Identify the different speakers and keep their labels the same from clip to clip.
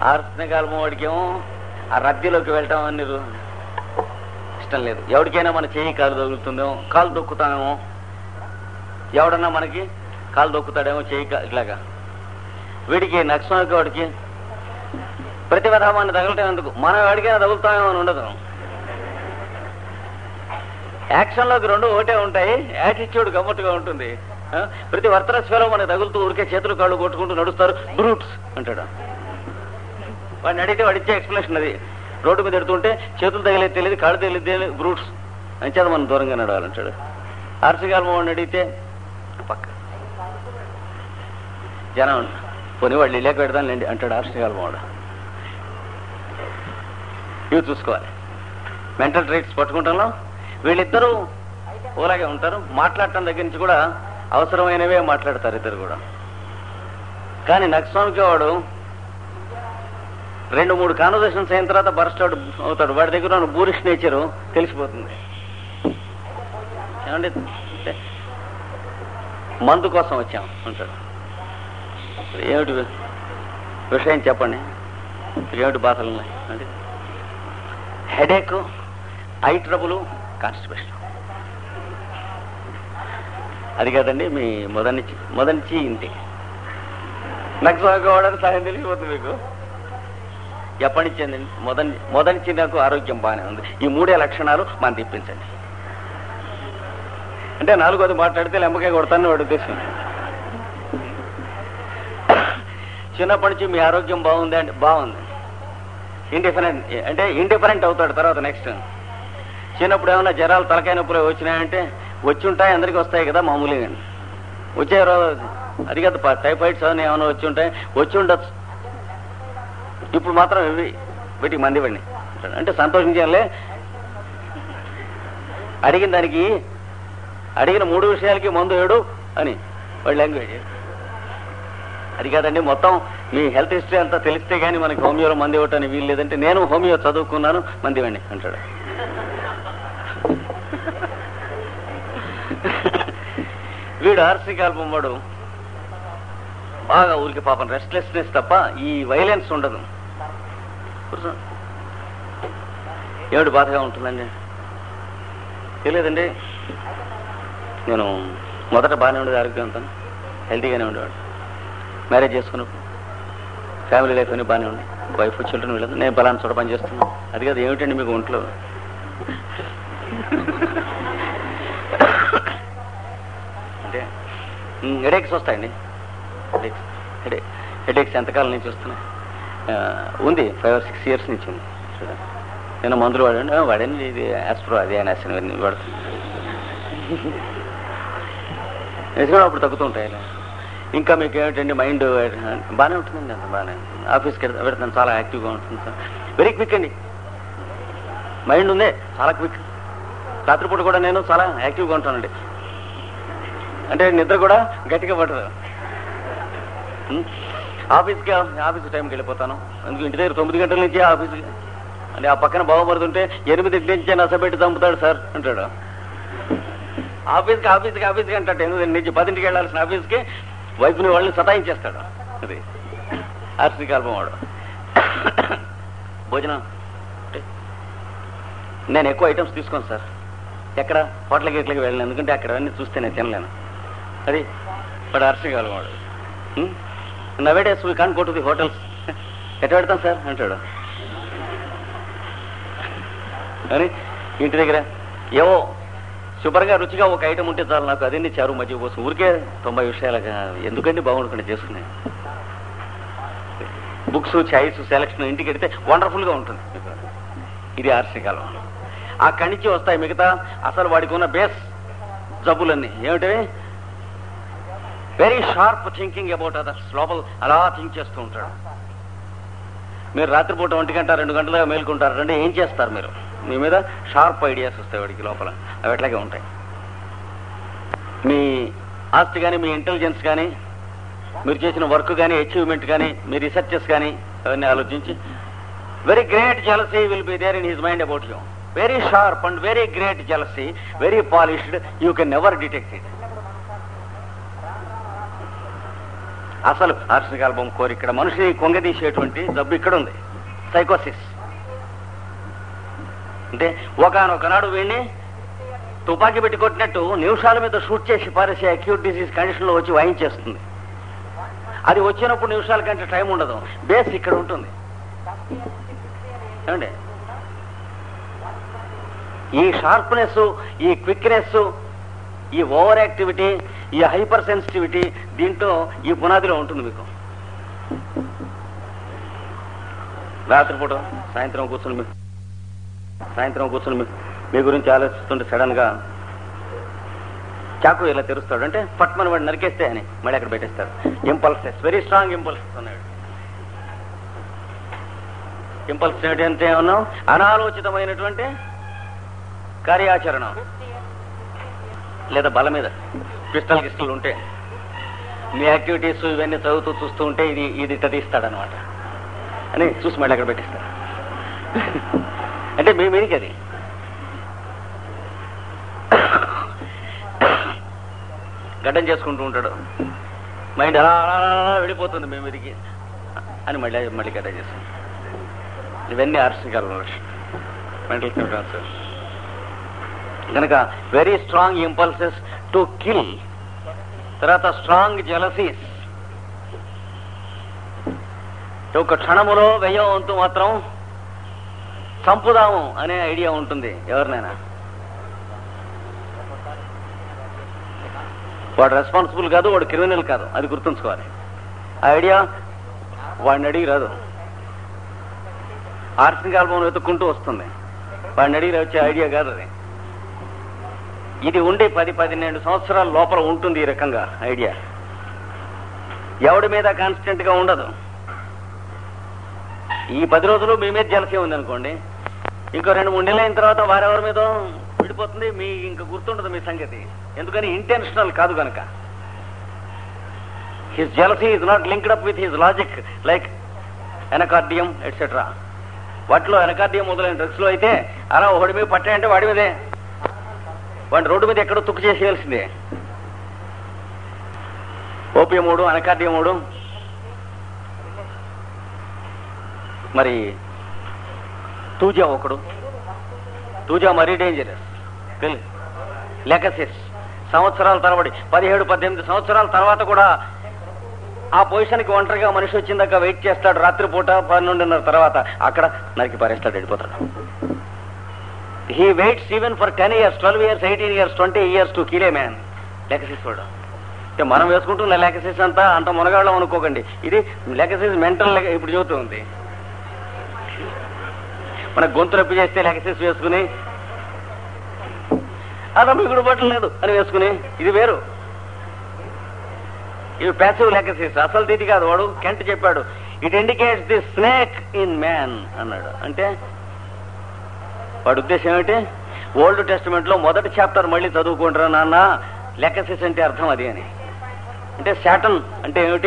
Speaker 1: ఆర్సనకాలం వాడికేమో ఆ రద్దీలోకి వెళ్ళటం అని రు- ఇష్టం లేదు ఎవరికైనా మన చేయి కాలు తగులుతుందేమో కాలు దొక్కుతామేమో ఎవడన్నా మనకి కాలు దొక్కుతాడేమో చేయి కా- ఇట్లాగా వీడికి నక్సల్కి వాడికి ప్రతి విధామాన్ని తగలటం ఎందుకు మనం వాడికైనా తగులుతామేమో అని ఉండదు యాక్షన్లోకి రెండు ఒకటే ఉంటాయి యాటిట్యూడ్ గమ్మత్తుగా ఉంటుంది ఆ? ప్రతి వర్తరస్వలో మనకి తగులుతూ ఊరికే చేతులు కాళ్ళు కొట్టుకుంటూ నడుస్తారు బ్రూట్స్ అంటాడు వాడిని అడిగితే వాడు ఇచ్చే ఎక్స్ప్లెనేషన్ అది రోడ్డు మీద ఎడుతుంటే చేతులు తగిలేదు తెలియదు కాళ్ళు తగిలేదు తెలియదు బ్రూట్స్ అంచేత మనం దూరంగా నడవాలంటాడు ఆర్సిగాల్మ వాడిని అడిగితే పక్క జనం పోనీ వాళ్ళు ఇళ్ళకి పెడతానులేండి అంటాడు ఆర్సిగాల్మ వాడు ఇవి చూసుకోవాలి మెంటల్ ట్రైట్స్ పట్టుకుంటాలో వీళ్ళిద్దరూ ఓలాగే ఉంటారు మాట్లాడటం దగ్గర నుంచి కూడా అవసరమైనవే మాట్లాడతారు ఇద్దరు కూడా కానీ నక్స్వామికి వాడు రెండు మూడు కాన్వర్సేషన్స్ అయిన తర్వాత బర్స్ట్ అవుట్ అవుతాడు వాడి దగ్గర ఉన్న బూరిష్ నేచరు తెలిసిపోతుంది ఏమండి మందు కోసం వచ్చాం అంటాడు ఏమిటి విషయం చెప్పండి ఏమిటి బాధలు ఉన్నాయి అంటే హెడేక్ ఐ ట్రబుల్ కాన్స్టిపేషన్ అది కాదండి మీ మొదటి నుంచి మొదటి నుంచి ఇంటి నాకు సాగుకోవడానికి సహాయం తెలిసిపోతుంది మీకు ఎప్పటి నుంచి అండి మొదటి మొదటి నుంచి నాకు ఆరోగ్యం బాగానే ఉంది ఈ మూడే లక్షణాలు మనం తెప్పించండి అంటే నాలుగోది మాట్లాడితే లెంబకాయ కొడతానని వాడి ఉద్దేశం చిన్నప్పటి నుంచి మీ ఆరోగ్యం బాగుంది అంటే బాగుంది ఇండిఫరెంట్ అంటే ఇండిఫరెంట్ అవుతాడు తర్వాత నెక్స్ట్ చిన్నప్పుడు ఏమైనా జ్వరాలు తలకాయ నొప్పులు వచ్చినాయంటే వచ్చి ఉంటాయి అందరికీ వస్తాయి కదా మామూలుగా వచ్చే రోజు అది కదా టైఫాయిడ్స్ అని ఏమైనా వచ్చి ఉంటాయి వచ్చి ఉండొచ్చు ఇప్పుడు మాత్రం ఇవి వీటికి మంది ఇవ్వండి అంటే సంతోషించాలే అడిగిన దానికి అడిగిన మూడు విషయాలకి మందు ఏడు అని వాళ్ళ లాంగ్వేజ్ అది కాదండి మొత్తం మీ హెల్త్ హిస్టరీ అంతా తెలిస్తే కానీ మనకి హోమియోలో మంది ఇవ్వటానికి వీలు లేదంటే నేను హోమియో చదువుకున్నాను మంది ఇవ్వండి అంటాడు వీడు ఆర్సీ ఆల్బం వాడు బాగా ఊరికి పాపం రెస్ట్లెస్నెస్ తప్ప ఈ వైలెన్స్ ఉండదు కూర్చో. ఏమిటి బాధగా ఉంటుందండి తెలియదండి నేను మొదట బాగానే ఉండేది ఆరోగ్యవంతం హెల్తీగానే ఉండేవాడు మ్యారేజ్ చేసుకున్నప్పుడు ఫ్యామిలీ లైఫ్ అని బాగానే ఉంది వైఫ్ చిల్డ్రన్ వెళ్ళదు నేను బలాన్ని చోట పని చేస్తున్నాను అది కాదు ఏమిటండి మీకు ఒంట్లో అంటే హెడేక్స్ వస్తాయండి హెడేక్స్ హెడే హెడేక్స్ ఎంతకాలం నుంచి వస్తున్నాయి ఆ, ఉంది ఫైవ్ ఆర్ సిక్స్ ఇయర్స్ నుంచి ఉంది చూడండి నేను మందులు వాడండి "ఆ, వాడండి ఇది యాస్ట్రో అది అని యాసిన్ ఇవన్నీ వాడుతుంది నిజంగా అప్పుడు తగ్గుతూ ఉంటాయి ఇలా. ఇంకా మీకు ఏమిటండి మైండ్ బాగానే ఉంటుందండి అంత బాగానే ఆఫీస్కి వెళ్తా- వెళ్తాను చాలా యాక్టివ్గా ఉంటుంది సార్ వెరీ క్విక్ అండి మైండ్ ఉందే చాలా క్విక్ రాత్రిపూట కూడా నేను చాలా యాక్టివ్గా ఉంటానండి అంటే నిద్ర కూడా గట్టిగా పట్టదు ఉం? ఆఫీస్కి ఆఫీస్ టైంకి వెళ్ళిపోతాను అందుకు ఇంటి దగ్గర తొమ్మిది గంటల నుంచి ఆఫీస్కి అంటే ఆ పక్కన బాగుపడుతుంటే ఎనిమిది నుంచి నసపెట్టి చంపుతాడు సార్ అంటాడు ఆఫీస్కి ఆఫీస్కి ఆఫీస్కి అంటాడు ఎనిమిది నుంచి పదింటికి వెళ్ళాల్సిన ఆఫీస్కి వైఫ్ని వాళ్ళని సతాయించేస్తాడు అది ఆర్సీ కాల్పం వాడు భోజనం అంటే నేను ఎక్కువ ఐటమ్స్ తీసుకోను సార్ ఎక్కడ హోటల్కి ఇట్లకి వెళ్ళను ఎందుకంటే అక్కడ అన్నీ చూస్తే నేను తినలేను అది వాడు ఆర్సీ కాలం వాడు nowadays we can go to the hotels ఎట్ట పెడతాం సార్ అంటాడు అని ఇంటి దగ్గర ఏవో శుభ్రంగా రుచిగా ఒక ఐటమ్ ఉంటే చాలు నాకు అదే చారు మధ్య కోసం ఊరికే తొంభై విషయాలుగా ఎందుకండి బాగుండకుండా చేసుకునే బుక్స్ చాయిస్ సెలక్షన్ ఇంటికి వెడితే వండర్ఫుల్గా ఉంటుంది ఇది ఆర్సీ కాలం అక్కడి నుంచి వస్తాయి మిగతా అసలు వాడికి ఉన్న బేస్ జబ్బులన్నీ ఏమిటవి very sharp thinking about others లోపల అలా థింక్ చేస్తూ ఉంటాడు మీరు రాత్రిపూట ఒంటి గంట రెండు గంటలుగా మేల్కొంటారు అంటే ఏం చేస్తారు మీరు మీ మీద షార్ప్ ఐడియాస్ వస్తాయి వాడికి లోపల అవి ఎట్లాగే ఉంటాయి మీ ఆస్తి కానీ మీ ఇంటెలిజెన్స్ కానీ మీరు చేసిన వర్క్ కానీ అచీవ్మెంట్ కానీ మీ రీసెర్చెస్ కానీ అవన్నీ ఆలోచించి very great jealousy will be there in his mind about you very sharp and very great jealousy very polished you can never detect it అసలు ఆర్షికాల్బం కోరి ఇక్కడ మనిషిని కొంగదీసేటువంటి జబ్బు ఇక్కడ ఉంది సైకోసిస్ అంటే ఒకనొకనాడు వీడిని తుపాకీ పెట్టి కొట్టినట్టు నిమిషాల మీద షూట్ చేసి పారేసే అక్యూట్ డిసీజ్ కండిషన్లో వచ్చి వాయించేస్తుంది అది వచ్చినప్పుడు నిమిషాల కంటే టైం ఉండదు బేస్ ఇక్కడ ఉంటుంది ఏమండి ఈ షార్ప్నెస్ ఈ క్విక్నెస్ ఈ ఓవర్ యాక్టివిటీ ఈ హైపర్ సెన్సిటివిటీ దీంట్లో ఈ పునాదిలో ఉంటుంది మీకు రాత్రిపూట సాయంత్రం కూర్చుని మీ సాయంత్రం కూర్చుని మీ మీ గురించి ఆలోచిస్తుంటే సడన్ గా చాకు ఇలా తెరుస్తాడు అంటే పట్మని వాడు నరికేస్తే అని మళ్ళీ అక్కడ పెట్టేస్తాడు ఇంపల్సెస్ వెరీ స్ట్రాంగ్ ఇంపల్సెస్ అన్నాడు ఇంపల్స్ ఏంటంటే ఉన్నాం అనాలోచితమైనటువంటి కార్యాచరణ లేదా బల మీద పిస్టల్ గిస్టల్ ఉంటే మీ యాక్టివిటీస్ ఇవన్నీ చదువుతూ చూస్తూ ఉంటే ఇది ఇది ఇట్ట తీస్తాడనమాట అని చూసి మళ్ళీ అక్కడ పెట్టిస్తాడు అంటే మీ మీదికి అది గడ్డం చేసుకుంటూ ఉంటాడు మైండ్ అలా అలా అలా అలా వెళ్ళిపోతుంది మీ మీదికి అని మళ్ళీ మళ్ళీ గడ్డం చేస్తుంది ఇవన్నీ ఆర్షికాల మెంటల్ సిమ్టమ్స్ కనుక very strong impulses to kill తర్వాత స్ట్రాంగ్ జలసీస్ ఒక క్షణములో వెయ్యం వంతు మాత్రం చంపుదాము అనే ఐడియా ఉంటుంది ఎవరినైనా వాడు రెస్పాన్సిబుల్ కాదు వాడు క్రిమినల్ కాదు అది గుర్తుంచుకోవాలి ఆ ఐడియా వాడిని అడిగి రాదు ఆర్సింగ్ ఆల్బమ్ వెతుక్కుంటూ వస్తుంది వాడిని అడిగి వచ్చే ఐడియా కాదు అది ఇది ఉండి పది పదిహేను సంవత్సరాల లోపల ఉంటుంది ఈ రకంగా ఐడియా ఎవడి మీద కాన్స్టెంట్ గా ఉండదు ఈ పది రోజులు మీ మీద జలసే ఉంది అనుకోండి ఇంకో రెండు మూడు నెలలు అయిన తర్వాత వారెవరి మీద విడిపోతుంది మీ ఇంకా గుర్తుండదు మీ సంగతి ఎందుకని ఇంటెన్షనల్ కాదు కనుక his jealousy is not linked up with his logic like ఎనకార్డియం ఎట్సెట్రా వాటిలో ఎనకార్డియం మొదలైన డ్రగ్స్ లో అయితే అలా ఒకటి మీద పట్టాయంటే వాడి మీదే వాడిని రోడ్డు మీద ఎక్కడో తుక్కు చేసేయాల్సిందే ఓపియమోడు అనకార్డియమోడు మరి తూజా ఒకడు తూజా మరీ డేంజరస్ లెకసిస్ సంవత్సరాల తరబడి పదిహేడు పద్దెనిమిది సంవత్సరాల తర్వాత కూడా ఆ పొజిషన్కి ఒంటరిగా మనిషి వచ్చిందాక వెయిట్ చేస్తాడు రాత్రిపూట పన్నెండున్నర తర్వాత అక్కడ నరికి పారేస్తాడు వెళ్ళిపోతాడు he waits even for ten years twelve years eighteen years twenty years to kill a man లెకసిస్ వాడు అంటే మనం వేసుకుంటున్న లెకసిస్ అంతా అంత మునగాళ్ళం అనుకోకండి ఇది లెకసిస్ మెంటల్ ఇప్పుడు చెబుతుంది మన గొంతు నొప్పి చేస్తే లెకసిస్ వేసుకుని అలా మిగుడు పట్టలేదు అని వేసుకుని ఇది వేరు ఇవి ప్యాసివ్ లెకసిస్ అసలు తీటి కాదు వాడు కెంట్ చెప్పాడు it indicates the snake in man అన్నాడు అంటే వాడి ఉద్దేశం ఏమిటి ఓల్డ్ టెస్టిమెంట్ లో మొదటి చాప్టర్ మళ్ళీ చదువుకుంటారా నాన్న లెక్కసిస్ అంటే అర్థం అది అని అంటే శాటన్ అంటే ఏమిటి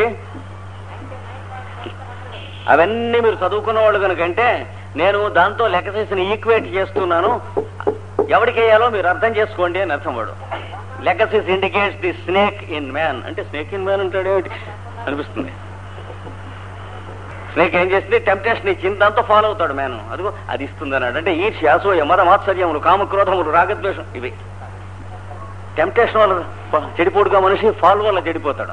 Speaker 1: అవన్నీ మీరు చదువుకున్న వాళ్ళు కనుకంటే నేను దాంతో లెక్కసిస్ని ఈక్వేట్ చేస్తున్నాను ఎవరికి వేయాలో మీరు అర్థం చేసుకోండి అని అర్థం వాడు లెక్కసిస్ indicates the snake in man అంటే స్నేక్ ఇన్ మ్యాన్ అంటాడు ఏమిటి అనిపిస్తుంది స్నేక్ ఏం చేసింది టెంప్టేషన్ ఇచ్చింది దాంతో ఫాలో అవుతాడు మ్యాన్ అదిగో అది ఇస్తుంది అన్నాడు అంటే ఈర్ష్య అసూయ మద మాత్సర్యములు కామక్రోధములు రాగద్వేషం ఇవి టెంప్టేషన్ వల్ల ప- చెడిపోడుగా మనిషి ఫాల్ వల్ల చెడిపోతాడు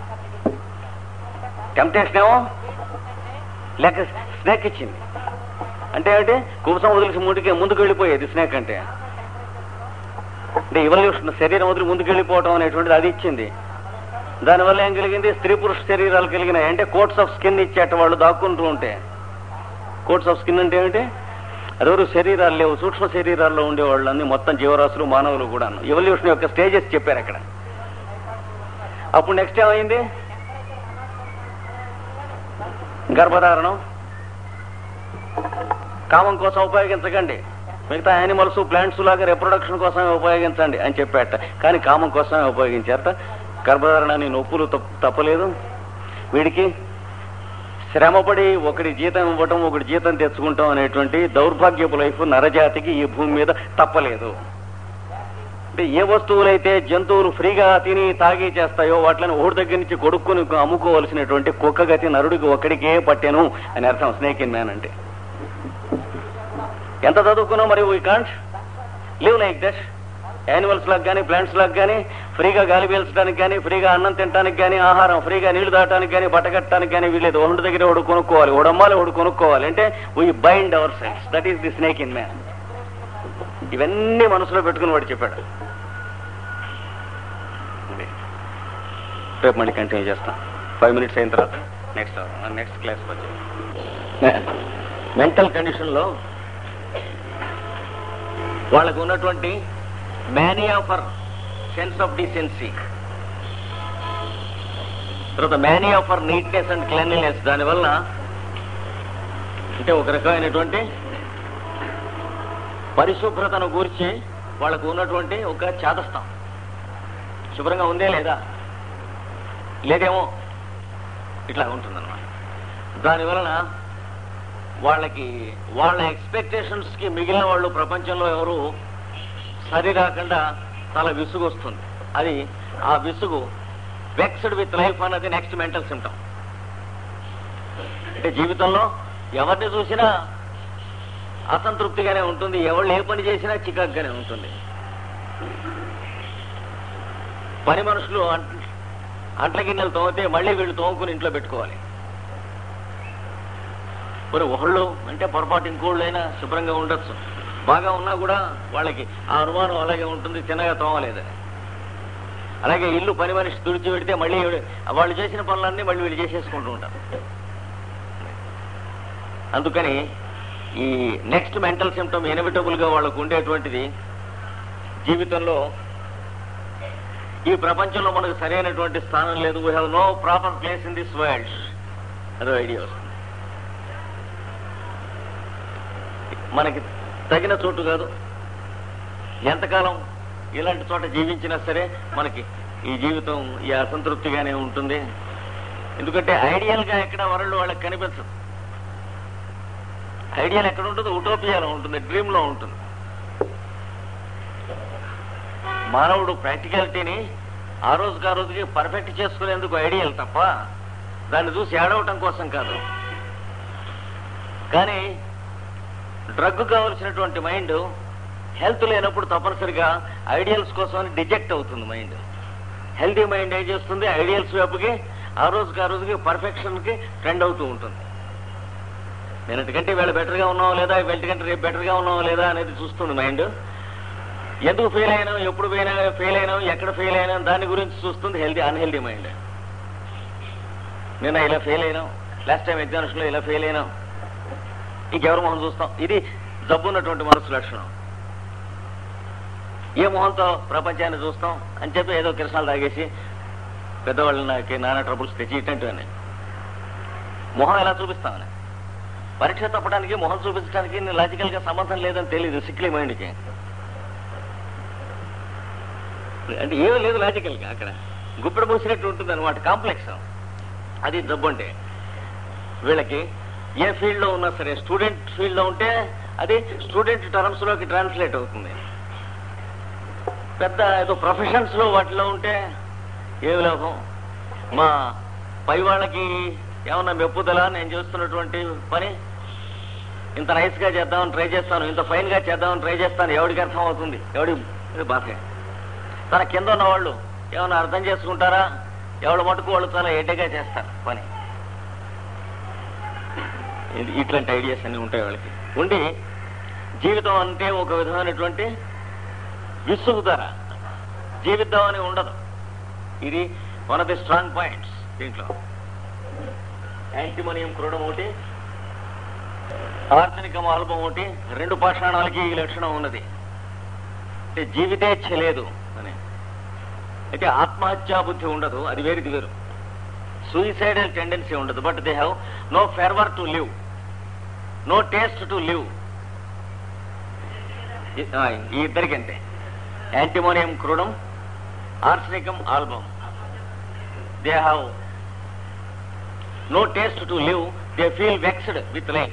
Speaker 1: టెంప్టేషన్ ఏమో లెక్క స్నేక్ ఇచ్చింది అంటే ఏమిటి కుబసం వదిలిసి ముందుకి ముందుకు వెళ్ళిపోయేది స్నేక్ అంటే అంటే ఇవల్యూషన్ శరీరం వదిలి ముందుకు వెళ్ళిపోవటం అనేటువంటిది అది ఇచ్చింది దానివల్ల ఏం కలిగింది స్త్రీ పురుష శరీరాలు కలిగినాయి అంటే కోట్స్ ఆఫ్ స్కిన్ ఇచ్చేట వాళ్ళు దాక్కుంటూ ఉంటే కోట్స్ ఆఫ్ స్కిన్ అంటే ఏమిటి అదెవరు శరీరాలు లేవు సూక్ష్మ శరీరాల్లో ఉండేవాళ్ళు అన్ని మొత్తం జీవరాశులు మానవులు కూడా ఎవల్యూషన్ యొక్క స్టేజెస్ చెప్పారు అక్కడ అప్పుడు నెక్స్ట్ ఏమైంది గర్భధారణం కామం కోసం ఉపయోగించకండి మిగతా యానిమల్స్ ప్లాంట్స్ లాగా రిప్రొడక్షన్ కోసమే ఉపయోగించండి అని చెప్పాట కానీ కామం కోసమే ఉపయోగించారట గర్భధారణని నొప్పులు తప్ప- తప్పలేదు వీడికి శ్రమపడి ఒకటి జీతం ఇవ్వటం ఒకటి జీతం తెచ్చుకుంటాం అనేటువంటి దౌర్భాగ్యపు లైఫ్ నరజాతికి ఈ భూమి మీద తప్పలేదు అంటే ఏ వస్తువులైతే జంతువులు ఫ్రీగా తిని తాగి చేస్తాయో వాటిని ఓడి దగ్గర నుంచి కొడుక్కుని అమ్ముకోవలసినటువంటి కుక్క గతి నరుడికి ఒక్కడికే పట్టెను అని అర్థం స్నేక్ ఇన్ మ్యాన్ అంటే ఎంత చదువుకున్నా మరి we can't live like that animals లాగా కానీ ప్లాంట్స్ లాగా కానీ ఫ్రీగా గాలి పీల్చడానికి కానీ ఫ్రీగా అన్నం తినడానికి కానీ ఆహారం ఫ్రీగా నీళ్లు దాటానికి కానీ బట్ట కట్టడానికి కానీ వీలేదు ఒకటి దగ్గర ఒకడు కొనుక్కోవాలి ఒకడు అమ్మాలి ఒకడు కొనుక్కోవాలి అంటే we bind our cells that is the snake in man ఇవన్నీ మనసులో పెట్టుకుని వాడు చెప్పాడు ఇది. రేపు మళ్ళీ కంటిన్యూ చేస్తాం ఫైవ్ మినిట్స్ అయిన తర్వాత నెక్స్ట్ నెక్స్ట్ క్లాస్ వచ్చి మెంటల్ కండిషన్లో వాళ్ళకు ఉన్నటువంటి mania for sense of decency తర్వాత mania for neatness and cleanliness దానివల్ల అంటే ఒక రకమైనటువంటి పరిశుభ్రతను గూర్చి వాళ్ళకు ఉన్నటువంటి ఒక చేతస్థం శుభ్రంగా ఉందే లేదా లేదేమో ఇట్లా ఉంటుందన్నమాట దానివలన వాళ్ళకి వాళ్ళ ఎక్స్పెక్టేషన్స్ కి మిగిలిన వాళ్ళు ప్రపంచంలో ఎవరు సరి రాకుండా చాలా విసుగు వస్తుంది అది ఆ విసుగు వెక్స్డ్ విత్ లైఫ్ అన్నది నెక్స్ట్ మెంటల్ సిమ్టమ్ అంటే జీవితంలో ఎవరిని చూసినా అసంతృప్తిగానే ఉంటుంది ఎవరు ఏ పని చేసినా చికాకుగానే ఉంటుంది పని మనుషులు అంట్- అంట్ల గిన్నెలు తోమితే మళ్ళీ వీళ్ళు తోముకుని ఇంట్లో పెట్టుకోవాలి మరి ఒకళ్ళు అంటే పొరపాటు ఇంకోళ్ళైనా శుభ్రంగా ఉండొచ్చు బాగా ఉన్నా కూడా వాళ్ళకి ఆ అనుమానం అలాగే ఉంటుంది చిన్నగా తోమలేదని అలాగే ఇల్లు పని మనిషి తుడిచి పెడితే మళ్ళీ ఈవిడ- వాళ్ళు చేసిన పనులన్నీ మళ్ళీ వీళ్ళు చేసేసుకుంటూ ఉంటారు అందుకని ఈ నెక్స్ట్ మెంటల్ సిమ్టమ్ ఇన్ఎవిటబుల్ గా వాళ్ళకు ఉండేటువంటిది జీవితంలో ఈ ప్రపంచంలో మనకు సరైనటువంటి స్థానం లేదు we have no proper place in this world అదో ఐడియా వస్తుంది మనకి తగిన చోటు కాదు ఎంతకాలం ఇలాంటి చోట జీవించినా సరే మనకి ఈ జీవితం ఈ అసంతృప్తిగానే ఉంటుంది ఎందుకంటే ఐడియల్ గా ఎక్కడ వరల్డ్ వాళ్ళకి కనిపించదు ఐడియల్ ఎక్కడ ఉంటుంది ఉటోపియాలో ఉంటుంది డ్రీమ్ లో ఉంటుంది మానవుడు ప్రాక్టికాలిటీని ఆ రోజుకి ఆ రోజుకి పర్ఫెక్ట్ చేసుకునేందుకు ఐడియల్ తప్ప దాన్ని చూసి ఏడవటం కోసం కాదు కానీ డ్రగ్ కావలసినటువంటి మైండ్ హెల్త్ లేనప్పుడు తప్పనిసరిగా ఐడియల్స్ కోసం డిజెక్ట్ అవుతుంది మైండ్ హెల్తీ మైండ్ ఏం చేస్తుంది ఐడియల్స్ వైపుకి ఆ రోజుకి ఆ రోజుకి పర్ఫెక్షన్ కి ట్రెండ్ అవుతూ ఉంటుంది నిన్నటికంటే వీళ్ళు బెటర్గా ఉన్నావా లేదా వీళ్ళకంటే రేపు బెటర్గా ఉన్నావా లేదా అనేది చూస్తుంది మైండ్ ఎందుకు ఫెయిల్ అయినాం ఎప్పుడు ఫెయిల్ అయినా ఫెయిల్ అయినాం ఎక్కడ ఫెయిల్ అయినాం దాని గురించి చూస్తుంది హెల్తీ అన్హెల్దీ మైండ్ నిన్న ఇలా ఫెయిల్ అయినాం లాస్ట్ టైం ఎగ్జామినేషన్లో ఇలా ఫెయిల్ అయినాం ఇంకెవరి మొహం చూస్తాం ఇది జబ్బు ఉన్నటువంటి మనసు లక్షణం ఏ మొహంతో ప్రపంచాన్ని చూస్తాం అని చెప్పి ఏదో కృష్ణాలు తాగేసి పెద్దవాళ్ళకి నానా ట్రబుల్స్ తెచ్చి ఇట్టంటివన్నీ మొహం ఎలా చూపిస్తామని పరీక్ష తప్పడానికి మొహం చూపించడానికి లాజికల్ గా సంబంధం లేదని తెలియదు సిక్లీ మైండ్కి అంటే ఏమీ లేదు లాజికల్ గా అక్కడ గుప్పెడ మూసినట్టు ఉంటుంది అనమాట కాంప్లెక్స్ అది జబ్బు అంటే వీళ్ళకి ఏ ఫీల్డ్ లో ఉన్నా సరే స్టూడెంట్ ఫీల్డ్ లో ఉంటే అది స్టూడెంట్ టర్మ్స్ లోకి ట్రాన్స్లేట్ అవుతుంది పెద్ద ఏదో ప్రొఫెషన్స్ లో వాటిలో ఉంటే ఏమి లాభం మా పై వాళ్ళకి ఏమన్నా మెప్పుదల నేను చేస్తున్నటువంటి పని ఇంత నైస్ గా చేద్దామని ట్రై చేస్తాను ఇంత ఫైన్ గా చేద్దామని ట్రై చేస్తాను ఎవడికి అర్థం అవుతుంది ఎవడి ఇది బాధ తన కింద ఉన్న వాళ్ళు ఏమైనా అర్థం చేసుకుంటారా ఎవరి మటుకు వాళ్ళు చాలా ఎడ్డగా చేస్తారు పని ఇది- ఇట్లాంటి ఐడియాస్ అన్ని ఉంటాయి వాళ్ళకి ఉండి జీవితం అంటే ఒక విధమైనటువంటి విసుగుదర జీవితం అని ఉండదు ఇది one of the strong points దీంట్లో యాంటిమోనియం క్రూడం ఒకటి ఆర్సనికం ఆల్బం ఒకటి రెండు పాషాణాలకి ఈ లక్షణం ఉన్నది అంటే జీవితేచ్ఛ లేదు అని అయితే ఆత్మహత్యా బుద్ధి ఉండదు అది వేరుది వేరు సూయిసైడల్ టెండెన్సీ ఉండదు but they have no fervour to live no taste to live ఈ ఇద్దరికంటే యాంటిమోనియం క్రూడం ఆర్సనికం ఆల్బమ్ they have no taste to live they feel vexed with life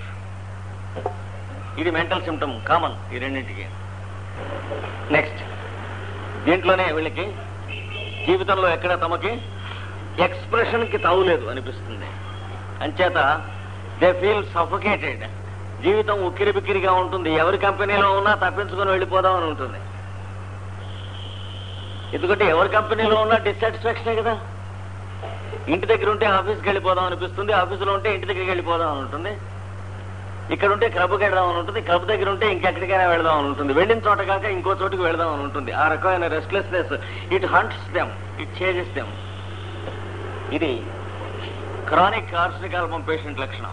Speaker 1: ఇది మెంటల్ సిమ్టమ్ కామన్ ఈ రెండింటికి నెక్స్ట్ దీంట్లోనే వీళ్ళకి జీవితంలో ఎక్కడ తమకి ఎక్స్ప్రెషన్కి తావులేదు అనిపిస్తుంది అంచేత దే ఫీల్ సఫోకేటెడ్ జీవితం ఉక్కిరి బిక్కిరిగా ఉంటుంది ఎవరి కంపెనీలో ఉన్నా తప్పించుకొని వెళ్ళిపోదాం అని ఉంటుంది ఎందుకంటే ఎవరి కంపెనీలో ఉన్నా డిస్సాటిస్ఫాక్షనే కదా ఇంటి దగ్గర ఉంటే ఆఫీస్కి వెళ్ళిపోదాం అనిపిస్తుంది ఆఫీసులో ఉంటే ఇంటి దగ్గరికి వెళ్ళిపోదాం అని ఉంటుంది ఇక్కడ ఉంటే క్లబ్కి వెళ్దాం అని ఉంటుంది క్లబ్ దగ్గర ఉంటే ఇంకెక్కడికైనా వెళదాం అని ఉంటుంది వెళ్ళిన చోట కాక ఇంకో చోటుకి వెళదాం అని ఉంటుంది ఆ రకమైన restlessness it hunts them it changes them ఇది క్రానిక్ ఆర్సనిక్ ఆల్బమ్ పేషెంట్ లక్షణం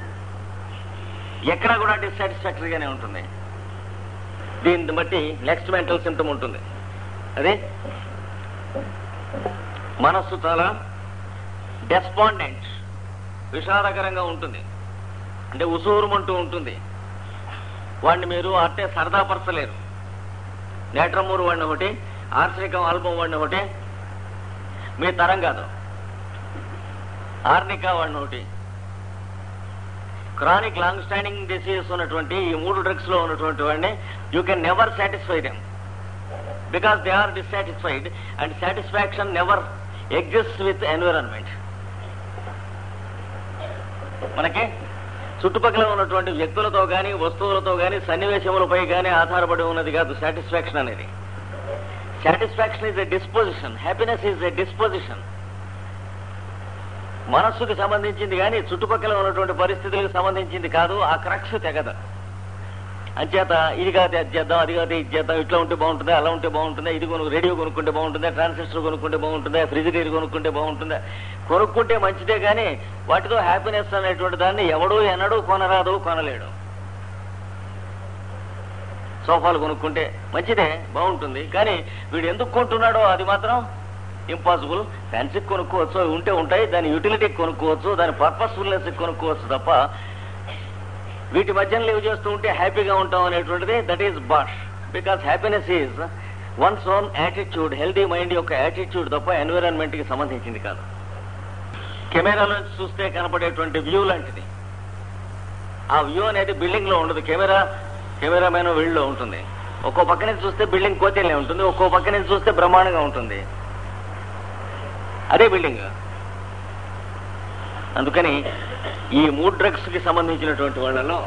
Speaker 1: ఎక్కడ కూడా డిస్సాటిస్ఫాక్టరీగానే ఉంటుంది దీన్ని బట్టి నెక్స్ట్ మెంటల్ సిమ్టమ్ ఉంటుంది అదే మనస్సు చాలా డెస్పాండెంట్ విషాదకరంగా ఉంటుంది అంటే ఉసూరుమంటూ ఉంటుంది వాడిని మీరు అంటే సరదాపరచలేరు నేట్రమూరు వాడిని ఒకటి ఆర్సనికం ఆల్బం వాడిని ఒకటి మీ తరం కాదు ఆర్నికా వాడిని ఒకటి క్రానిక్ లాంగ్ స్టాండింగ్ డిసీజెస్ ఉన్నటువంటి ఈ మూడు డ్రగ్స్ లో ఉన్నటువంటి వాడిని you can never satisfy them because they are dissatisfied and satisfaction never exist with environment మనకి చుట్టుపక్కల ఉన్నటువంటి వ్యక్తులతో కానీ వస్తువులతో కానీ సన్నివేశములపై కానీ ఆధారపడి ఉన్నది కాదు సాటిస్ఫాక్షన్ అనేది satisfaction is a disposition happiness is a disposition మనస్సుకి సంబంధించింది కానీ చుట్టుపక్కల ఉన్నటువంటి పరిస్థితులకు సంబంధించింది కాదు ఆ క్రక్స్ తెగదు అంచేత ఇది కాదు అది చేద్దాం అది కాదు ఇది చేద్దాం ఇట్లా ఉంటే బాగుంటుందా అలా ఉంటే బాగుంటుందా ఇది కొను రేడియో కొనుక్కుంటే బాగుంటుందా ట్రాన్సిస్టర్ కొనుక్కుంటే బాగుంటుందా ఫ్రిజిడేర్ కొనుక్కుంటే బాగుంటుందా కొనుక్కుంటే మంచిదే కానీ వాటితో హ్యాపీనెస్ అనేటువంటి దాన్ని ఎవడూ ఎన్నడూ కొనరాదు కొనలేడు సోఫాలు కొనుక్కుంటే మంచిదే బాగుంటుంది కానీ వీడు ఎందుకు కొంటున్నాడో అది మాత్రం ఇంపాసిబుల్ ఫ్యాన్సీకి కొనుక్కోవచ్చు అవి ఉంటే ఉంటాయి దాని యూటిలిటీకి కొనుక్కోవచ్చు దాని పర్పస్ఫుల్నెస్ కొనుక్కోవచ్చు తప్ప వీటి మధ్యన లివ్ చేస్తూ ఉంటే హ్యాపీగా ఉంటాం అనేటువంటిది that is bosh because happiness is one's own attitude healthy mind యొక్క యాటిట్యూడ్ తప్ప ఎన్విరాన్మెంట్ కి సంబంధించింది కాదు కెమెరాలో నుంచి చూస్తే కనపడేటువంటి వ్యూ లాంటిది ఆ వ్యూ అనేది బిల్డింగ్ లో ఉండదు కెమెరా కెమెరామెన్ వీళ్ళలో ఉంటుంది ఒక్కో పక్క నుంచి చూస్తే బిల్డింగ్ కోతేలే ఉంటుంది ఒక్కో పక్క నుంచి చూస్తే బ్రహ్మాండంగా ఉంటుంది అదే బిల్డింగ్ అందుకని ఈ మూడు డ్రగ్స్ కి సంబంధించినటువంటి వాళ్ళలో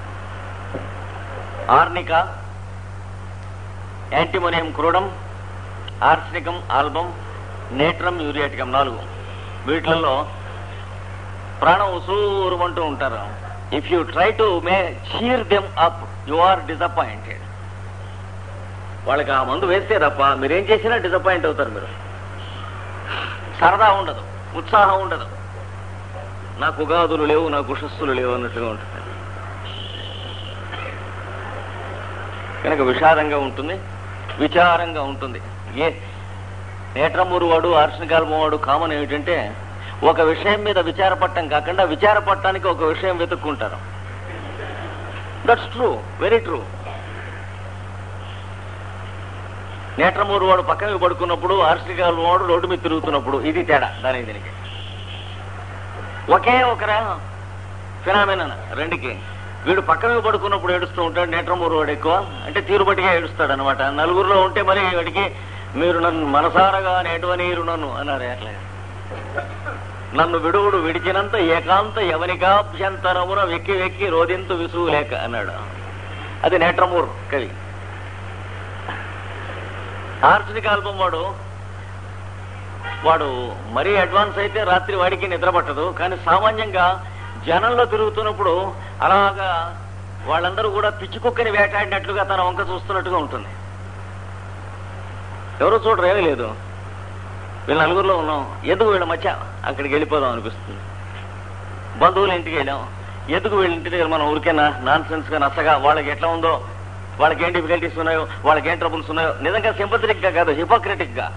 Speaker 1: ఆర్నికా యాంటిమోనియం క్రూడం ఆర్సనికం ఆల్బమ్ నేట్రం యూరియాటికం నాలుగు వీటిలలో ప్రాణం ఉసూరుమంటూ ఉంటారు if you try to may cheer them up you are disappointed వాళ్ళకి ఆ మందు వేస్తే తప్ప మీరేం చేసినా డిసప్పాయింట్ అవుతారు మీరు సరదా ఉండదు ఉత్సాహం ఉండదు నాకు ఉగాదులు లేవు నాకు ఉషస్సులు లేవు అన్నట్టుగా ఉంటుంది కనుక విషాదంగా ఉంటుంది విచారంగా ఉంటుంది ఏ నేట్రమూరు వాడు ఆర్షనికాల్మ వాడు కామన్ ఏమిటంటే ఒక విషయం మీద విచారపడటం కాకుండా విచారపడటానికి ఒక విషయం వెతుక్కుంటారు దట్స్ ట్రూ వెరీ ట్రూ నేట్రమూరు వాడు పక్కన పడుకున్నప్పుడు ఆర్షనికాల్మ వాడు రోడ్డు మీద తిరుగుతున్నప్పుడు ఇది తేడా దానికి దీనికి ఒకే ఒకరా ఫినామినన్ రెండుకి వీడు పక్కన పడుకున్నప్పుడు ఏడుస్తూ ఉంటాడు నేట్రమూరు వాడు ఎక్కువ అంటే తీరుబట్టిగా ఏడుస్తాడు అనమాట నలుగురిలో ఉంటే మరి వాడికి మీరు నన్ను మనసారగా నేటువనీరు నన్ను అన్నారు అట్లా నన్ను విడువుడు విడిచినంత ఏకాంత యవనికాభ్యంతరమున వెక్కి వెక్కి రోదింతు విసుగు లేక అన్నాడు అది నేట్రమూర్ కవి ఆర్చనిక ఆల్బం వాడు వాడు మరీ అడ్వాన్స్ అయితే రాత్రి వాడికి నిద్ర పట్టదు కానీ సామాన్యంగా జనంలో తిరుగుతున్నప్పుడు అలాగా వాళ్ళందరూ కూడా పిచ్చి కుక్కని వేటాడినట్లుగా తన వంక చూస్తున్నట్టుగా ఉంటుంది ఎవరో చూడరు ఏమీ లేదు వీళ్ళ నలుగురిలో ఉన్నాం ఎందుకు వీళ్ళ మధ్య అక్కడికి వెళ్ళిపోదాం అనిపిస్తుంది బంధువుల ఇంటికి వెళ్ళాం ఎందుకు వీళ్ళ ఇంటి దగ్గర మనం ఊరికేనా నాన్ సెన్స్ గా నచ్చగా వాళ్ళకి ఎట్లా ఉందో వాళ్ళకి ఏం డిఫికల్టీస్ ఉన్నాయో వాళ్ళకి ఏం ట్రబుల్స్ ఉన్నాయో నిజంగా సింపథెటిక్ గా కాదు హిపోక్రటిక్ గా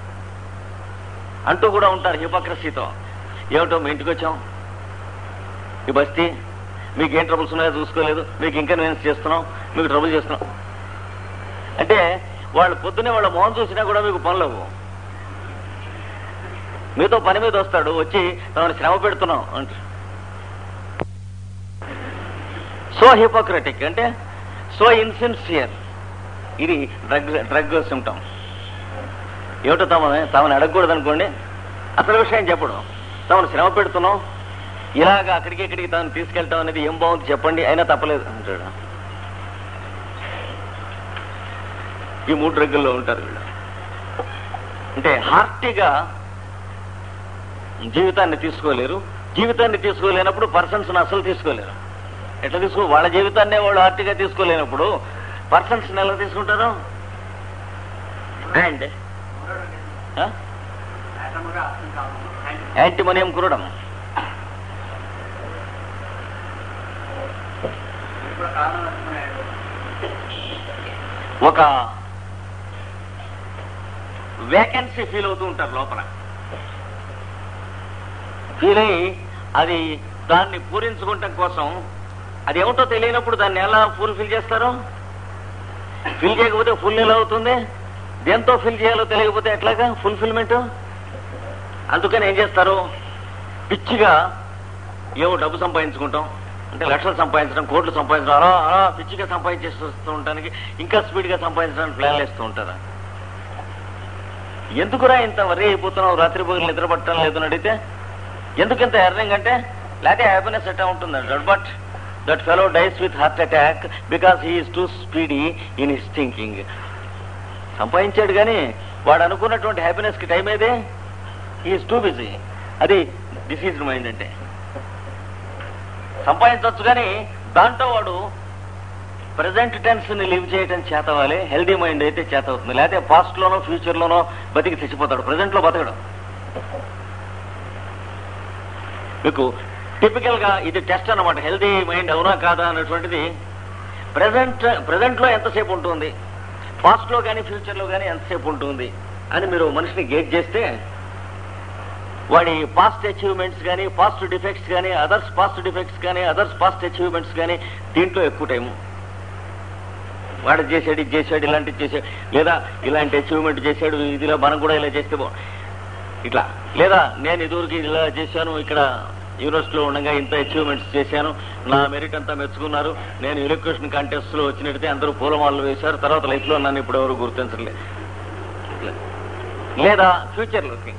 Speaker 1: అంటూ కూడా ఉంటారు హిపోక్రసీతో ఏమిటో మీ ఇంటికి వచ్చాం ఈ బస్తీ మీకు ఏం ట్రబుల్స్ ఉన్నాయో చూసుకోలేదు మీకు ఇన్కన్వీనియన్స్ చేస్తున్నాం మీకు ట్రబుల్ చేస్తున్నాం అంటే వాళ్ళు పొద్దునే వాళ్ళ మొహం చూసినా కూడా మీకు పనులవు మీతో పని మీద వస్తాడు వచ్చి తమని శ్రమ పెడుతున్నాం అంట సో హిపోక్రటిక్ అంటే సో ఇన్సిన్సియర్ ఇది డ్రగ్ డ్రగ్ సిమ్టమ్ ఏమిటో తమని తమని అడగకూడదు అనుకోండి అసలు విషయం చెప్పడం తమను శ్రమ పెడుతున్నాం ఇలాగ అక్కడికి ఇక్కడికి తను తీసుకెళ్తాం అనేది ఏం బాగుంది చెప్పండి అయినా తప్పలేదు అంటాడు ఈ మూడు రంగుల్లో ఉంటారు వీళ్ళు అంటే హార్టీగా జీవితాన్ని తీసుకోలేరు జీవితాన్ని తీసుకోలేనప్పుడు పర్సన్స్ అసలు తీసుకోలేరు ఎట్లా తీసుకో వాళ్ళ జీవితాన్నే వాళ్ళు హార్టీగా తీసుకోలేనప్పుడు పర్సన్స్ ఎలా తీసుకుంటారు అండ్ యాంటిమోనియం కురడం ఒక వేకెన్సీ ఫీల్ అవుతూ ఉంటారు లోపల ఫీల్ అయ్యి అది దాన్ని పూరించుకోవటం కోసం అది ఏమిటో తెలియనప్పుడు దాన్ని ఎలా ఫుల్ఫిల్ చేస్తారు ఫిల్ చేయకపోతే ఫుల్ ఎలా అవుతుంది దేంతో ఫిల్ చేయాలో తెలియకపోతే ఎట్లాగా ఫుల్ఫిల్మెంట్ అందుకని ఏం చేస్తారు పిచ్చిగా ఏవో డబ్బు సంపాదించుకుంటాం అంటే లక్షలు సంపాదించడం కోట్లు సంపాదించడం అలా అలా పిచ్చిగా సంపాదించేస్తూ ఉండటానికి ఇంకా స్పీడ్గా సంపాదించడానికి ప్లాన్లు వేస్తూ ఉంటారా ఎందుకురా ఇంత వరి అయిపోతున్నావు రాత్రి పగలు నిద్ర పట్టడం లేదు అని అడిగితే ఎందుకు ఇంత ఎర్నింగ్ అంటే లేకపోతే హ్యాపీనెస్ ఎట్టా ఉంటుంది but that fellow dies with heart attack because he is too speedy in his thinking సంపాదించాడు కానీ వాడు అనుకున్నటువంటి హ్యాపీనెస్ కి టైం ఏదే హీఈస్ టూ బిజీ అది డిసీజ్డ్ మైండ్ అంటే సంపాదించవచ్చు కానీ దాంట్లో వాడు ప్రజెంట్ టెన్స్ ని లివ్ చేయటం చేతవాలి హెల్దీ మైండ్ అయితే చేత అవుతుంది లేకపోతే పాస్ట్ లోనో ఫ్యూచర్ లోనో బతికి చచ్చిపోతాడు ప్రజెంట్ లో బతకడు మీకు టిపికల్ గా ఇది టెస్ట్ అన్నమాట హెల్దీ మైండ్ అవునా కాదా అన్నటువంటిది ప్రజెంట్ ప్రజెంట్ లో ఎంతసేపు ఉంటుంది పాస్ట్ లో కానీ ఫ్యూచర్ లో కానీ ఎంతసేపు ఉంటుంది అని మీరు మనిషిని గేట్ చేస్తే వాడి పాస్ట్ అచీవ్మెంట్స్ కానీ పాస్ట్ డిఫెక్ట్స్ కానీ అదర్స్ పాస్ట్ డిఫెక్ట్స్ కానీ అదర్స్ పాస్ట్ అచీవ్మెంట్స్ కానీ దీంట్లో ఎక్కువ టైము వాడు చేశాడు ఇది చేశాడు ఇలాంటివి చేశాడు లేదా ఇలాంటి అచీవ్మెంట్ చేశాడు ఇదిలో మనం కూడా ఇలా చేస్తే బాగు ఇట్లా లేదా నేను ఇదివరకు ఇలా చేశాను ఇక్కడ యూనివర్సిటీలో ఉండగా ఇంత అచీవ్మెంట్స్ చేశాను నా మెరిట్ అంతా మెచ్చుకున్నారు నేను ఎలక్ట్రిషన్ కాంటెస్ట్ లో వచ్చినట్టయితే అందరూ పూలమాలలు వేశారు తర్వాత లైఫ్ లో నన్ను ఇప్పుడు ఎవరు గుర్తించలేదు ఇట్లా. లేదా ఫ్యూచర్లోకి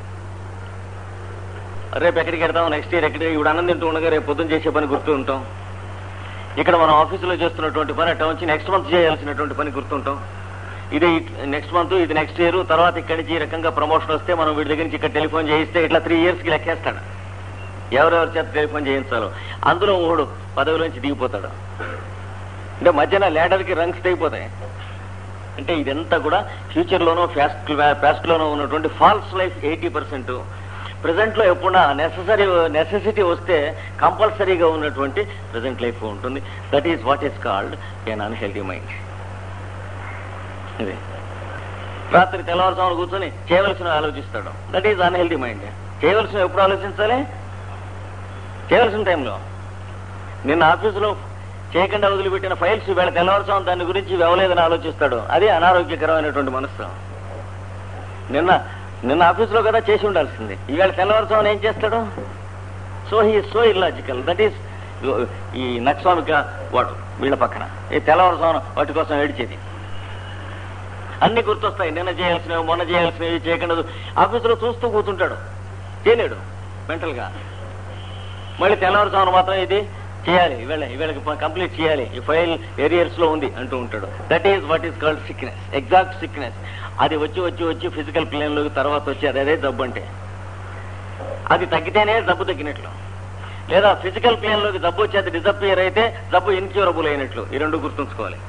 Speaker 1: రేపు ఎక్కడికి వెళ్తాం నెక్స్ట్ ఇయర్ ఎక్కడికి ఇప్పుడు అన్నం తింటూ ఉండగా రేపు పొద్దున్న చేసే పని గుర్తు ఉంటాం ఇక్కడ మనం ఆఫీసులో చేస్తున్నటువంటి పని అట్ట వచ్చి నెక్స్ట్ మంత్ చేయాల్సినటువంటి పని గుర్తుంటాం ఇది నెక్స్ట్ మంత్ ఇది నెక్స్ట్ ఇయర్ తర్వాత ఇక్కడి నుంచి ఈ రకంగా ప్రమోషన్ వస్తే మనం వీడి దగ్గర నుంచి ఇక్కడ టెలిఫోన్ చేయిస్తే ఇట్లా త్రీ ఇయర్స్ కి లెక్కేస్తాడు ఎవరెవరి చేత టెలిఫోన్ చేయించాలో అందులో ఒకడు పదవిలోంచి దిగిపోతాడు అంటే మధ్యన ladder కి రంగ్స్ తెగిపోతాయి అంటే ఇదంతా కూడా ఫ్యూచర్ లోనో ఫాస్ట్ ఫాస్ట్ లోనో ఉన్నటువంటి false life eighty percent present లో ఎప్పుడన్నా నెససరీ నెసెసిటీ వస్తే కంపల్సరీగా ఉన్నటువంటి ప్రజెంట్ లైఫ్ ఉంటుంది that is what is called an unhealthy mind ఇది రాత్రి తెల్లవారుజామున కూర్చొని చేయవలసిన ఆలోచిస్తాడు దట్ ఈజ్ అన్హెల్దీ మైండ్ చేయవలసిన ఎప్పుడు ఆలోచించాలి చేయవలసిన టైంలో నిన్న ఆఫీసులో చేయకుండా వదిలిపెట్టిన ఫైల్స్ వీళ్ళ తెల్లవారుజాము దాని గురించి వెవలేదని ఆలోచిస్తాడు అది అనారోగ్యకరమైనటువంటి మనస్సు నిన్న నిన్న ఆఫీసులో కదా చేసి ఉండాల్సింది ఈవేళ తెల్లవారుజామున ఏం చేస్తాడు so he so illogical that is ఈ నక్స్వామిక వాడు వీళ్ళ పక్కన ఈ తెల్లవారుజామున వాటి కోసం ఏడిచేది అన్ని గుర్తొస్తాయి నిన్న చేయాల్సినవి మొన్న చేయాల్సినవి చేయకుండా ఆఫీసులో చూస్తూ కూర్చుంటాడు చేయలేడు మెంటల్ గా మళ్ళీ తెల్లవారుజామున మాత్రం ఇది చేయాలి ఇవాళ ఇవాళకి కంప్లీట్ చేయాలి ఈ ఫైల్ ఏరియర్స్ లో ఉంది అంటూ ఉంటాడు that is what is called sickness exact sickness అది వచ్చి వచ్చి వచ్చి ఫిజికల్ ప్లేన్ లోకి తర్వాత వచ్చి అదే అదే జబ్బు అంటే అది తగ్గితేనే జబ్బు తగ్గినట్లు లేదా ఫిజికల్ ప్లేన్ లోకి జబ్బు వచ్చి అది డిజపియర్ అయితే జబ్బు ఇన్క్యూరబుల్ అయినట్లు ఈ రెండు గుర్తుంచుకోవాలి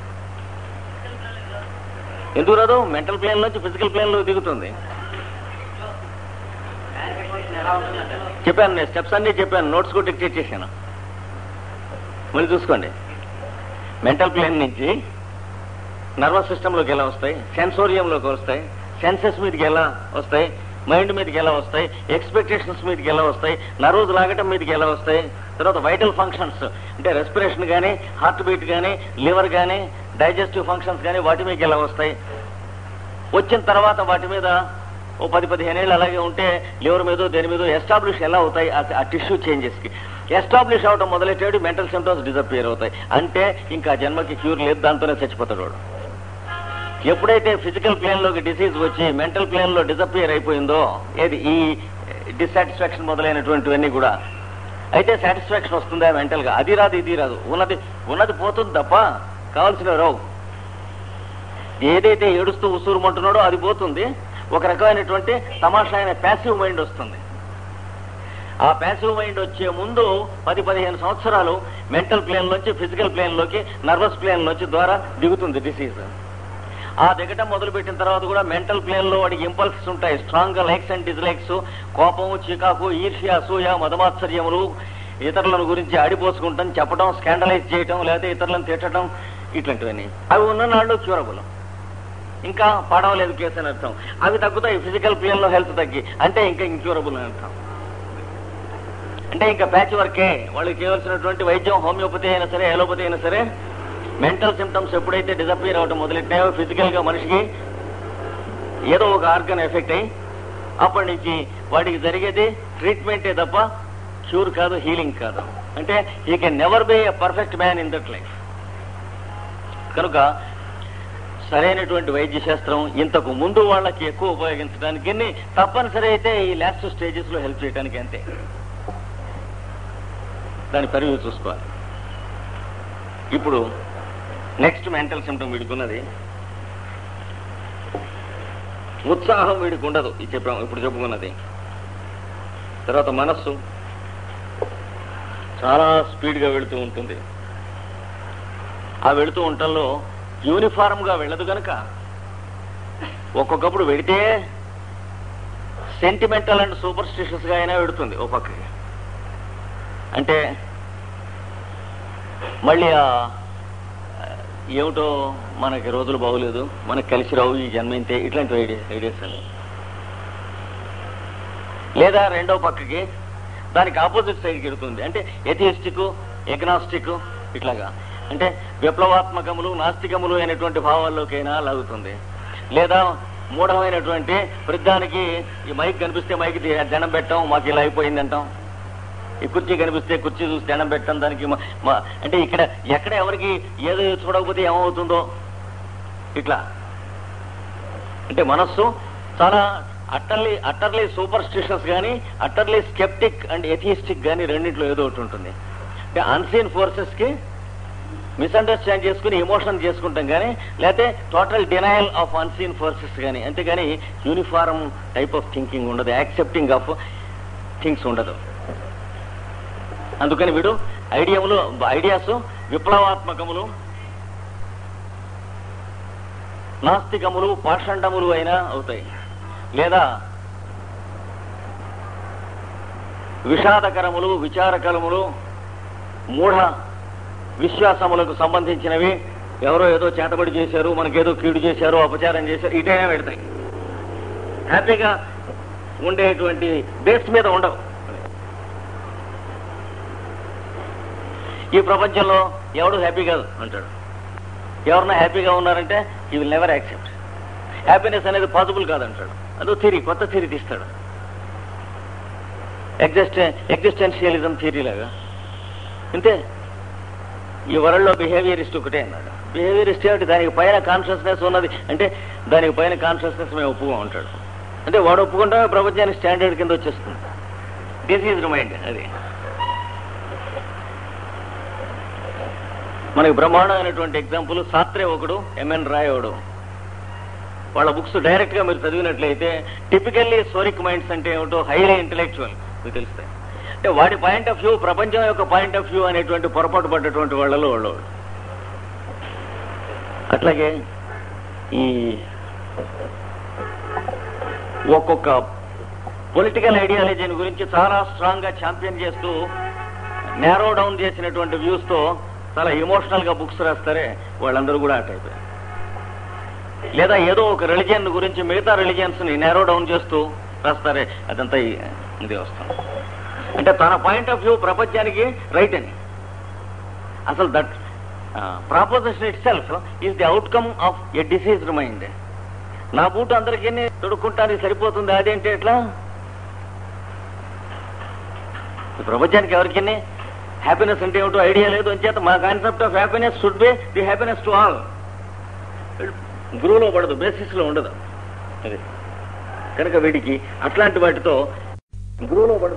Speaker 1: ఎందుకు రాదు మెంటల్ ప్లేన్ నుంచి ఫిజికల్ ప్లేన్ లోకి దిగుతుంది చెప్పాను నేను స్టెప్స్ అన్ని చెప్పాను నోట్స్ కూడా డిక్టేట్ చేశాను మళ్ళీ చూసుకోండి మెంటల్ ప్లేన్ నుంచి నర్వస్ సిస్టంలోకి ఎలా వస్తాయి సెన్సోరియంలోకి వస్తాయి సెన్సెస్ మీదకి ఎలా వస్తాయి మైండ్ మీదకి ఎలా వస్తాయి ఎక్స్పెక్టేషన్స్ మీదకి ఎలా వస్తాయి నర్వస్ లాగటం మీదకి ఎలా వస్తాయి తర్వాత వైటల్ ఫంక్షన్స్ అంటే రెస్పిరేషన్ కానీ హార్ట్ బీట్ కానీ లివర్ కానీ డైజెస్టివ్ ఫంక్షన్స్ కానీ వాటి మీదకి ఎలా వస్తాయి వచ్చిన తర్వాత వాటి మీద ఓ పది పదిహేను ఏళ్ళు అలాగే ఉంటే లివర్ మీద దేని మీద ఎస్టాబ్లిష్ ఎలా అవుతాయి ఆ- ఆ టిష్యూ చేంజెస్ కి ఎస్టాబ్లిష్ అవడం మొదలెట్టాడు మెంటల్ సిమ్టమ్స్ డిజపియర్ అవుతాయి అంటే ఇంకా జన్మకి క్యూర్ లేదు దాంతోనే చచ్చిపోతాడు వాడు ఎప్పుడైతే ఫిజికల్ ప్లేన్లోకి డిసీజ్ వచ్చి మెంటల్ ప్లేన్లో డిసపియర్ అయిపోయిందో ఏది ఈ డిస్సాటిస్ఫాక్షన్ మొదలైనటువంటివన్నీ కూడా అయితే సాటిస్ఫాక్షన్ వస్తుందా మెంటల్గా అది రాదు ఇది రాదు ఉన్నది ఉన్నది పోతుంది తప్ప కావాల్సిన రావు ఏదైతే ఏడుస్తూ ఉసూరుమంటున్నాడో అది పోతుంది ఒక రకమైనటువంటి తమాషా అయిన ప్యాసివ్ మైండ్ వస్తుంది ఆ ప్యాసివ్ మైండ్ వచ్చే ముందు పది పదిహేను సంవత్సరాలు మెంటల్ ప్లేన్ నుంచి ఫిజికల్ ప్లేన్ లోకి నర్వస్ ప్లేన్ నుంచి ద్వారా దిగుతుంది డిసీజ్ ఆ దిగటం మొదలుపెట్టిన తర్వాత కూడా మెంటల్ ప్లేన్ లో వాడికి ఇంపల్సెస్ ఉంటాయి స్ట్రాంగ్ గా లైక్స్ అండ్ డిస్లైక్స్ కోపము చికాకు ఈర్ష్య అసూయ మదమాత్సర్యములు ఇతరులను గురించి ఆడిపోసుకుంటాం చెప్పడం స్కాండలైజ్ చేయటం లేకపోతే ఇతరులను తిట్టడం ఇట్లాంటివన్నీ అవి ఉన్న నాళ్ళు క్యూరబుల్ ఇంకా పడవలేదు కేసు అని అర్థం అవి తగ్గుతాయి ఫిజికల్ ప్లేన్ లో హెల్త్ తగ్గి అంటే ఇంకా ఇంక్యూరబుల్ అని అర్థం అంటే ఇంకా ప్యాచ్ వర్కే వాళ్ళకి చేయవలసినటువంటి వైద్యం హోమియోపతి అయినా సరే ఎలోపతి అయినా సరే మెంటల్ సిమ్టమ్స్ ఎప్పుడైతే డిసపియర్ అవడం మొదలెట్టాయో ఫిజికల్ గా మనిషికి ఏదో ఒక ఆర్గన్ ఎఫెక్ట్ అయ్యి అప్పటి నుంచి వాడికి జరిగేది ట్రీట్మెంటే తప్ప క్యూర్ కాదు హీలింగ్ కాదు అంటే he can never be a perfect man in that life కనుక సరైనటువంటి వైద్య శాస్త్రం ఇంతకు ముందు వాళ్ళకి ఎక్కువ ఉపయోగించడానికి తప్పనిసరి అయితే ఈ లాస్ట్ స్టేజెస్ లో హెల్ప్ చేయడానికి అంతే దాని పరివి చూసుకోవాలి ఇప్పుడు నెక్స్ట్ మెంటల్ సిమ్టమ్ వీడుకున్నది ఉత్సాహం వీడికి ఉండదు ఇది చెప్పాం ఇప్పుడు చెప్పుకున్నది తర్వాత మనస్సు చాలా స్పీడ్గా వెళుతూ ఉంటుంది ఆ వెళుతూ ఉండటంలో యూనిఫామ్ గా వెళ్ళదు గనక ఒక్కొక్కప్పుడు వెడితే సెంటిమెంటల్ అండ్ సూపర్స్టిషియస్ గా అయినా వెడుతుంది ఓ పక్కకి అంటే మళ్ళీ ఆ ఏమిటో మనకి రోజులు బాగోలేదు మనకి కలిసి రావు ఈ జన్మ ఇంతే ఇట్లాంటి ఐడియా ఐడియాస్ అని లేదా రెండో పక్కకి దానికి ఆపోజిట్ సైడ్కి వెళుతుంది అంటే ఎథియిస్టిక్ ఎగ్నాస్టిక్ ఇట్లాగా అంటే విప్లవాత్మకములు నాస్తికములు అయినటువంటి భావాల్లోకైనా లాగుతుంది లేదా మూఢమైనటువంటి వృద్ధానికి ఈ మైక్ కనిపిస్తే మైక్ దండం పెట్టడం మాకు ఇలా అయిపోయింది అంటాం ఈ కుర్చీ కనిపిస్తే కుర్చీ చూసి దండం పెట్టడం దానికి మ- మ- అంటే ఇక్కడ ఎక్కడ ఎవరికి ఏదో చూడకపోతే ఏమవుతుందో ఇట్లా అంటే మనస్సు చాలా అట్టర్లీ అట్టర్లీ సూపర్స్టిషన్స్ కానీ అట్టర్లీ స్కెప్టిక్ అండ్ ఎథియిస్టిక్ కానీ రెండింటిలో ఏదో ఒకటి ఉంటుంది అంటే అన్సీన్ ఫోర్సెస్ కి మిస్అండర్స్టాండ్ చేసుకుని ఎమోషన్ చేసుకుంటాం కానీ లేకపోతే total denial of unseen forces కానీ అంతేగాని యూనిఫారం టైప్ ఆఫ్ థింకింగ్ ఉండదు యాక్సెప్టింగ్ ఆఫ్ థింగ్స్ ఉండదు అందుకని వీడు ఐడియాములు ఐడియాస్ విప్లవాత్మకములు నాస్తికములు పాషండములు అయినా అవుతాయి లేదా విషాదకరములు విచారకరములు మూఢ విశ్వాసములకు సంబంధించినవి ఎవరో ఏదో చేతబడి చేశారు మనకేదో కీడు చేశారు అపచారం చేశారు ఇటైనా పెడతాయి హ్యాపీగా ఉండేటువంటి బేస్ మీద ఉండవు ఈ ప్రపంచంలో ఎవడు హ్యాపీ కాదు అంటాడు ఎవరన్నా హ్యాపీగా ఉన్నారంటే he will never accept happiness అనేది పాసిబుల్ కాదంటాడు అదో థిరీ కొత్త థిరీ తీస్తాడు ఎగ్జిస్ట్ ఎగ్జిస్టెన్షియలిజం థియరీ లాగా అంతే ఈ వరల్డ్లో బిహేవియరిస్ట్ ఒకటే అన్నాడు బిహేవియరిస్ట్ ఏమిటి దానికి పైన కాన్షియస్నెస్ ఉన్నది అంటే దానికి పైన కాన్షియస్నెస్ మేము ఒప్పుకో ఉంటాడు అంటే వాడు ఒప్పుకుంటే ప్రపంచానికి స్టాండర్డ్ కింద వచ్చేస్తుంది దిస్ ఈజ్ మైండ్ అది మనకి బ్రహ్మాండమైనటువంటి ఎగ్జాంపుల్ సాత్రే ఒకడు ఎంఎన్ రాయ్ ఒకడు వాళ్ళ బుక్స్ డైరెక్ట్ గా మీరు చదివినట్లయితే టిపికల్లీ సోరిక్ మైండ్స్ అంటే ఏమిటో హైలీ ఇంటలెక్చువల్ మీకు తెలుస్తాయి అంటే వాడి పాయింట్ ఆఫ్ వ్యూ ప్రపంచం యొక్క పాయింట్ ఆఫ్ వ్యూ అనేటువంటి పొరపాటు పడ్డటువంటి వాళ్ళలో వాళ్ళు అట్లాగే ఈ ఒక్కొక్క పొలిటికల్ ఐడియాలజీని గురించి చాలా స్ట్రాంగ్ గా ఛాంపియన్ చేస్తూ నేరో డౌన్ చేసినటువంటి వ్యూస్ తో చాలా ఎమోషనల్ గా బుక్స్ రాస్తారే వాళ్ళందరూ కూడా ఆ టైప్ లేదా ఏదో ఒక రిలిజియన్ గురించి మిగతా రిలిజియన్స్ ని నేరో డౌన్ చేస్తూ రాస్తారే అదంతా ఈ- ఇది వస్తుంది అంటే తన పాయింట్ ఆఫ్ వ్యూ ప్రపంచానికి రైట్ అని అసలు that proposition itself is the outcome of a diseased mind నా బూట్ అందరికీ తొడుక్కుంటానికి సరిపోతుంది అదేంటి ఎట్లా ఈ ప్రపంచానికి ఎవరికి హ్యాపీనెస్ అంటే ఏమిటో ఐడియా లేదు అని చేత మా concept of happiness should be the happiness to all గురువులో పడదు బేసిస్ లో ఉండదు అది కనుక వీడికి అట్లాంటి వాటితో గురువులో పడదు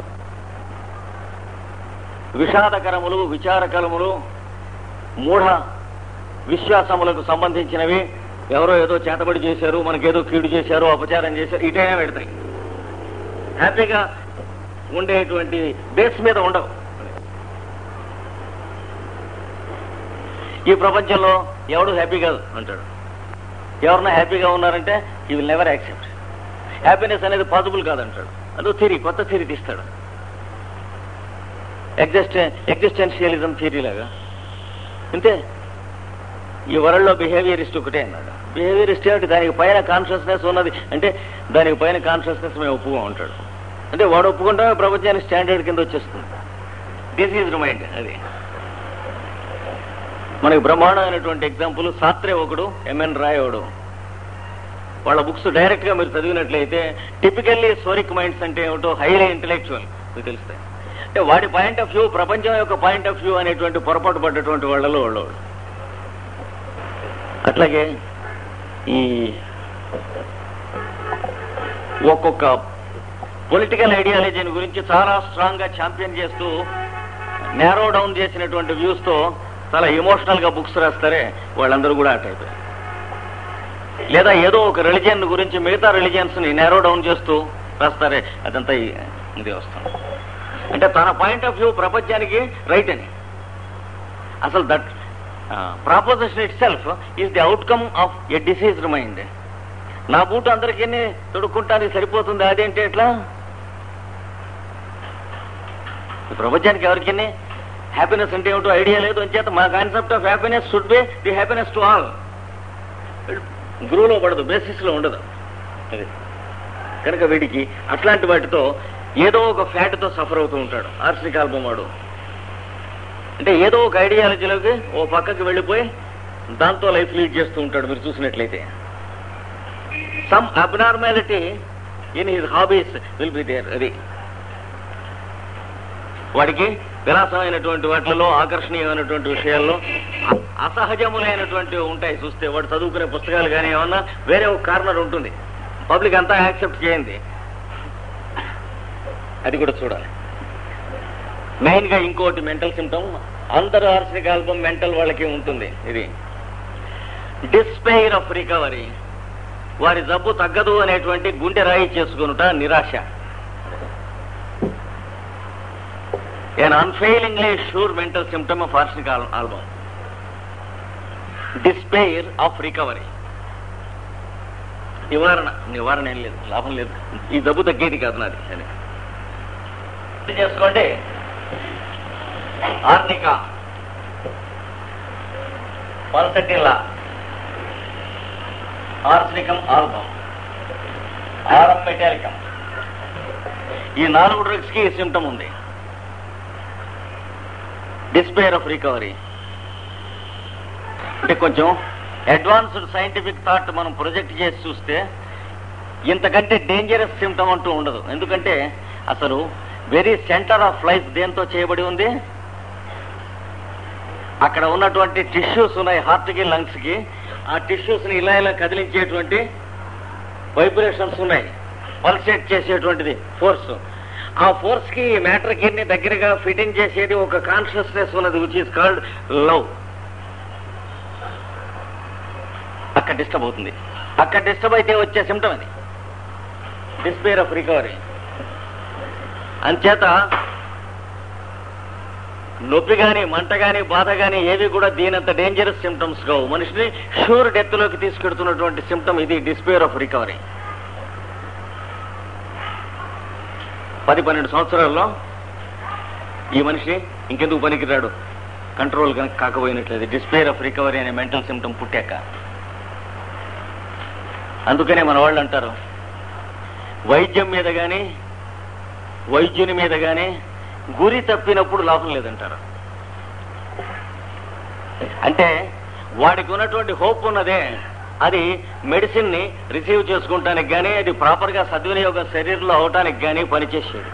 Speaker 1: విషాదకరములు విచారకరములు మూఢ విశ్వాసములకు సంబంధించినవి ఎవరో ఏదో చేతబడి చేశారు మనకేదో కీడు చేశారు అపచారం చేశారు ఇటైనా పెడతాయి హ్యాపీగా ఉండేటువంటి బేస్ మీద ఉండవు ఈ ప్రపంచంలో ఎవడు హ్యాపీ కాదు అంటాడు ఎవరన్నా హ్యాపీగా ఉన్నారంటే he will never accept happiness అనేది పాసిబుల్ కాదంటాడు అదో థిరీ కొత్త థిరీ తీస్తాడు ఎగ్జిస్టె ఎగ్జిస్టెన్షియలిజం థియరీ లాగా అంతే ఈ వరల్డ్లో బిహేవియరిస్ట్ ఒకటే అన్నాడు బిహేవియరిస్ట్ ఏమిటి దానికి పైన కాన్షియస్నెస్ ఉన్నది అంటే దానికి పైన కాన్షియస్నెస్ మేము ఒప్పుగా ఉంటాడు అంటే వాడు ఒప్పుకుంటే ప్రపంచానికి స్టాండర్డ్ కింద వచ్చేస్తుంది దిస్ ఈజ్ మైండ్ అది మనకి బ్రహ్మాండమైనటువంటి ఎగ్జాంపుల్ సాత్రే ఒకడు ఎంఎన్ రాయ్ ఒకడు వాళ్ళ బుక్స్ డైరెక్ట్ గా మీరు చదివినట్లయితే టిపికల్లీ సోరిక్ మైండ్స్ అంటే ఏమిటో హైలీ ఇంటలెక్చువల్ మీకు తెలుస్తాయి అంటే వాడి పాయింట్ ఆఫ్ వ్యూ ప్రపంచం యొక్క పాయింట్ ఆఫ్ వ్యూ అనేటువంటి పొరపాటు పడ్డటువంటి వాళ్ళలో వాళ్ళు అట్లాగే ఈ ఒక్కొక్క పొలిటికల్ ఐడియాలజీని గురించి చాలా స్ట్రాంగ్ గా ఛాంపియన్ చేస్తూ నేరో డౌన్ చేసినటువంటి వ్యూస్ తో చాలా ఎమోషనల్ గా బుక్స్ రాస్తారే వాళ్ళందరూ కూడా ఆ టైప్ లేదా ఏదో ఒక రిలిజియన్ గురించి మిగతా రిలిజియన్స్ ని నేరో డౌన్ చేస్తూ రాస్తారే అదంతా ఈ- ఇది వస్తుంది అంటే తన పాయింట్ ఆఫ్ వ్యూ ప్రపంచానికి రైట్ అని అసలు that proposition itself is the outcome of a diseased mind నా బూటు అందరికీ తొడుక్కుంటానికి సరిపోతుంది అదేంటి ఎట్లా ఈ ప్రపంచానికి ఎవరికి హ్యాపీనెస్ అంటే ఏమిటో ఐడియా లేదు అని చేత మా concept of happiness should be the happiness to all గురువులో పడదు బేసిస్ లో ఉండదు అది కనుక వీడికి అట్లాంటి వాటితో ఏదో ఒక ఫ్యాట్ తో సఫర్ అవుతూ ఉంటాడు ఆర్సిక్ ఆల్బమ్ వాడు అంటే ఏదో ఒక ఐడియాలజీలోకి ఓ పక్కకి వెళ్ళిపోయి దాంతో లైఫ్ లీడ్ చేస్తూ ఉంటాడు మీరు చూసినట్లయితే some abnormality in his hobbies will be there అది వాడికి విలాసమైనటువంటి వాటిలలో ఆకర్షణీయమైనటువంటి విషయాల్లో అ- అసహజములైనటువంటి ఉంటాయి చూస్తే వాడు చదువుకునే పుస్తకాలు కానీ ఏమన్నా వేరే ఒక కార్నర్ ఉంటుంది పబ్లిక్ అంతా యాక్సెప్ట్ చేయండి అది కూడా చూడాలి మెయిన్ గా ఇంకోటి మెంటల్ సిమ్టమ్ అందరు ఆర్సిక్ ఆల్బమ్ మెంటల్ వాళ్ళకి ఉంటుంది ఇది డిస్పైర్ ఆఫ్ రికవరీ వారి జబ్బు తగ్గదు అనేటువంటి గుండె రాయి చేసుకునుట నిరాశ an unfailingly sure mental symptom of arsenic al- album. Despair of recovery. నివారణ నివారణ ఏం లేదు లాభం లేదు ఈ జబ్బు తగ్గేది కాదు నాది అని ఇది చేసుకోండి arnica pulsatilla arsenicum album aurum metallicum ఈ నాలుగు డ్రగ్స్ కి సిమ్టమ్ ఉంది డిస్పేర్ ఆఫ్ రికవరీ అంటే కొంచెం అడ్వాన్స్డ్ సైంటిఫిక్ థాట్ మనం ప్రొజెక్ట్ చేసి చూస్తే ఇంతకంటే డేంజరస్ సిమ్టమ్ అంటూ ఉండదు ఎందుకంటే అసలు వెరీ సెంటర్ ఆఫ్ లైఫ్ దేంతో చేయబడి ఉంది అక్కడ ఉన్నటువంటి టిష్యూస్ ఉన్నాయి హార్ట్కి లంగ్స్కి ఆ టిష్యూస్ని ఇలా ఇలా కదిలించేటువంటి వైబ్రేషన్స్ ఉన్నాయి పల్సేట్ చేసేటువంటిది ఫోర్స్ ఆ ఫోర్స్ కి మ్యాటర్ కి దగ్గరగా ఫిటింగ్ చేసేది ఒక కాన్షియస్నెస్ ఉన్నది విచ్ ఈస్ కాల్డ్ లవ్ అక్కడ డిస్టర్బ్ అవుతుంది అక్కడ డిస్టర్బ్ అయితే వచ్చే సిమ్టమ్ అది డిస్పేర్ ఆఫ్ రికవరీ అంచేత నొప్పి గాని మంట గాని బాధ గాని ఏవి కూడా దీనంత డేంజరస్ సిమ్టమ్స్ కావు మనిషిని షూర్ డెత్ లోకి తీసుకెడుతున్నటువంటి సిమ్టమ్ ఇది డిస్పేర్ ఆఫ్ రికవరీ పది పన్నెండు సంవత్సరాల్లో ఈ మనిషి ఇంకెందుకు పనికిరాడు కంట్రోల్ కనుక కాకపోయినట్లేదు డిస్పేర్ ఆఫ్ రికవరీ అనే మెంటల్ సిమ్టమ్ పుట్టాక అందుకనే మన వాళ్ళు అంటారు వైద్యం మీద కానీ వైద్యుని మీద కానీ గురి తప్పినప్పుడు లాభం లేదంటారు అంటే వాడికి ఉన్నటువంటి హోప్ ఉన్నదే అది మెడిసిన్ ని రిసీవ్ చేసుకుంటానికి కానీ అది ప్రాపర్ గా సద్వినియోగం శరీరంలో అవటానికి కానీ పనిచేసేది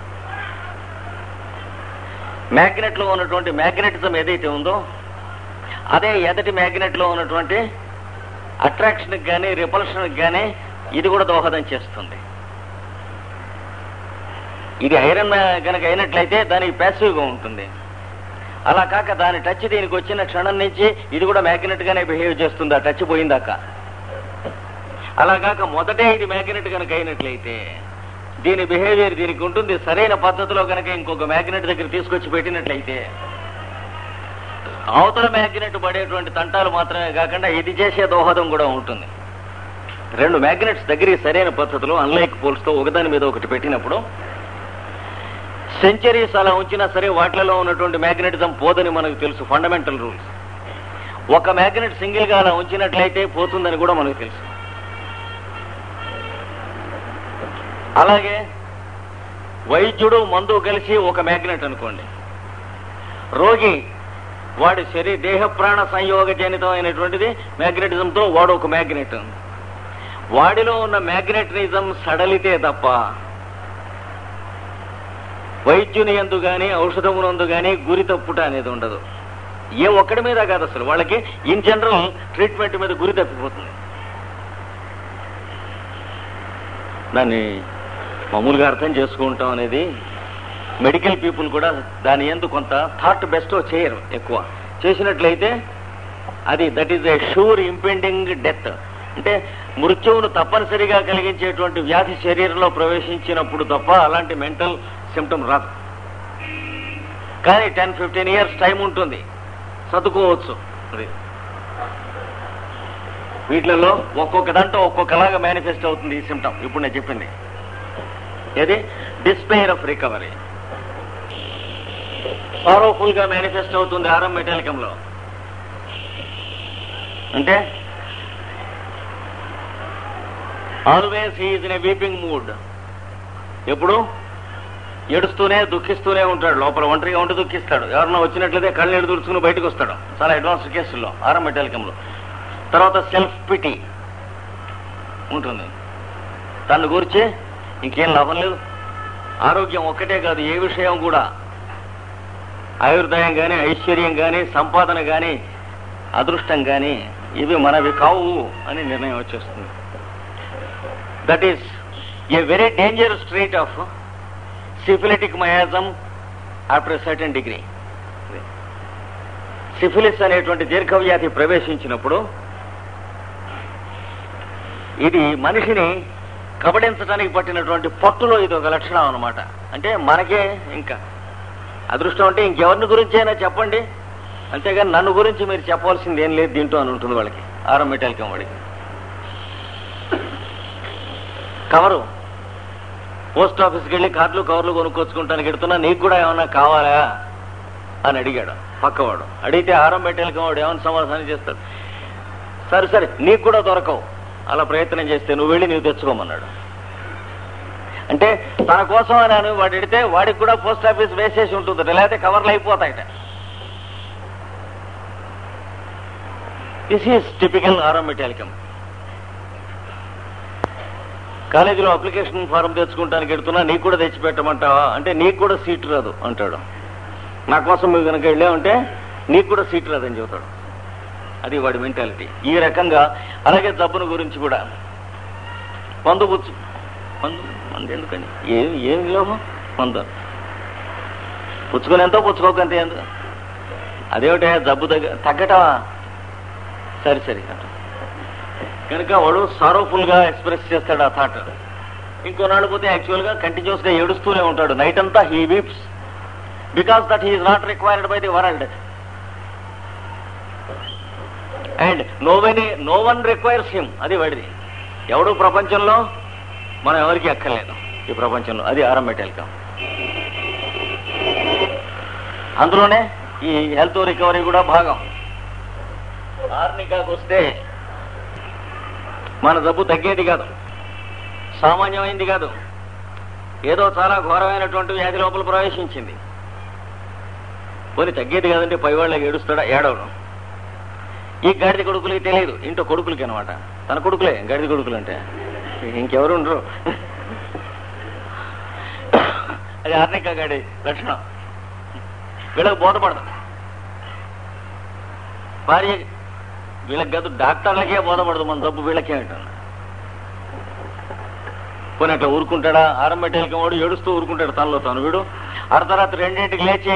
Speaker 1: మ్యాగ్నెట్ లో ఉన్నటువంటి మ్యాగ్నెటిజం ఏదైతే ఉందో అదే ఎదటి మ్యాగ్నెట్ లో ఉన్నటువంటి అట్రాక్షన్కి కానీ రిపల్షన్కి కానీ ఇది కూడా దోహదం చేస్తుంది ఇది ఐరన్ కనుక అయినట్లయితే దానికి ప్యాసివ్గా ఉంటుంది అలా కాక దాని టచ్ దీనికి వచ్చిన క్షణం నుంచి ఇది కూడా మ్యాగ్నెట్ గానే బిహేవ్ చేస్తుంది ఆ టచ్ పోయిందాక అలా కాక మొదటే ఇది మ్యాగ్నెట్ కనుక అయినట్లయితే దీని బిహేవియర్ దీనికి ఉంటుంది సరైన పద్ధతిలో కనుక ఇంకొక మ్యాగ్నెట్ దగ్గర తీసుకొచ్చి పెట్టినట్లయితే అవతల మ్యాగ్నెట్ పడేటువంటి తంటాలు మాత్రమే కాకుండా ఇది చేసే దోహదం కూడా ఉంటుంది రెండు మ్యాగ్నెట్స్ దగ్గర సరైన పద్ధతిలో అన్లైక్ పోల్స్తో ఒకదాని మీద ఒకటి పెట్టినప్పుడు సెంచరీస్ అలా ఉంచినా సరే వాటిలలో ఉన్నటువంటి మ్యాగ్నెటిజం పోదని మనకు తెలుసు ఫండమెంటల్ రూల్స్ ఒక మ్యాగ్నెట్ సింగిల్ గా అలా ఉంచినట్లయితే పోతుందని కూడా మనకు తెలుసు అలాగే వైద్యుడు మందు కలిసి ఒక మ్యాగ్నెట్ అనుకోండి రోగి వాడి శరీర దేహ ప్రాణ సంయోగ జనితమైనటువంటిది మ్యాగ్నెటిజంతో వాడు ఒక మ్యాగ్నెట్ వాడిలో ఉన్న మ్యాగ్నెటిజం సడలితే తప్ప వైద్యుని ఎందు గాని ఔషధమునందు గాని గురి తప్పుట అనేది ఉండదు ఏ ఒక్కడి మీద కాదు అసలు వాళ్ళకి ఇన్ జనరల్ ట్రీట్మెంట్ మీద గురి తప్పిపోతుంది దాన్ని మామూలుగా అర్థం చేసుకుంటాం అనేది మెడికల్ పీపుల్ కూడా దాని ఎందు కొంత థాట్ బెస్ట్ చేయరు ఎక్కువ చేసినట్లయితే అది that is a sure impending death అంటే మృత్యువును తప్పనిసరిగా కలిగించేటువంటి వ్యాధి శరీరంలో ప్రవేశించినప్పుడు తప్ప అలాంటి మెంటల్ సిమ్టమ్ రాదు కానీ టెన్ ఫిఫ్టీన్ ఇయర్స్ టైం ఉంటుంది చదువుకోవచ్చు అది వీటిలలో ఒక్కొక్క దాంట్లో ఒక్కొక్కలాగా మేనిఫెస్ట్ అవుతుంది ఈ సిమ్టమ్ ఇప్పుడు నేను చెప్పింది ఏది డిస్పైర్ ఆఫ్ రికవరీ పవర్ఫుల్ గా మేనిఫెస్ట్ అవుతుంది ఆరం మెటాలికంలో అంటే always he is in a weeping mood ఎప్పుడు ఏడుస్తూనే దుఃఖిస్తూనే ఉంటాడు లోపల ఒంటరిగా ఉండి దుఃఖిస్తాడు ఎవరన్నా వచ్చినట్లయితే కళ్ళు ఎడు తుడుచుకుని బయటకు వస్తాడు చాలా అడ్వాన్స్ కేసుల్లో ఆరం మెటాలికంలో తర్వాత సెల్ఫ్ పిటి ఉంటుంది దాన్ని గురించి ఇంకేం లాభం లేదు ఆరోగ్యం ఒక్కటే కాదు ఏ విషయం కూడా ఆయుర్దాయం కానీ ఐశ్వర్యం కానీ సంపాదన కానీ అదృష్టం కానీ ఇవి మనవి కావు అని నిర్ణయం వచ్చేస్తుంది that is a very dangerous street of syphilitic miasm after certain degree syphilis అనేటువంటి దీర్ఘవ్యాధి ప్రవేశించినప్పుడు ఇది మనిషిని కబడించడానికి పట్టినటువంటి పట్టులో ఇది ఒక లక్షణం అన్నమాట అంటే మనకే ఇంకా అదృష్టం అంటే ఇంకెవరిని గురించి అయినా చెప్పండి అంతేగాని నన్ను గురించి మీరు చెప్పవలసింది ఏం లేదు దీంట్లో అని ఉంటుంది వాళ్ళకి ఆరం మెటాలికం వాడికి కవరు పోస్ట్ ఆఫీస్కి వెళ్ళి కార్డులు కవర్లు కొనుక్కొచ్చుకుంటానికి ఎడుతున్నా నీకు కూడా ఏమన్నా కావాలా అని అడిగాడు పక్కవాడు అడిగితే ఆరం మెటాలికం వాడు ఏమైనా సమాధానం చేస్తాడు సరే సరే నీకు కూడా దొరకవు అలా ప్రయత్నం చేస్తే నువ్వు వెళ్ళి నీవు తెచ్చుకోమన్నాడు అంటే తన కోసం అని అని వాడు ఎడితే వాడికి కూడా పోస్ట్ ఆఫీస్ వేసేసి ఉంటుంది లేకపోతే కవర్లు అయిపోతాయట దిస్ ఈస్ టిపికల్ ఆరోమెటాలికం కాలేజీలో అప్లికేషన్ ఫారం తెచ్చుకుంటానికి వెళ్తున్నా నీకు కూడా తెచ్చి పెట్టమంటావా అంటే నీకు కూడా సీట్ రాదు అంటాడు నా కోసం మీరు కనుక వెళ్ళామంటే నీకు కూడా సీట్ రాదని చెబుతాడు అది వాడి మెంటాలిటీ ఈ రకంగా అలాగే జబ్బును గురించి కూడా మందు పుచ్చు మందు మందు ఎందుకని ఏం ఏం లోపం మందు పుచ్చుకొని ఎంతో పుచ్చుకోకంత ఎందుకు అదేమిటే జబ్బు తగ్గ తగ్గటమా సరే సరే కనుక వాడు సారోఫుల్ గా ఎక్స్ప్రెస్ చేస్తాడు ఆ థాట్ ఇంకో నాడు పోతే యాక్చువల్ గా కంటిన్యూస్ గా ఏడుస్తూనే ఉంటాడు నైట్ అంతా he weeps because that he is not required by the world and no any no one requires him అది వాడిది ఎవడు ప్రపంచంలో మనం ఎవరికి అక్కర్లేదు ఈ ప్రపంచంలో అది ఆరంభెటాలికం అందులోనే ఈ హెల్త్ రికవరీ కూడా భాగం ఆర్నికాకు వస్తే మన జబ్బు తగ్గేది కాదు సామాన్యమైంది కాదు ఏదో చాలా ఘోరమైనటువంటి వ్యాధి లోపల ప్రవేశించింది పోనీ తగ్గేది కాదంటే పైవాళ్ళకి ఏడుస్తాడా ఏడవడం ఈ గాడిద కొడుకులకి తెలియదు ఇంట్లో కొడుకులకి అనమాట తన కొడుకులే గాడిద కొడుకులు అంటే ఇంకెవరు ఉండరు అది ఆర్నిక గాడి లక్షణం వీళ్ళకి బోధపడదు భార్య వీళ్ళకి కాదు డాక్టర్లకే బోధపడదు మన జబ్బు వీళ్ళకే అంటాను పోనీ అట్లా ఊరుకుంటాడా ఆరంభటేలకి వాడు ఏడుస్తూ ఊరుకుంటాడు తనలో తాను వీడు అర్ధరాత్రి రెండింటికి లేచి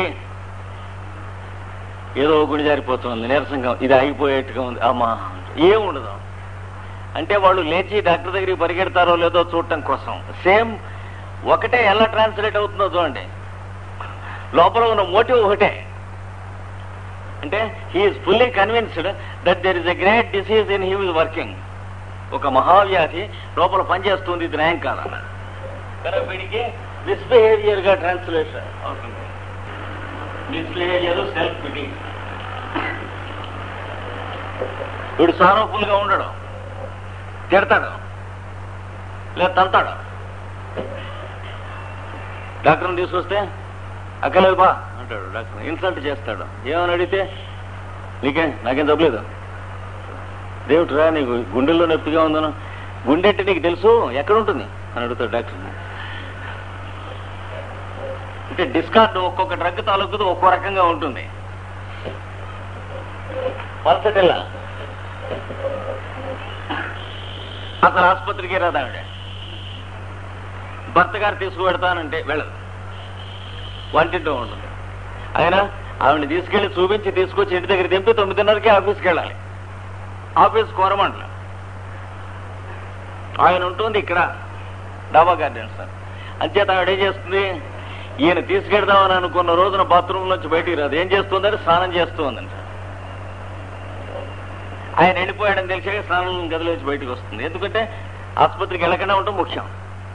Speaker 1: ఏదో గుడి జారిపోతుంది నీరసంగా ఇది ఆగిపోయేట్టుగా ఉంది అమ్మా ఏం ఉండదు అంటే వాళ్ళు లేచి డాక్టర్ దగ్గరికి పరిగెడతారో లేదో చూడటం కోసం సేమ్ ఒకటే ఎలా ట్రాన్స్లేట్ అవుతుందో చూడండి లోపల ఉన్న మోటివ్ ఒకటే అంటే he is fully convinced that there is a great disease in he was working ఒక మహావ్యాధి లోపల పనిచేస్తుంది ఇది న్యాయం కాదన్నాడు కనుక వీడికి మిస్బిహేవియర్ గా ట్రాన్స్లేషన్ అవుతుంది మిస్బిహేవియర్ సెల్ఫ్ పిటి వీడు సారోఫుల్ గా ఉండడు తిడతాడు లేదా తంతాడు డాక్టర్ని తీసుకొస్తే అక్కలేదు బా అంటాడు డాక్టర్ ఇన్సల్ట్ చేస్తాడు ఏమని అడిగితే నీకే నాకేం తప్పలేదు దేవుట్రా నీకు గుండెల్లో నొప్పిగా ఉందను గుండె అంటే నీకు తెలుసు ఎక్కడ ఉంటుంది అని అడుగుతాడు డాక్టర్ అంటే డిస్కార్డ్ ఒక్కొక్క డ్రగ్ తాలూకుది ఒక్కో రకంగా ఉంటుంది పల్సటెల్లా అసలు ఆసుపత్రికి రాదు ఆవిడ భర్త గారు తీసుకువెడతానంటే వెళ్ళదు వంటింటూ ఉంటుంది ఆయన ఆవిడని తీసుకెళ్లి చూపించి తీసుకొచ్చి ఇంటి దగ్గర దింపి తొమ్మిదిన్నరకి ఆఫీస్కి వెళ్ళాలి ఆఫీస్ కోరమండల ఆయన ఉంటుంది ఇక్కడ డాబా గార్డెన్ సార్ అంచేత ఆవిడ ఏం చేస్తుంది ఈయన తీసుకెడదామని అనుకున్న రోజున బాత్రూమ్ నుంచి బయటికి రాదు ఏం చేస్తుందని స్నానం చేస్తూ ఉందంట ఆయన వెళ్ళిపోయాడని తెలిసాక స్నానం గదిలోంచి బయటకు వస్తుంది ఎందుకంటే ఆసుపత్రికి వెళ్ళకుండా ఉండటం ముఖ్యం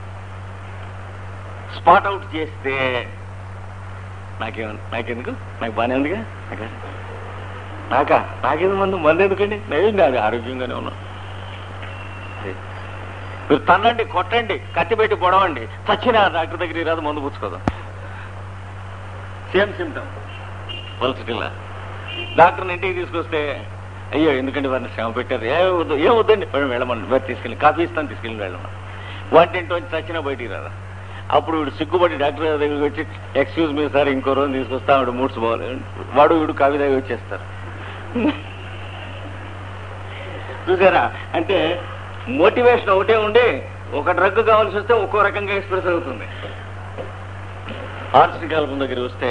Speaker 1: స్పాట్ అవుట్ చేస్తే నాకేం నాకెందుకు నాకు బాగానే ఉందిగా నాకా నాకా నాకేది మందు మందు ఎందుకండి నేను నాది ఆరోగ్యంగానే ఉన్నా అదే. మీరు తన్నండి కొట్టండి కత్తి పెట్టి పొడవండి చచ్చిన డాక్టర్ దగ్గరికి రాదు మందు పుచ్చుకోదాం సేమ్ సిమ్టమ్ పల్సిటిల్లా డాక్టర్ని ఇంటికి తీసుకొస్తే అయ్యో ఎందుకంటే వారిని శ్రమ పెట్టారు ఏ వద్దు ఏ వద్దండి మేడం వెళ్ళమని మరి తీసుకెళ్ళి కాఫీ ఇస్తాను తీసుకెళ్ళి వెళ్ళమని వంటింటి వచ్చి చచ్చినా బయటికి రాదా అప్పుడు వీడు సిగ్గుపడి డాక్టర్ గారి దగ్గరికి వచ్చి ఎక్స్క్యూజ్ మీ సార్ ఇంకో రోజు తీసుకొస్తా ఆవిడ మూడ్స్ పోవాలి వాడు వీడు కాఫీ దగ్గర వచ్చేస్తారు చూసారా అంటే మోటివేషన్ ఒకటే ఉండి ఒక డ్రగ్ కావాల్సి వస్తే ఒక్కో రకంగా ఎక్స్ప్రెస్ అవుతుంది ఆర్సికాల్పం దగ్గర వస్తే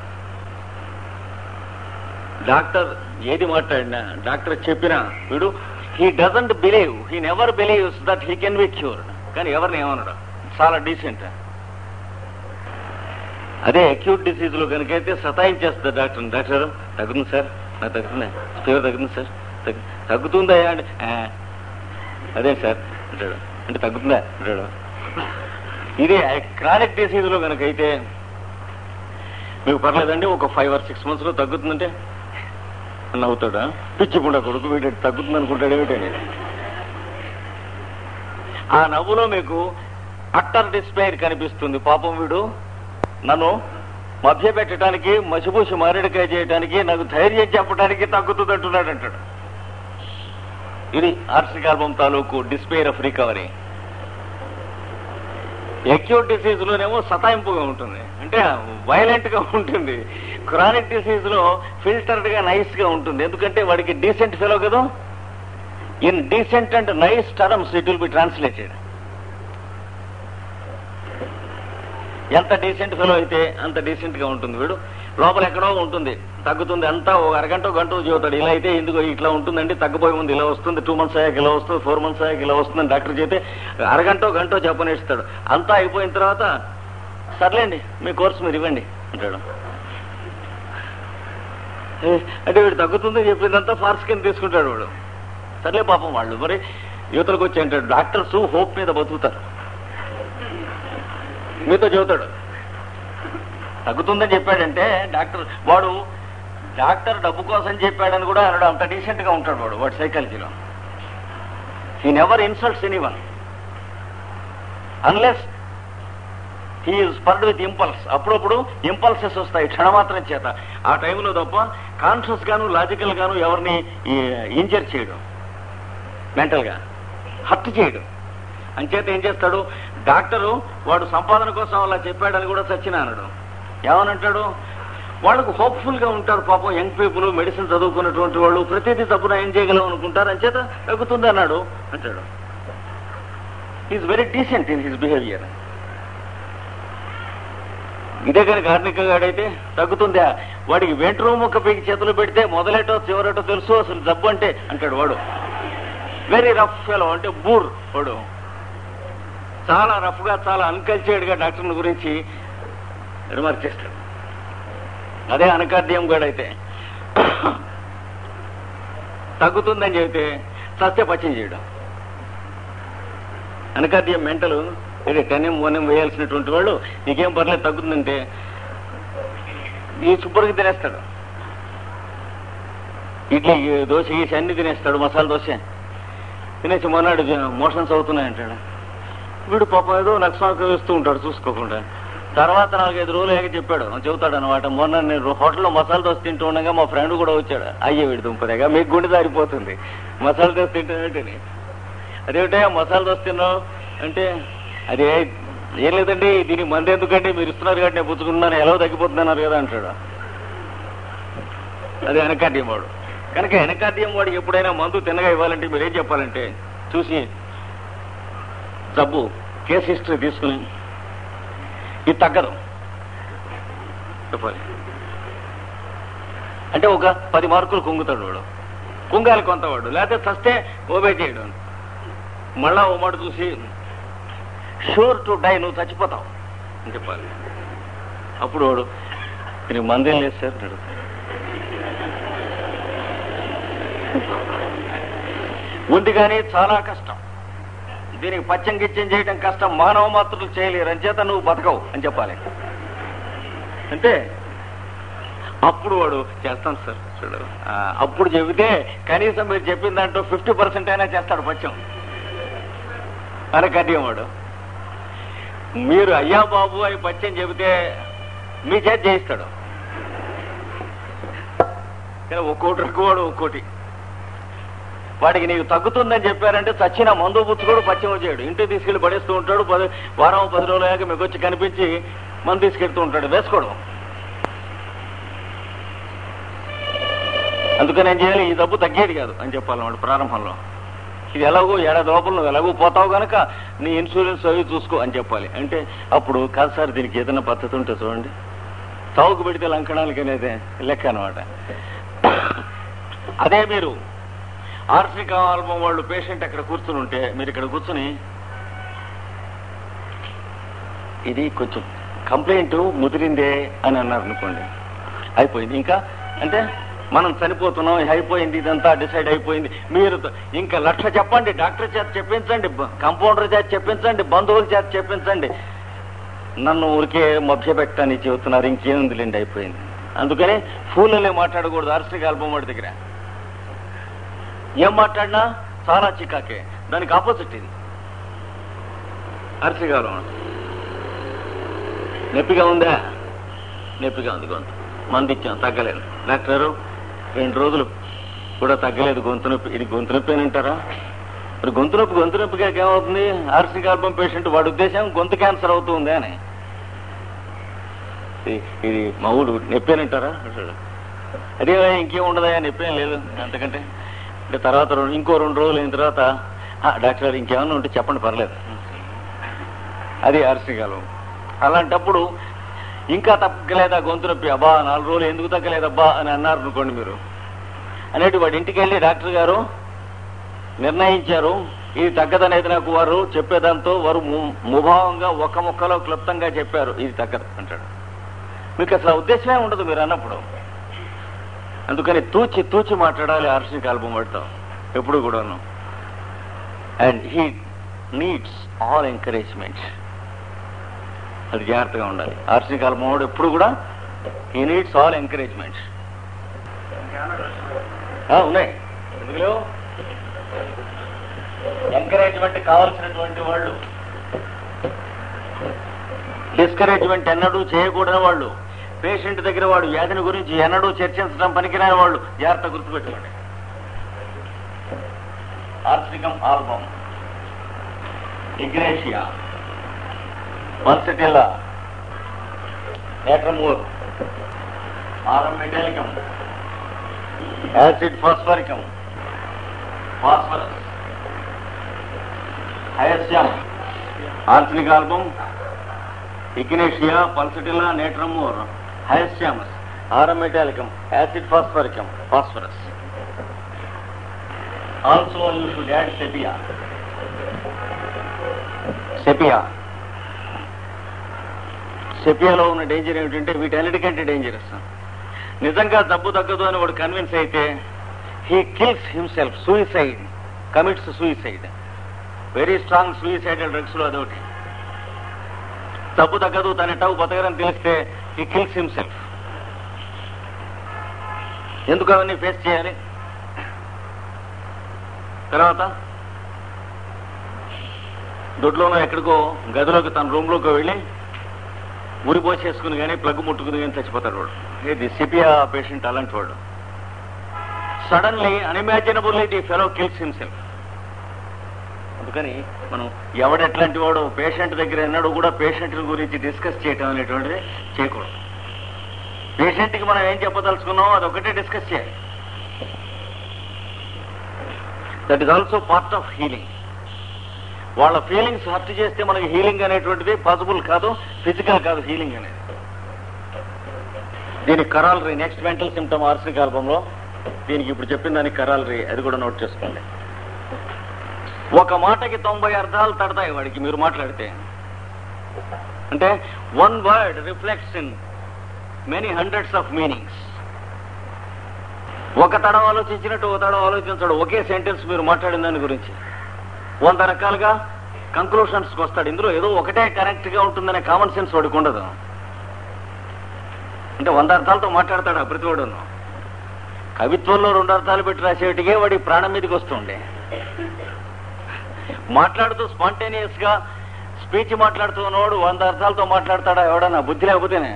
Speaker 1: డాక్టర్ ఏది మాట్లాడినా డాక్టర్ చెప్పినా వీడు he doesn't believe he never believes that he can be cured కానీ ఎవరిని ఏమనడు చాలా డీసెంట్ అదే అక్యూట్ డిసీజ్ లో కనుకైతే సతాయించేస్తుంది డాక్టర్ డాక్టర్ తగ్గుతుంది సార్ నాకు తగ్గుతుందా ఫీవర్ తగ్గుతుంది సార్ తగ్గు- తగ్గుతుందా అంటే "ఆ, అదే సార్ అంటాడు అంటే తగ్గుతుందా అంటాడు ఇది క్రానిక్ డిసీజ్ లో కనుకైతే మీకు పర్లేదండి ఒక ఫైవ్ ఆర్ సిక్స్ మంత్స్ లో తగ్గుతుందంటే నవ్వుతాడా పిచ్చి పుండ కొడుకు వీటి తగ్గుతుంది అనుకుంటాడు ఏమిటండి ఆ నవ్వులో మీకు అట్టర్ డిస్ప్లేర్ కనిపిస్తుంది పాపం వీడు నన్ను మభ్య పెట్టడానికి మసిపూసి మారేడుకాయ చేయడానికి నాకు ధైర్యం చెప్పడానికి తగ్గుతుంది అంటున్నాడు అంటాడు ఇది ఆర్సికాల్బం తాలూకు despair of recovery acute disease లోనేమో సతాయింపుగా ఉంటుంది అంటే వైలెంట్ గా ఉంటుంది క్రానిక్ డిసీజ్ లో ఫిల్టర్డ్ గా నైస్ గా ఉంటుంది ఎందుకంటే వాడికి డీసెంట్ ఫెలో కదా in decent and nice terms it will be translated ఎంత డీసెంట్ ఫెలో అయితే అంత డీసెంట్ గా ఉంటుంది వీడు లోపల ఎక్కడో ఉంటుంది తగ్గుతుంది అంతా ఒక అరగంట గంట చెబుతాడు ఇలా అయితే ఎందుకు ఇట్లా ఉంటుందండి తగ్గిపోయి ఉంది ఇలా వస్తుంది టూ మంత్స్ అయ్యాక ఇలా వస్తుంది ఫోర్ మంత్స్ అయ్యాక ఇలా వస్తుందని డాక్టర్ చేస్తే అరగంట గంట చెప్పనేస్తాడు అంతా అయిపోయిన తర్వాత సర్లేండి మీ కోర్సు మీరు ఇవ్వండి అంటాడు ఏ, అంటే వీడు తగ్గుతుందని చెప్పిందంతా ఫార్స్ కింద తీసుకుంటాడు వాడు సర్లే పాపం వాళ్ళు మరి యువతలకు వచ్చి అంటాడు డాక్టర్స్ హోప్ మీద బతుకుతారు మీతో చెబుతాడు తగ్గుతుందని చెప్పాడంటే డాక్టర్ వాడు డాక్టర్ డబ్బు కోసం చెప్పాడని కూడా అనడు అంత డీసెంట్ గా ఉంటాడు వాడు వాడు సైకాలజీలో he never insults anyone unless he spurred with impulse అప్పుడప్పుడు ఇంపల్సెస్ వస్తాయి క్షణమాత్రం చేత ఆ టైంలో తప్ప కాన్షియస్ గాను లాజికల్ గాను ఎవరిని ఇంజర్ చేయడం మెంటల్ గా హర్ట్ చేయడం అంచేత ఏం చేస్తాడు డాక్టరు వాడు సంపాదన కోసం అలా చెప్పాడని కూడా సచ్చిన అనడు ఏమనంటాడు వాళ్ళకు హోప్ఫుల్ గా ఉంటారు పాపం యంగ్ పీపుల్ మెడిసిన్ చదువుకున్నటువంటి వాళ్ళు ప్రతిదీ తప్పున ఏం చేయగలం అనుకుంటారు అంచేత తగ్గుతుంది అన్నాడు అంటాడు is very decent in his behaviour ఇదే కానీ కార్మిక గాడైతే తగ్గుతుందా వాడికి వెంట్రూ ముక్క పీకి చేతులు పెడితే మొదలెటో చివరటో తెలుసు అసలు జబ్బు అంటే అంటాడు వాడు వెరీ రఫ్ ఫెలో అంటే బూర్ వాడు చాలా రఫ్ గా చాలా అన్కల్చర్డ్ గా డాక్టర్ గురించి రిమార్క్ చేస్తాడు అదే అనకార్డియం గడైతే తగ్గుతుందని చెబితే సత్య పచ్చం చేయడం అనకార్డియం మెంటలు ఇది టెన్ఎం వన్ఎం వేయాల్సినటువంటి వాళ్ళు నీకేం పర్లేదు తగ్గుతుందంటే ఈ శుభ్రంగా తినేస్తాడు ఇడ్లీ దోశ గీసి అన్ని తినేస్తాడు మసాలా దోశ తినేసి మొన్నాడు మోషన్స్ అవుతున్నాయంటాడు వీడు పాపం ఏదో నక్సమాక వేస్తూ ఉంటాడు చూసుకోకుండా తర్వాత నాలుగైదు రోజులు ఏక చెప్పాడు చెబుతాడు అనమాట మొన్న నేను హోటల్లో మసాలా దోశ తింటూ ఉండగా మా ఫ్రెండ్ కూడా వచ్చాడు అయ్యే వీడి దుంపదేగా మీకు గుండె దారిపోతుంది మసాలా దోశ తింటానంటే అదేమిటే మసాలా దోశ తిన్నావు అంటే అదే ఏం లేదండి దీనికి మంది ఎందుకంటే మీరు ఇస్తున్నారు కాబట్టి నేను పుచ్చుకున్నాను ఎలా తగ్గిపోతుందన్నారు కదా అంటాడు అది వెనకాడ్యం వాడు కనుక వెనకాడ్యం వాడికి ఎప్పుడైనా మందు తిన్నగా ఇవ్వాలంటే మీరు ఏం చెప్పాలంటే చూసి జబ్బు కేసు హిస్టరీ తీసుకుని ఇది తగ్గదు చెప్పాలి అంటే ఒక పది మార్కులు కుంగుతాడు వాడు కుంగాలి కొంత వాడు లేకపోతే చస్తే ఓబే చేయడం మళ్ళా ఓ మాట చూసి షూర్ టు డై నువ్వు చచ్చిపోతావు అని చెప్పాలి అప్పుడు వాడు దీనికి మందేం లేదు సార్ అన్నాడు ఉంది కానీ చాలా కష్టం దీనికి పచ్చం గిచ్చం చేయడం కష్టం మానవ మాత్రులు చేయలేరు అంచేత నువ్వు బతకవు అని చెప్పాలి అంటే అప్పుడు వాడు చేస్తాను సార్ చూడు ఆ, అప్పుడు చెబితే కనీసం మీరు చెప్పిన దాంట్లో ఫిఫ్టీ పర్సెంట్ అయినా చేస్తాడు పచ్చం అని కట్టియం వాడు మీరు అయ్యా బాబు అని పచ్చం చెబితే మీ చేత చేయిస్తాడు కానీ ఒక్కోటి రక్కువాడు ఒక్కోటి వాడికి నీకు తగ్గుతుందని చెప్పారంటే చచ్చిన మందు పుచ్చుకోడు పచ్చం చేయడు ఇంటికి తీసుకెళ్లి పడేస్తూ ఉంటాడు పది వారం పది రోజులు అయ్యాక మీకు వచ్చి కనిపించి మందు తీసుకెళ్తూ ఉంటాడు వేసుకోవడం అందుకని ఏం చేయాలి ఈ డబ్బు తగ్గేది కాదు అని చెప్పాలి వాడు ప్రారంభంలో ఇది ఎలాగో ఏడాది లోపల నువ్వు ఎలాగో పోతావు కనుక నీ ఇన్సూరెన్స్ అవి చూసుకో అని చెప్పాలి అంటే అప్పుడు కాదు సార్ దీనికి ఏదైనా పద్ధతి ఉంటే చూడండి తావుకు పెడితే లంకణాలకి అనేది లెక్క అనమాట అదే మీరు ఆర్సిక ఆల్బం వాళ్ళు పేషెంట్ అక్కడ కూర్చుని ఉంటే మీరు ఇక్కడ కూర్చుని ఇది కొంచెం కంప్లైంట్ ముదిరిందే అని అన్నారు అనుకోండి అయిపోయింది ఇంకా అంటే మనం చనిపోతున్నాం అయిపోయింది ఇదంతా డిసైడ్ అయిపోయింది మీరు త- ఇంకా లక్ష చెప్పండి డాక్టర్ చేత చెప్పించండి బ- కంపౌండర్ చేత చెప్పించండి బంధువుల చేత చెప్పించండి నన్ను ఊరికే మభ్య పెట్టని చెబుతున్నారు ఇంకేముందిలేండి అయిపోయింది అందుకని ఫూలనే మాట్లాడకూడదు ఆర్సిక ఆల్బం వాడి దగ్గర ఏం మాట్లాడినా చాలా చికాకే దానికి ఆపోజిట్ ఇది అరిసిగాలం నొప్పిగా ఉందా నొప్పిగా ఉంది గొంతు మంది ఇచ్చాం తగ్గలేదు డాక్టర్ రెండు రోజులు కూడా తగ్గలేదు గొంతు నొప్పి ఇది గొంతు నొప్పి అని అంటారా మరి గొంతు నొప్పి గొంతు నొప్పిగా ఏమవుతుంది ఆర్సి గర్భం పేషెంట్ వాడి ఉద్దేశం గొంతు క్యాన్సర్ అవుతుంది అని ఇది- ఇది మౌడు నొప్పి అని అంటారా అంటాడు. అదే ఇంకేం ఉండదా నొప్పి ఏం లేదు అంతకంటే అంటే తర్వాత రెండు- ఇంకో రెండు రోజులు అయిన తర్వాత "ఆ, డాక్టర్ గారు ఇంకేమన్నా ఉంటే చెప్పండి పర్లేదు అది ఆర్సికాలం అలాంటప్పుడు ఇంకా తగ్గలేదా గొంతు నొప్పి అబ్బా నాలుగు రోజులు ఎందుకు తగ్గలేదబ్బా అని అన్నారు అనుకోండి మీరు అనేటి వాడి ఇంటికి వెళ్ళి డాక్టర్ గారు నిర్ణయించారు ఇది తగ్గదనేది నాకు వారు చెప్పేదాంతో వారు ము- ముభావంగా ఒక ముక్కలో క్లుప్తంగా చెప్పారు ఇది తగ్గదు అంటాడు మీకు అసలు ఆ ఉద్దేశమే ఉండదు మీరు అన్నప్పుడు అందుకని తూచి తూచి మాట్లాడాలి ఆర్షిక ఆల్బం వాడతాం ఎప్పుడు కూడాను and he needs all encouragement అది జాగ్రత్తగా ఉండాలి ఆర్షిక ఆల్బం వాడు ఎప్పుడు కూడా హీ నీడ్స్ ఆల్ ఎంకరేజ్మెంట్ ఉన్నాయి ఎందుకు లేవు ఎంకరేజ్మెంట్ కావాల్సినటువంటి వాళ్ళు డిస్కరేజ్మెంట్ ఎన్నడూ చేయకూడని వాళ్ళు పేషెంట్ దగ్గర వాడు వ్యాధిని గురించి ఎన్నడూ చర్చించడం పనికిరాని వాళ్ళు జాగ్రత్త గుర్తుపెట్టుకోండి ఆర్సికం ఆల్బం ఇగ్రేషియా pulsatilla natrum mur aurum metallicum acid phosphoricum phosphorus hyoscyamus arsenic album ignatia pulsatilla natrum mur hyoscyamus aurum metallicum acid phosphoricum phosphorus also you should add sepia sepia సెపియాలో ఉన్న డేంజర్ ఏమిటంటే వీటన్నిటికంటే డేంజరస్ నిజంగా జబ్బు తగ్గదు అని వాడు కన్విన్స్ అయితే he kills himself suicide commits suicide very strong suicidal drugs లో అదొకటి జబ్బు తగ్గదు తన ఎట్టవు బతకరని తెలిస్తే హీ కిల్స్ హిమ్సెల్ఫ్ ఎందుకు అవన్నీ ఫేస్ చేయాలి తర్వాత దొడ్లోనో ఎక్కడికో గదిలోకి తన రూమ్లోకి వెళ్ళి ఉరి పోసేసుకుని కానీ ప్లగ్ ముట్టుకుని కానీ చచ్చిపోతాడు వాడు ఇది సిపియా పేషెంట్ అలాంటి వాడు suddenly unimaginably the fellow kills himself అందుకని మనం ఎవడెట్లాంటి వాడు పేషెంట్ దగ్గర ఎన్నడూ కూడా పేషెంట్ గురించి డిస్కస్ చేయటం అనేటువంటిది చేయకూడదు పేషెంట్కి మనం ఏం చెప్పదలుచుకున్నామో అది ఒకటే డిస్కస్ చేయాలి that is also part of healing వాళ్ళ ఫీలింగ్స్ హర్ట్ చేస్తే మనకి హీలింగ్ అనేటువంటిది పాసిబుల్ కాదు ఫిజికల్ కాదు హీలింగ్ అనేది దీనికి కరాలరీ నెక్స్ట్ మెంటల్ సిమ్టమ్ ఆర్సిక్ ఆల్బంలో దీనికి ఇప్పుడు చెప్పిన దానికి కరాలరీ అది కూడా నోట్ చేసుకోండి ఒక మాటకి తొంభై అర్థాలు తడతాయి వాడికి మీరు మాట్లాడితే అంటే one word reflects in many hundreds of meanings ఒక తడం ఆలోచించినట్టు ఒక తడం ఆలోచించడు ఒకే సెంటెన్స్ మీరు మాట్లాడిన దాని గురించి వంద రకాలుగా కంక్లూషన్స్కి వస్తాడు ఇందులో ఏదో ఒకటే కరెక్ట్ గా ఉంటుందనే కామన్ సెన్స్ వాడికి ఉండదు అంటే వంద అర్థాలతో మాట్లాడతాడు ఆ ప్రతివాడును కవిత్వంలో రెండు అర్థాలు పెట్టి రాసేటికే వాడి ప్రాణం మీదకి వస్తుండే మాట్లాడుతూ స్పాంటేనియస్ గా స్పీచ్ మాట్లాడుతూ ఉన్నవాడు వంద అర్థాలతో మాట్లాడతాడా ఎవడన్నా బుద్ధి లేకపోతేనే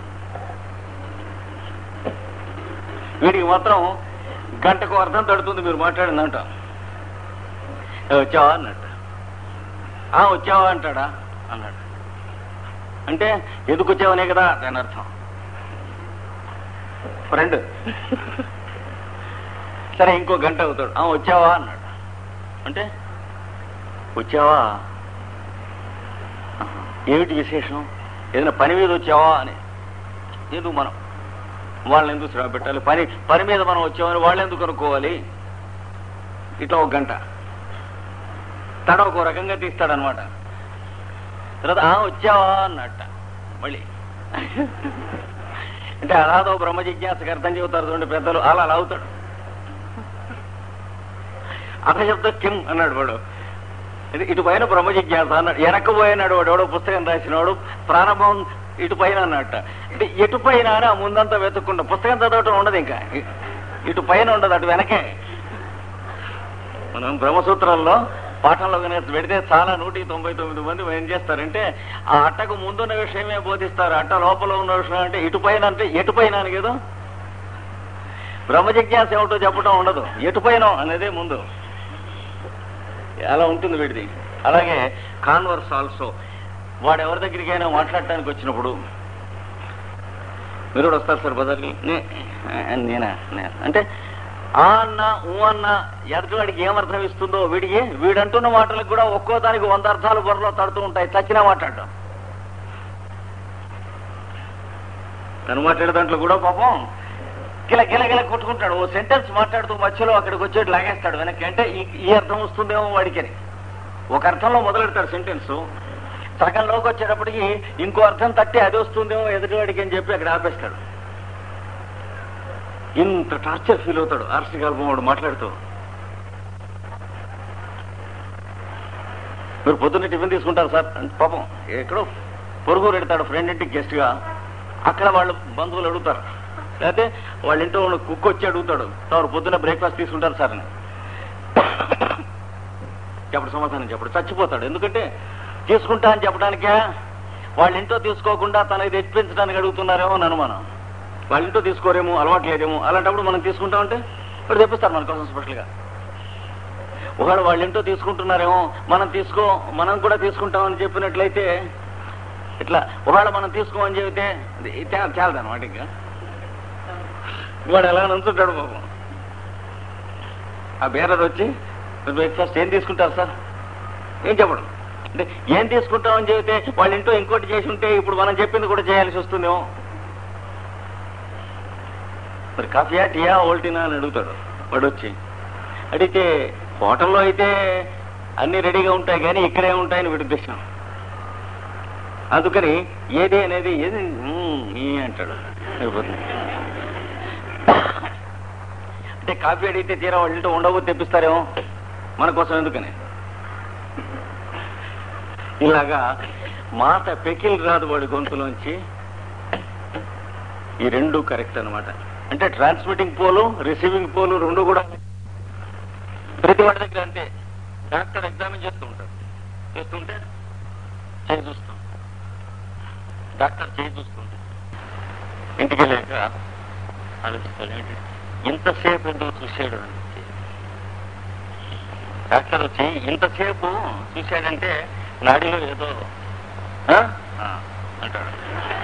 Speaker 1: వీడికి మాత్రం గంటకు అర్థం తడుతుంది మీరు మాట్లాడిందంట "ఏ, వచ్చావా అన్నట్టు ఆ వచ్చావా అంటాడా అన్నాడు అంటే ఎందుకు వచ్చావనే కదా దాని అర్థం ఫ్రెండ్ సరే ఇంకో గంట అవుతాడు ఆ వచ్చావా అన్నాడు అంటే వచ్చావా ఆహా. ఏమిటి విశేషం ఏదైనా పని మీద వచ్చావా అని ఎందుకు మనం వాళ్ళని ఎందుకు శ్రమ పెట్టాలి పని పని మీద మనం వచ్చామని వాళ్ళు ఎందుకు అనుకోవాలి ఇట్లా ఒక గంట తడ ఒక రకంగా తీస్తాడనమాట తర్వాత ఆ వచ్చావా అన్నట్ట మళ్ళీ అంటే అలాదో బ్రహ్మ జిజ్ఞాసకు అర్థం చెబుతారు చూడండి పెద్దలు అలా అలా అవుతాడు అర్థశబ్ద కిం అన్నాడు వాడు ఇది ఇటు పైన బ్రహ్మ జిజ్ఞాస అన్నాడు వెనక్కపోయినాడు వాడు ఎవడో పుస్తకం రాసినవాడు ప్రారంభం ఇటు పైన అన్నట్ట అంటే ఎటు పైన అని ఆ ముందంతా వెతుక్కుంటాం పుస్తకం చదవటం ఉండదు ఇంకా ఇటు పైన ఉండదు అటు వెనకే మనం బ్రహ్మసూత్రాల్లో పాఠంలో కనుక పెడితే చాలా నూటికి తొంభై తొమ్మిది మంది ఏం చేస్తారంటే ఆ అట్టకు ముందున్న విషయమే బోధిస్తారు అట్ట లోపల ఉన్న విషయం అంటే ఇటు పైన అంటే ఎటు పైన అని కదా బ్రహ్మ జిజ్ఞాస ఏమిటో చెప్పడం ఉండదు ఎటు పైన అనేదే ముందు అలా ఉంటుంది వీడిది అలాగే కాన్వర్స్ ఆల్సో వాడు ఎవరి దగ్గరికైనా మాట్లాడటానికి వచ్చినప్పుడు మీరు కూడా వస్తారు సార్ బజార్కి నే- నేనా నే- అంటే ఆ అన్న ఊ అన్న ఎదుటివాడికి ఏమర్థం ఇస్తుందో వీడికి వీడంటున్న మాటలకు కూడా ఒక్కో దానికి వంద అర్థాలు బుర్రలో తడుతూ ఉంటాయి చచ్చినా మాట్లాడడం తను మాట్లాడే దాంట్లో కూడా పాపం గిల గిల గిల కొట్టుకుంటాడు ఓ సెంటెన్స్ మాట్లాడుతూ మధ్యలో అక్కడికి వచ్చేట్టు లాగేస్తాడు వెనక్కి అంటే ఈ- ఈ అర్థం వస్తుందేమో వాడికని ఒక అర్థంలో మొదలెడతాడు సెంటెన్స్ సగంలోకి వచ్చేటప్పటికి ఇంకో అర్థం తట్టి అది వస్తుందేమో ఎదుటివాడికి అని చెప్పి అక్కడ ఆపేస్తాడు ఇంత టార్చర్ ఫీల్ అవుతాడు ఆర్సి గల్పం వాడు మాట్లాడుతూ మీరు పొద్దున్న టిఫిన్ తీసుకుంటారు సార్ అంటే పాపం ఎక్కడో పొరుగు పెడతాడు ఫ్రెండ్ ఇంటికి గెస్ట్ గా అక్కడ వాళ్ళు బంధువులు అడుగుతారు లేకపోతే వాళ్ళ ఇంట్లో ఉన్న కుక్ వచ్చి అడుగుతాడు సార్ పొద్దున్న బ్రేక్ఫాస్ట్ తీసుకుంటారు సార్ అని చెప్పడు సమాధానం చెప్పడు చచ్చిపోతాడు ఎందుకంటే తీసుకుంటా అని చెప్పడానికే వాళ్ళ ఇంట్లో తీసుకోకుండా తనకి తెప్పించడానికి అడుగుతున్నారేమో అని అనుమానం వాళ్ళ ఇంట్లో తీసుకోరేమో అలవాటు లేదేమో అలాంటప్పుడు మనం తీసుకుంటామంటే ఇప్పుడు తెప్పిస్తారు మన కోసం స్పెషల్గా ఒకవేళ వాళ్ళ ఇంట్లో తీసుకుంటున్నారేమో మనం తీసుకో మనం కూడా తీసుకుంటామని చెప్పినట్లయితే ఇట్లా ఒకవేళ మనం తీసుకోమని చెబితే ఇది చాలా చాలదు అనమాట ఇంకా వాడు ఎలా నుంచుంటాడు బాబు ఆ బేరర్ వచ్చి బ్రేక్ఫాస్ట్ ఏం తీసుకుంటారు సార్ ఏం చెప్పడం అంటే ఏం తీసుకుంటామని చెబితే వాళ్ళ ఇంట్లో ఇంకోటి చేసి ఉంటే ఇప్పుడు మనం చెప్పింది కూడా చేయాల్సి వస్తుందేమో మరి కాఫీయా టీయా ఓల్టీనా అని అడుగుతాడు వాడు వచ్చి అడిగితే హోటల్లో అయితే అన్ని రెడీగా ఉంటాయి కానీ ఇక్కడే ఉంటాయని వీడి ఉద్దేశం అందుకని ఏది అనేది ఏది మ్మ్, ఈ అంటాడు అయిపోతుంది అంటే కాఫీ అడిగితే తీరా వాళ్ళ ఇంట్లో ఉండవు తెప్పిస్తారేమో మన కోసం ఎందుకని ఇలాగా మాట పెకిల్ రాదు వాడి గొంతులోంచి ఈ రెండు కరెక్ట్ అన్నమాట అంటే ట్రాన్స్మిటింగ్ పోలు రిసీవింగ్ పోలు రెండు కూడా ప్రతి వాడి దగ్గర అంతే డాక్టర్ ఎగ్జామిన్ చేస్తూ ఉంటాడు చేస్తుంటే చేయి చూస్తాం డాక్టర్ చేయి చూస్తుంటే ఇంటికి వెళ్ళాక ఆలోచిస్తాడు ఏంటి ఇంతసేపు ఎందుకు చూశాడు అని డాక్టర్ వచ్చి ఇంతసేపు చూశాడంటే నాడిలో ఏదో ఆ? ఆ, అంటాడు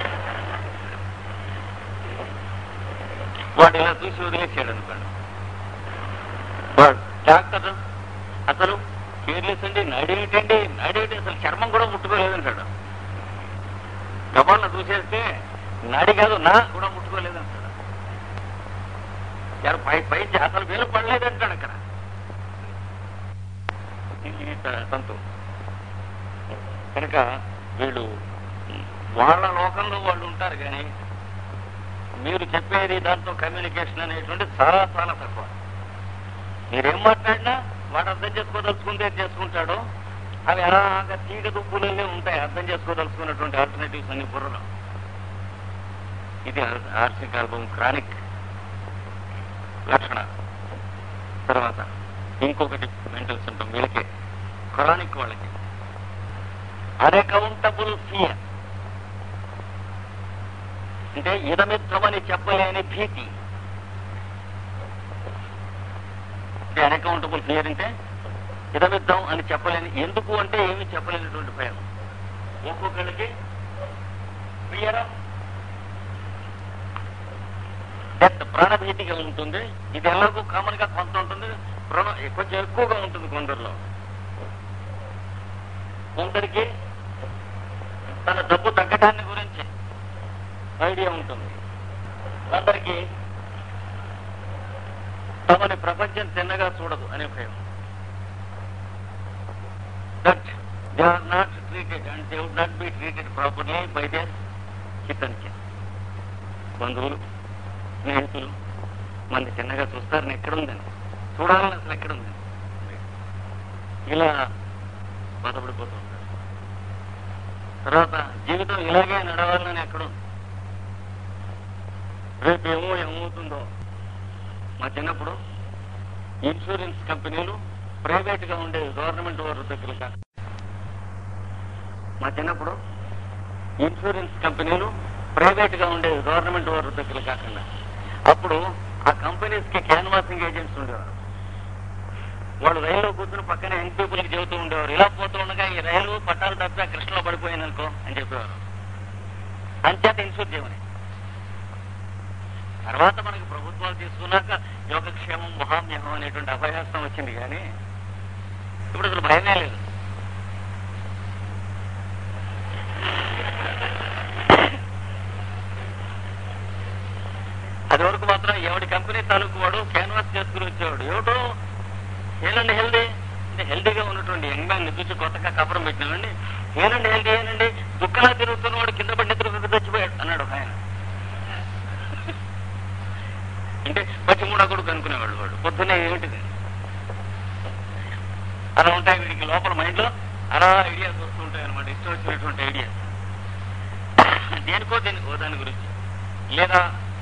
Speaker 1: వాడు ఇలా చూసి వదిలేసాడు అనుకోండి వాడు డాక్టర్ అసలు కేర్లెస్ అండి నడేటండి నడేటి అసలు చర్మం కూడా ముట్టుకోలేదంటాడు గబాలను చూసేస్తే నాడి కాదు నా కూడా ముట్టుకోలేదంటాడు చర్- పై పై అసలు వేలు పడలేదంటాడు అక్కడ ఈ తంతు కనుక వీళ్ళు వాళ్ళ లోకంలో వాళ్ళు ఉంటారు కానీ మీరు చెప్పేది దాంతో కమ్యూనికేషన్ అనేటువంటి చాలా చాలా తక్కువ మీరేం మాట్లాడినా వాడు అర్థం చేసుకోదలుచుకుంటే చేసుకుంటాడు అవి అలాగా తీగ దుబ్బులనే ఉంటాయి అర్థం చేసుకోదలుచుకున్నటువంటి ఆల్టర్నేటివ్స్ అన్ని బుర్రలో ఇది ఆర్సిక్ ఆల్బమ్ క్రానిక్ లక్షణ తర్వాత ఇంకొకటి మెంటల్ సిమ్టమ్ వీళ్ళకి క్రానిక్ వాళ్ళకి అన్అకౌంటబుల్ ఫియర్ అంటే ఇదమిత్రమని చెప్పలేని భీతి అంటే అన్అకౌంటబుల్ ఫియర్ అంటే ఇదమిద్దాం అని చెప్పలేని ఎందుకు అంటే ఏమి చెప్పలేనటువంటి భయం ఒక్కొక్కరికి ఫియర్ ఆఫ్ డెత్ ప్రాణభీతిగా ఉంటుంది ఇది ఎలాగో కామన్ గా కొంత ఉంటుంది ప్రాణ కొంచెం ఎక్కువగా ఉంటుంది కొందరిలో కొందరికి తన డబ్బు తగ్గటాన్ని గురించి ఐడియా ఉంటుంది కొందరికి తమని ప్రపంచం తిన్నగా చూడదు అనే భయం that they are not treated and they would not be treated properly by their కితన్కి బంధువులు స్నేహితులు మంది చిన్నగా చూస్తారని ఎక్కడుందని చూడాలని అసలు ఎక్కడుందని ఇలా బాధపడిపోతూ ఉంటారు తర్వాత జీవితం ఇలాగే నడవాలని ఎక్కడుంది రేపు ఏమో ఏమవుతుందో మా చిన్నప్పుడు ఇన్సూరెన్స్ కంపెనీలు ప్రైవేట్ గా ఉండేవి గవర్నమెంట్ వారి దగ్గర కాక మా చిన్నప్పుడు ఇన్సూరెన్స్ కంపెనీలు ప్రైవేట్ గా ఉండేవి గవర్నమెంట్ వారి దగ్గర కాకుండా అప్పుడు ఆ కంపెనీస్ కి క్యాన్వాసింగ్ ఏజెంట్స్ ఉండేవారు వాళ్ళు రైల్లో కూర్చుని పక్కన యంగ్ పీపుల్ కి చెబుతూ ఉండేవారు ఇలా పోతూ ఉండగా ఈ రైలు పట్టాలు తప్పి ఆ కృష్ణలో పడిపోయింది అనుకో అని చెప్పేవారు అంచేత ఇన్సూర్ చేయమని తర్వాత మనకి ప్రభుత్వాలు తీసుకున్నాక యోగక్షేమం మహామ్యహం అనేటువంటి అభయాస్తం వచ్చింది కానీ ఇప్పుడు అసలు భయమే లేదు అది వరకు మాత్రం ఎవడి కంపెనీ తాలూకు వాడు క్యాన్వాస్ చేసుకుని వచ్చేవాడు ఏమిటో ఏనండి హెల్దీ అంటే హెల్దీగా ఉన్నటువంటి యంగ్ మ్యాన్ చూసి కొత్తగా కపరం పెట్టినామండి ఏనండి హెల్దీ ఏనండి దుఃఖలా తిరుగుతున్నవాడు కింద పడి నిద్ర చచ్చిపోయాడు అన్నాడు ఒక ఆయన అంటే పచ్చి మూడా కొడుకు అనుకునేవాడు వాడు పొద్దున్నే ఏమిటిది అలా ఉంటాయి వీడికి లోపల మైండ్ లో అలా ఐడియాస్ వస్తుంటాయి అనమాట ఇష్టం వచ్చినటువంటి ఐడియా దేనికో దేనికో దాని గురించి లేదా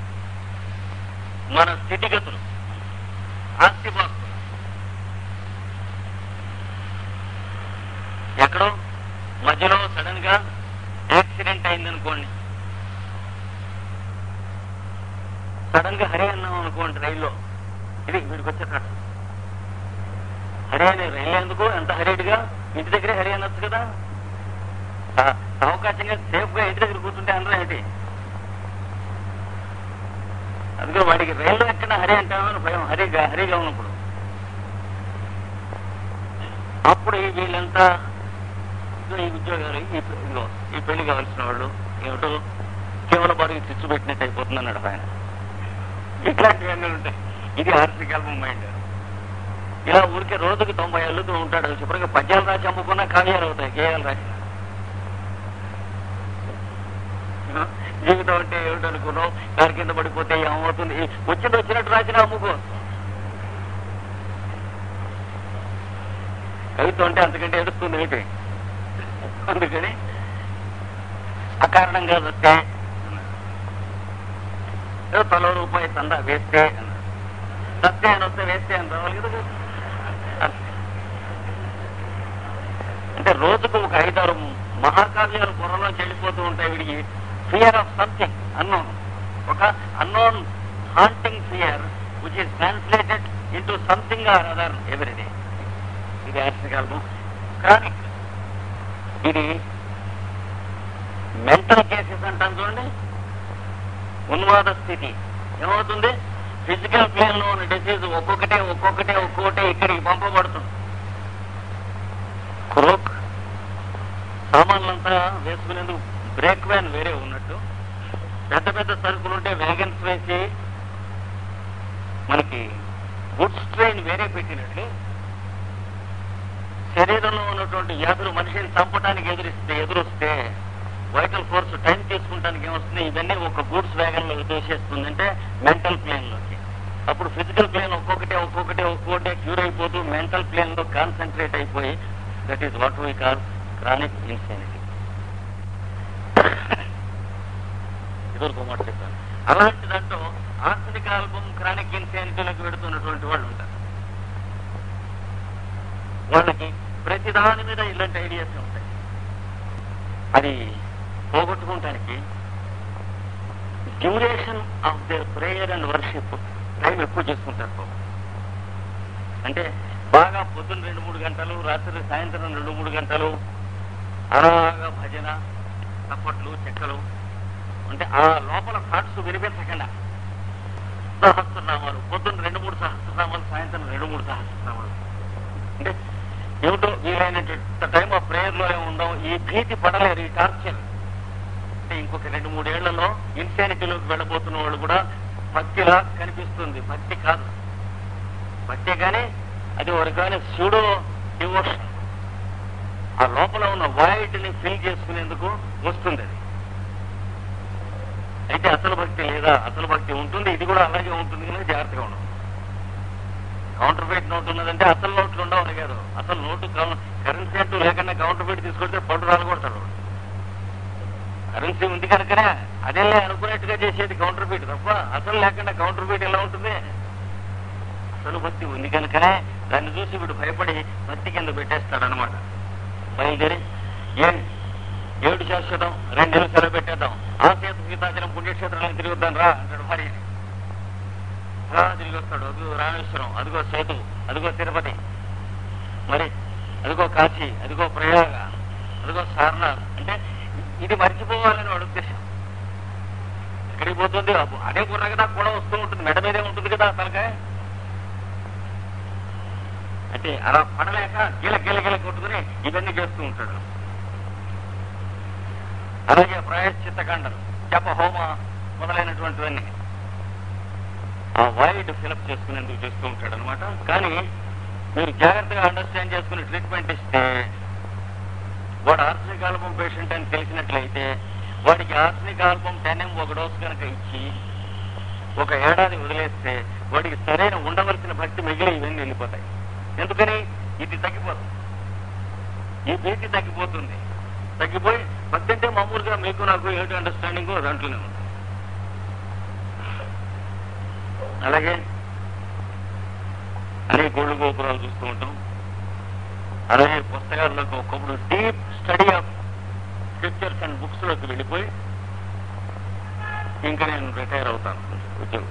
Speaker 1: మన స్థితిగతులు ఆస్తిపాస్తులు ఎక్కడో మధ్యలో సడన్ గా యాక్సిడెంట్ అయిందనుకోండి సడన్ గా హరి అన్నాం అనుకోండి రైల్లో ఇది వీడికి వచ్చే కట్ట హరి అనే రైలు ఎందుకు ఎంత హరిడ్గా ఇంటి దగ్గరే హరి అనొచ్చు కదా ఆ- అవకాశంగా సేఫ్ గా ఇంటి దగ్గర కూర్చుంటే అందరూ ఏంటి అందుకే వాడికి రైల్లో ఎక్కడ హరి అంటామని భయం హరిగా హరిగా ఉన్నప్పుడు అప్పుడు ఈ వీళ్ళంతా ఇదిగో ఈ ఉద్యోగాలు ఈ ఇదిగో ఈ పెళ్లి కావాల్సిన వాళ్ళు ఏమిటో కేవలం వారికి చిచ్చు పెట్టినట్టు అయిపోతుంది అన్నాడు ఆయన ఇట్లాంటివన్నీ ఉంటాయి ఇది ఆర్థికల్పం మైండ్ ఇలా ఊరికే రోజుకి తొంభై అల్లుతూ ఉంటాడు శుభ్రంగా పద్యాలు రాసి అమ్ముకున్నా కావ్యాలు అవుతాయి గేయాలు రాసి జీవితం అంటే ఏమిటో అనుకున్నావు దాని కింద పడిపోతే ఏమవుతుంది వచ్చింది వచ్చినట్టు రాసిన అమ్ముకో కవిత్వం అంటే అంతకంటే ఏడుస్తుంది ఏంటి అందుకని అకారణంగా వస్తే ఏదో తలో రూపాయి తందా వేస్తే అన్నాడు. సత్తే అని వస్తే వేస్తే అని రావాలి కదా అంటే రోజుకు ఒక ఐదారు మహాకావ్యాలు పొరలో చెడిపోతూ ఉంటాయి వీడికి ఫియర్ ఆఫ్ సంథింగ్ అన్నోన్ ఒక unknown haunting fear which is translated into something or other everyday ఇది ఆశ్చర్యకాలము క్రానిక్ ఇది మెంటల్ కేసెస్ అంటాం చూడండి ఉన్మాద స్థితి ఏమవుతుంది ఫిజికల్ ప్లేన్ లో ఉన్న డిసీజ్ ఒక్కొక్కటే ఒక్కొక్కటే ఒక్కొక్కటే ఇక్కడికి పంపబడుతుంది క్రోక్ సామాన్లంతా వేసుకునేందుకు బ్రేక్ వ్యాన్ వేరే ఉన్నట్టు పెద్ద పెద్ద సరుకులు ఉంటే వ్యాగన్స్ వేసి మనకి గుడ్స్ ట్రైన్ వేరే పెట్టినట్లు శరీరంలో ఉన్నటువంటి వ్యాధులు మనిషిని చంపడానికి ఎదురిస్తే ఎదురొస్తే వైటల్ ఫోర్స్ టైం తీసుకుంటానికి ఏమొస్తుంది ఇవన్నీ ఒక గూడ్స్ వ్యాగన్ లో దోషేస్తుంది అంటే మెంటల్ ప్లేన్ లోకి అప్పుడు ఫిజికల్ ప్లేన్ ఒక్కొక్కటే ఒక్కొక్కటే ఒక్కొక్కటే క్యూర్ అయిపోతూ మెంటల్ ప్లేన్ లో కాన్సన్ట్రేట్ అయిపోయి that is what we call chronic insanity ఇదివరకు మాట చెప్పాను అలాంటి దాంట్లో ఆధునిక ఆల్బమ్ క్రానిక్ ఇన్సానిటీలోకి వెడుతున్నటువంటి వాళ్ళు ఉంటారు వాళ్ళకి ప్రతి దాని మీద ఇలాంటి ఐడియాస్ ఉంటాయి అది పోగొట్టుకోవటానికి duration of their prayer and worship time ఎక్కువ చేసుకుంటారు పాపం. అంటే బాగా పొద్దున్న రెండు మూడు గంటలు రాత్రి సాయంత్రం రెండు మూడు గంటలు అలాగా భజన చప్పట్లు చెక్కలు అంటే ఆ లోపల థాట్స్ వినిపించకుండా సహస్రనామాలు పొద్దున్న రెండు మూడు సహస్రనామాలు సాయంత్రం రెండు మూడు సహస్రనామాలు అంటే ఏమిటో వీలైనటువంటి టైం ఆఫ్ ప్రేయర్ లో ఉందాం ఈ భీతి పడలేరు ఈ టార్చర్ అంటే ఇంకొక రెండు మూడేళ్లలో ఇన్సానిటీలోకి వెళ్ళబోతున్న వాళ్ళు కూడా భక్తిలా కనిపిస్తుంది భక్తి కాదు భక్తే కానీ అది ఒక కానీ స్యూడో డివోషన్ ఆ లోపల ఉన్న వాయిడ్ ని ఫిల్ చేసుకునేందుకు వస్తుంది అది అయితే అసలు భక్తి లేదా అసలు భక్తి ఉంటుంది ఇది కూడా అలాగే ఉంటుంది కానీ జాగ్రత్తగా ఉండదు కౌంటర్ ఫైట్ నోట్ ఉన్నదంటే అసలు నోట్లు ఉండవు కాదు అసలు నోటు కరెన్సీ అంటూ లేకుండా కౌంటర్ ఫైట్ తీసుకొస్తే పళ్ళు రాలగొడతాడు వాడు. కరెన్సీ ఉంది కనుకనే అదే అనుకున్నట్టుగా చేసేది కౌంటర్ ఫీట్ తప్ప అసలు లేకుండా కౌంటర్ ఫీట్ ఎలా ఉంటుంది అసలు భక్తి ఉంది కనుకనే దాన్ని చూసి వీడు భయపడి భక్తి కింద పెట్టేస్తాడు అనమాట బయలుదేరి ఏం ఏడు శాశ్వతం రెండు నెలలు సెలవు పెట్టేద్దాం ఆ చేత సీతాచలం పుణ్యక్షేత్రాలను తిరుగుద్దాం రా అంటాడు భార్య రా తిరిగి వస్తాడు అదిగో రామేశ్వరం అదిగో సేతు అదిగో తిరుపతి మరి అదిగో కాశీ అదిగో ప్రయాగ అదిగో సారనాథ్ అంటే ఇది మర్చిపోవాలని వాడు ఉద్దేశం ఎక్కడికి పోతుంది అబ్బో, అదే కుర్ర కదా కూడా వస్తూ ఉంటుంది మెడ మీదే ఉంటుంది కదా తలకాయ అంటే అలా పడలేక గీల గీల గీల కొట్టుకుని ఇవన్నీ చేస్తూ ఉంటాడు అలాగే ప్రాయశ్చిత్త ఖండలు జప హోమ మొదలైనటువంటివన్నీ ఆ వైడ్ ఫిలప్ చేసుకునేందుకు చేస్తూ ఉంటాడు అనమాట కానీ మీరు జాగ్రత్తగా అండర్స్టాండ్ చేసుకుని ట్రీట్మెంట్ ఇస్తే వాడు ఆర్సనిక్ ఆల్బం పేషెంట్ అని తెలిసినట్లయితే వాడికి ఆర్సనిక్ ఆల్బం టెన్ఎం ఒక డోస్ కనుక ఇచ్చి ఒక ఏడాది వదిలేస్తే వాడికి సరైన ఉండవలసిన భక్తి మిగిలి ఇవన్నీ వెళ్ళిపోతాయి ఎందుకని ఇది తగ్గిపోతుంది ఈ భీతి తగ్గిపోతుంది తగ్గిపోయి భక్తి అంటే మామూలుగా మీకు నాకు ఏమిటి అండర్స్టాండింగ్ దాంట్లోనే ఉంది అలాగే అనేక గోళ్ళు గోపురాలు చూస్తూ ఉంటాం అలాగే పుస్తకాల్లోకి ఒకప్పుడు deep study of scriptures and books లోకి వెళ్ళిపోయి ఇంకా నేను రిటైర్ అవుతాను ఉద్యోగం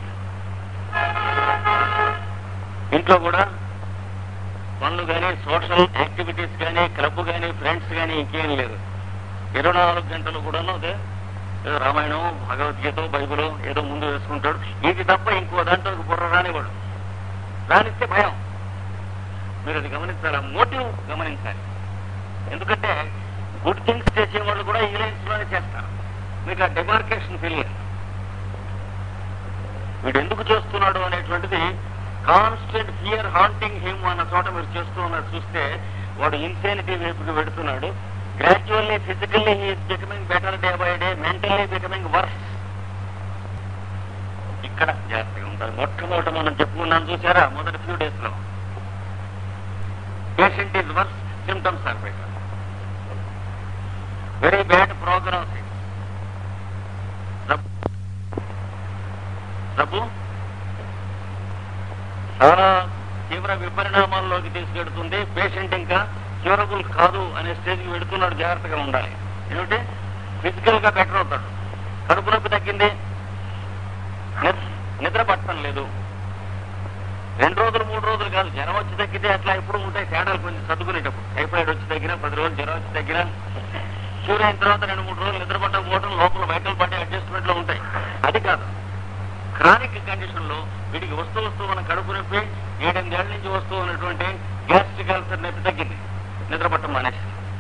Speaker 1: ఇంట్లో కూడా పనులు కానీ సోషల్ యాక్టివిటీస్ కానీ క్లబ్ కానీ ఫ్రెండ్స్ కానీ ఇంకేం లేదు ఇరవై నాలుగు గంటలు కూడాను అదే ఏదో రామాయణం భగవద్గీత బైబిల్ ఏదో ముందు వేసుకుంటాడు ఇది తప్ప ఇంకో దాంట్లో బుర్ర రానివాడు రానిస్తే భయం మీరు అది గమనించాలి మోటివ్ గమనించాలి ఎందుకంటే గుడ్ థింగ్స్ చేసే వాళ్ళు కూడా ఈ లైన్స్ లోనే చేస్తారు మీకు ఆ డెమార్కేషన్ తెలియదు వీడు ఎందుకు చేస్తున్నాడు అనేటువంటిది కాన్స్టెంట్ ఫియర్ హాంటింగ్ హిమ్ అన్న చోట మీరు చేస్తూ ఉన్నారు చూస్తే వాడు ఇన్సెనిటీ వైపుకి పెడుతున్నాడు gradually physically he is becoming better day by day mentally becoming worse ఇక్కడ జాగ్రత్తగా ఉంటారు మొట్టమొదట మనం చెప్పుకున్నాం చూసారా మొదటి ఫ్యూ డేస్ లో patient is worse symptoms are better very bad programmes డబ్బు చాలా తీవ్ర విపరిణామాల్లోకి తీసుకెడుతుంది పేషెంట్ ఇంకా క్యూరబుల్ కాదు అనే స్టేజ్కి వెడుతున్నాడు జాగ్రత్తగా ఉండాలి ఏమిటి ఫిజికల్ గా బెటర్ అవుతాడు కడుపు నొప్పి తగ్గింది నిద్ర- నిద్ర పట్టడం లేదు రెండు రోజులు మూడు రోజులు కాదు జ్వరం వచ్చి తగ్గితే అట్లా ఎప్పుడు ఉంటాయి తేడాలు కొంచెం చదువుకునేటప్పుడు టైఫాయిడ్ వచ్చి తగ్గినా పది రోజులు జ్వరం వచ్చి తగ్గినా క్యూర్ అయిన తర్వాత రెండు మూడు రోజులు నిద్ర పట్టకపోవడం లోపల వైటల్ పట్టే అడ్జస్ట్మెంట్ లో ఉంటాయి అది కాదు క్రానిక్ కండిషన్ లో వీడికి వస్తూ వస్తూ మన కడుపు నొప్పి ఏడెనిమిదేళ్ల నుంచి వస్తూ ఉన్నటువంటి గ్యాస్ట్రిక్ అల్సర్ నొప్పి తగ్గింది నిద్ర పట్టం మానేసి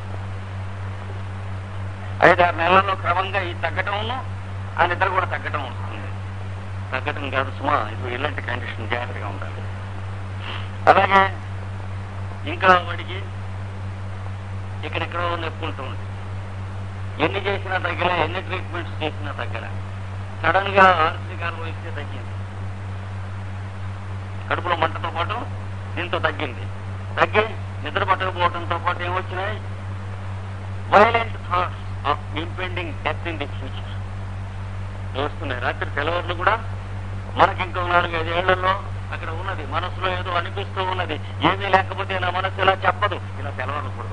Speaker 1: ఐదారు నెలల్లో క్రమంగా ఈ తగ్గటం ఆ నిద్ర కూడా తగ్గటం వస్తుంది తగ్గటం కాదు సుమా ఇది ఇలాంటి కండిషన్ జాగ్రత్తగా ఉండాలి అలాగే ఇంకా వాడికి ఇక్కడెక్కడో నొప్పి ఉంటుంది ఎన్ని చేసినా తగ్గలే ఎన్ని ట్రీట్మెంట్స్ చేసినా తగ్గలే సడన్ గా ఆర్సికాలు ఇస్తే తగ్గింది కడుపులో మంటతో పాటు దీంతో తగ్గింది తగ్గి నిద్ర పట్టకపోవడంతో పాటు ఏమొచ్చినాయి violent thoughts of impending death in the future వస్తున్నాయి రాత్రి తెల్లవారులు కూడా మనకి ఇంకో నాలుగు ఐదు ఏళ్లలో అక్కడ ఉన్నది మనసులో ఏదో అనిపిస్తూ ఉన్నది ఏమీ లేకపోతే నా మనసు ఇలా చెప్పదు ఇలా తెల్లవారులు కూడా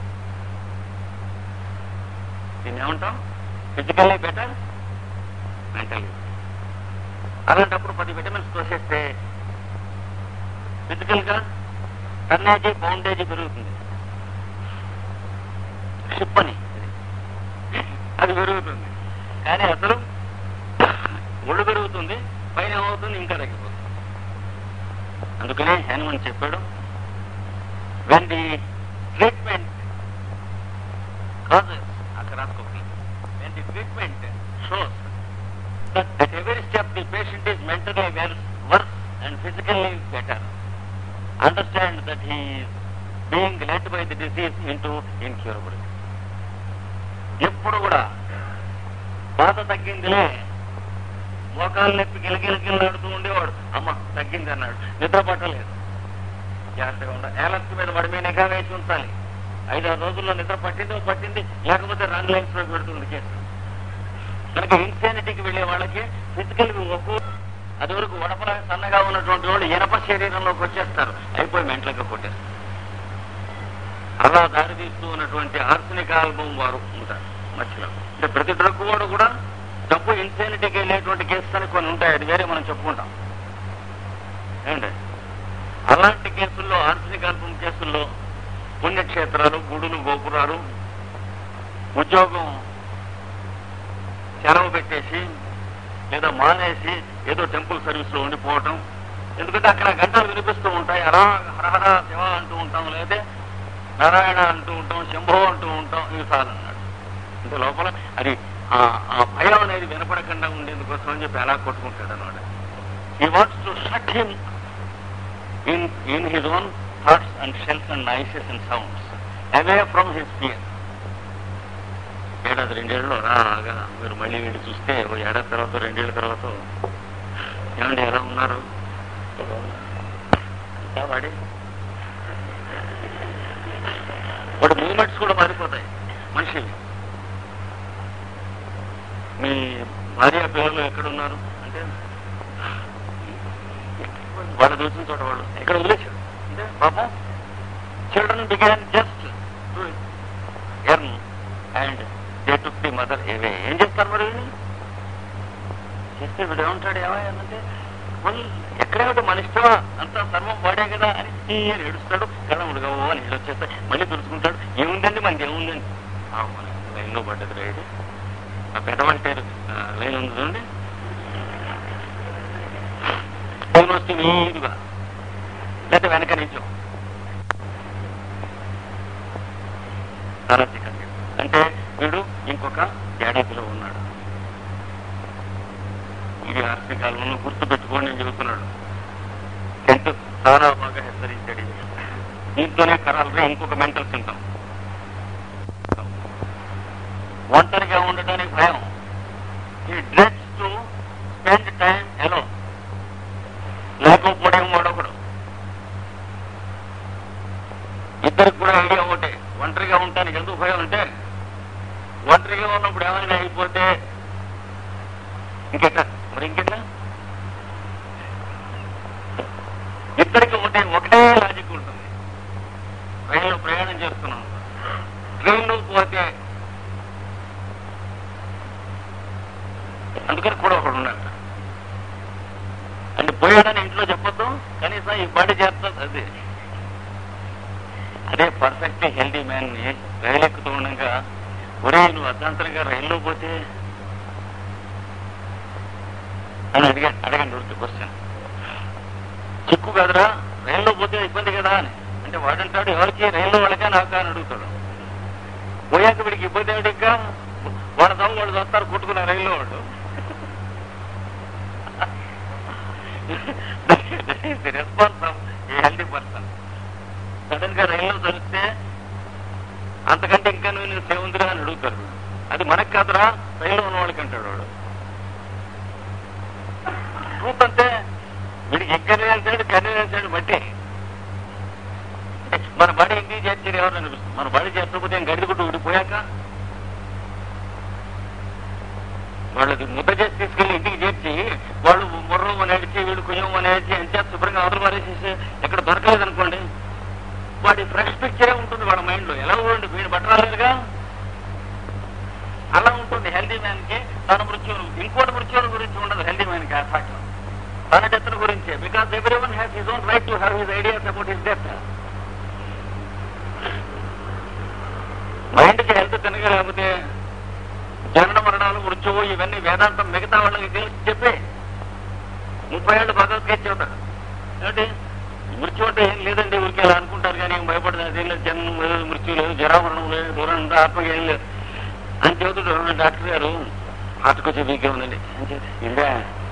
Speaker 1: దీన్ని ఏమంటాం ఫిజికల్లీ బెటర్ మెంటల్లీ అలాంటప్పుడు పది విటమిన్స్ తోసేస్తే ఫిజికల్ గా టన్నేజీ బౌండేజీ పెరుగుతుంది షిప్ అని అది పెరుగుతుంది కానీ అసలు ఒళ్ళు పెరుగుతుంది పైన ఏమవుతుంది ఇంకా తగ్గిపోతుంది అందుకనే హనుమన్ చెప్పాడు వెన్ ది ట్రీట్మెంట్ causes అక్కడ రాసుకోండి when the treatment shows that at every step the patient is mentally well, worse and physically better, understand that he is being led by the disease into incurability. ఎప్పుడు కూడా బాధ తగ్గిందిలే మోకాలు నొప్పి గిలగిలగిలాడుతూ ఉండేవాడు అమ్మ తగ్గింది అన్నాడు నిద్ర పట్టలేదు జాగ్రత్తగా ఉండాలి ఏలక్స్ మీద వాడి మీద నిఘా వేసి ఉంచాలి ఐదారు రోజుల్లో నిద్ర పట్టిందో పట్టింది లేకపోతే రాంగ్ లైన్స్ లో పెడుతుంది కేసు కనుక ఇన్సానిటీకి వెళ్లే వాళ్ళకి ఫిజికల్ ఒక్కో అది వరకు వడపల సన్నగా ఉన్నటువంటి వాళ్ళు ఎనప శరీరంలోకి వచ్చేస్తారు అయిపోయి మెంటల్గా కొట్టేస్తారు అలా దారితీస్తూ ఉన్నటువంటి ఆర్సనిక్ ఆల్బమ్ వారు ఉంటారు మధ్యలో అంటే ప్రతి డ్రగ్ వాడు కూడా డబ్బు ఇన్సానిటీకి వెళ్ళేటువంటి కేసెస్ అని కొన్ని ఉంటాయి అది వేరే మనం చెప్పుకుంటాం ఏంటి అలాంటి కేసుల్లో ఆర్సనిక్ ఆల్బమ్ కేసుల్లో పుణ్యక్షేత్రాలు గుడులు గోపురాలు ఉద్యోగం సెలవు పెట్టేసి లేదా మానేసి ఏదో టెంపుల్ సర్వీస్ లో ఉండిపోవటం ఎందుకంటే అక్కడ గంటలు వినిపిస్తూ ఉంటాయి హరా హరహర శివ అంటూ ఉంటాం లేదా నారాయణ అంటూ ఉంటాం శంభో అంటూ ఉంటాం ఇవి చాలు అన్నాడు అంటే లోపల అది ఆ ఆ భయం అనేది వినపడకుండా ఉండేందుకోసం అని చెప్పి ఎలా కొట్టుకుంటాడు అనమాట he wants to shut him in in his own thoughts and shells and noises and sounds away from his fear ఏడాది రెండేళ్ళు రాగా మీరు మళ్ళీ వీళ్ళు చూస్తే ఓ ఏడాది తర్వాత రెండేళ్ల తర్వాత ఏమండి ఎలా ఉన్నారు ఇంకా వాడి వాడి మూమెంట్స్ కూడా మారిపోతాయి మనిషి మీ భార్య పిల్లలు ఎక్కడున్నారు అంటే వాళ్ళు చూసిన చోట వాళ్ళు ఎక్కడ వదిలేశారు అంటే పాపం children begone just earn and they took the mother away ఏం చేస్తారు మరి వీళ్ళు? చేస్తే వీడు ఏమంటాడు ఏమయ్యానంటే వాళ్ళు ఎక్కడేమిటి మన ఇష్టమా అంతా సర్వం వాడే కదా అని ఈ అని ఏడుస్తాడు కళ్ళముడుగా ఓ అని నీళ్ళు వచ్చేస్తాయి మళ్ళీ తుడుచుకుంటాడు ఏముందండి మనకి ఏముందండి ఆ, మన లైన్లో పడ్డది రైడు
Speaker 2: ఆ పెదవంటే లైన్ ఉంది చూడండి పైన వస్తే నీరుగా లేదా వెనక నుంచో చాలా చిక్కగా అంటే వీడు ఇంకొక ఏడాదిలో ఉన్నాడు ఇది ఆర్థిక కాలంలో గుర్తు పెట్టుకోండి నేను చెబుతున్నాడు టెన్త్ చాలా బాగా హెచ్చరించాడు ఇది. దీంతోనే కరాలరా ఇంకొక మెంటల్ సింటమ్ ఒంటరిగా ఉండటానికి భయం he dress to spend time ఎలో లేకపోవడం వాడొకడు ఇద్దరికి కూడా ఐడియా ఒకటే ఒంటరిగా ఉంటానికి ఎందుకు భయం అంటే ఒంటరిగా ఉన్నప్పుడు ఏమైనా అయిపోతే ఇంకెట్లా మరి ఇంకెట్లా ఇద్దరికి ఒకటే ఒకటే లాజిక్ ఉంటుంది రైల్లో ప్రయాణం చేస్తున్నాం ట్రైన్లో పోతే అందుకని కూడా ఒకడు ఉండాలి అంటే పోయాడని ఇంట్లో చెప్పొద్దు కనీసం ఈ పాటి చేస్తుంది అదే అదే పర్ఫెక్ట్ హెల్దీ మ్యాన్ ని రైలు ఎక్కుతూ ఉండగా ఒరే నువ్వు అర్ధాంతరంగా రైల్లో పోతే అని అడిగా అడగండి ఉడికి క్వశ్చన్ చిక్కు కదరా రైల్లో పోతే ఇబ్బంది కదా అని అంటే వాడంటాడు ఎవరికి రైల్లో వాళ్ళకే నాకా అని అడుగుతాడు పోయాక వీడికి ఇబ్బంది ఏమిటిగా వాళ్ళ దమ్ము వాళ్ళు వస్తారు కొట్టుకున్న రైల్లో వాళ్ళు response of a healthy person sudden గా రైల్లో దొరికితే అంతకంటే ఇంకా నువ్వు సేవుందిరా అని అడుగుతారు అది మనకు కాదురా రైల్లో ఉన్న వాళ్ళకి అంటాడు వాడు ట్రూత్ అంటే వీడికి ఎక్కడేసాడు కన్వీనియన్సాడు బట్టి మన బాడీ ఇంటికి చేర్చారు ఎవరు అనిపిస్తుంది మన బాడీ చేర్చకపోతే గడిగుడ్డు ఊడిపోయాక వాళ్ళకి ముద్ద చేసి తీసుకెళ్లి ఇంటికి చేర్చి వాళ్ళు ముర్రు నడిచి వీళ్ళు కుయ్యం నడిచి ఎంత శుభ్రంగా అవతల పారేసేసి ఎక్కడ దొరకలేదు అనుకోండి వాడి ఫ్రెష్ పిక్చరే ఉంటుంది వాళ్ళ మైండ్ లో ఎలా ఉండి వీడు బట్టరాలేదుగా అలా ఉంటుంది హెల్దీ మ్యాన్ కి తన మృత్యువులు ఇంకోటి మృత్యువుల గురించి ఉండదు హెల్దీ మ్యాన్ కి ఆ ఫ్యాక్ట్ తన డెత్ గురించే because everyone has his own right to have his ideas about his death mind కి హెల్త్ తినగా లేకపోతే జనన మరణాలు మృత్యువు ఇవన్నీ వేదాంతం మిగతా వాళ్ళకి తెలిసి చెప్పి ముప్పై ఏళ్ళు భగవద్గీత చెబుతాడు ఏమిటి మృత్యు అంటే ఏం లేదండి ఊరికే అలా అనుకుంటారు కానీ ఏం భయపడదు అదేం లేదు జన్మం లేదు మృత్యు లేదు జరామరణం లేదు దూరం ఉంది, ఆత్మకి ఏం లేదు అని చెబుతుంటారు డాక్టర్ గారు హార్ట్ కొంచెం వీక్గా ఉందండి అని చెప్పి, ఇదే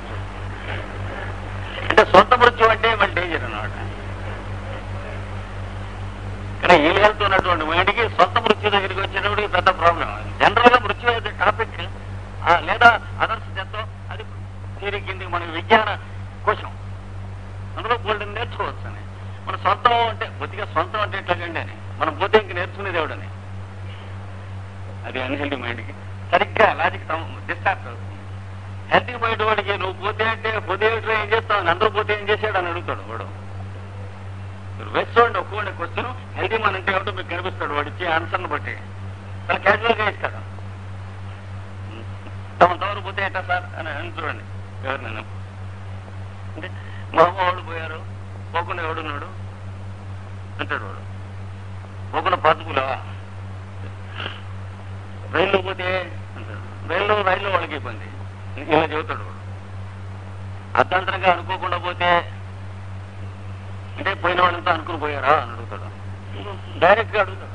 Speaker 2: అంటే సొంత మృత్యు అంటే మళ్ళీ డేంజర్ అన్నమాట కానీ ఈ హెల్త్ ఉన్నటువంటి మైండ్కి సొంత మృత్యు దగ్గరికి వచ్చేటప్పటికి పెద్ద ప్రాబ్లం జనరల్ గా మృత్యు అయితే టాపిక్ లేదా అదర్స్ డెత్ అది థియరీ కింద మన విజ్ఞాన కోశం అందులో గోల్డెన్ నేర్చుకోవచ్చు అని మన సొంతం అంటే బొత్తిగా సొంతం అంటే ఎట్లాగండి అని మనం పోతే ఇంక నేర్చుకునేది ఎవడని అది అన్హెల్దీ మైండ్కి సరిగ్గా లాజిక్ డిస్టార్ట్ అవుతుంది హెల్తీకి పోయేటవాడికి నువ్వు పోతే అంటే పోతే ఏమిట్రా ఏం చేస్తావు అని అందరూ పోతే ఏం చేశాడు అని అడుగుతాడు వాడు మీరు వేసి చూడండి ఒక్కోండి క్వశ్చన్ హెల్తీ మన అంటే ఏమిటో మీకు కనిపిస్తాడు వాడు ఇచ్చే ఆన్సర్ని బట్టి చాలా క్యాజువల్ గా ఇస్తాడు తమ తమరు పోతే ఏంటా సార్ అని అని చూడండి ఎవరు నేను అంటే మా అమ్మ వాళ్ళు పోయారు పోకుండా ఎవడున్నాడు అంటాడు వాడు పోకుండా పాతుకులేవా రైల్లో పోతే అంటాడు రైల్లో రైల్లో వాళ్ళకి ఇబ్బంది ఇలా చెబుతాడు వాడు అర్ధాంతరంగా అనుకోకుండా పోతే అంటే పోయిన వాళ్ళంతా అనుకుని పోయారా అని అడుగుతాడు డైరెక్ట్ గా అడుగుతాడు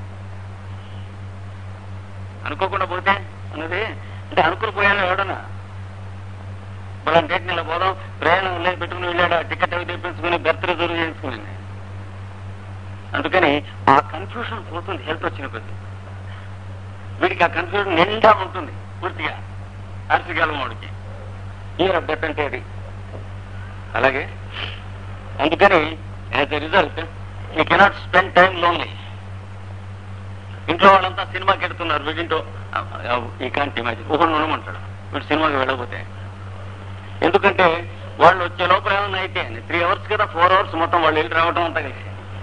Speaker 2: అనుకోకుండా పోతే అన్నది అంటే అనుకుని పోయాను ఎవడన్నా మనం డేట్ నెల పోదాం ప్రయాణం లేదు పెట్టుకుని వెళ్ళాడు ఆ టికెట్ అవి తెప్పించుకుని బెర్త్ రిజర్వ్ చేసుకుని అందుకని ఆ కన్ఫ్యూషన్ పోతుంది హెల్త్ వచ్చిన కొద్ది వీడికి ఆ కన్ఫ్యూజన్ నిండా ఉంటుంది పూర్తిగా ఆర్సికాలం వాడికి ఇయర్ ఆఫ్ డెత్ అంటే అది అలాగే అందుకని as a result you cannot spend time lonely ఇంట్లో వాళ్ళంతా సినిమాకి వెళ్తున్నారు వీడింటో ఈ కాంట్ ఇమాజిన్ ఒకడు ఉండమంటాడు వీడు సినిమాకి వెళ్ళకపోతే ఎందుకంటే వాళ్ళు వచ్చే లోపల ఏమన్నా అయితే త్రీ అవర్స్ కదా ఫోర్ అవర్స్ మొత్తం వాళ్ళు వెళ్ళి రావడం అంతా కలిసి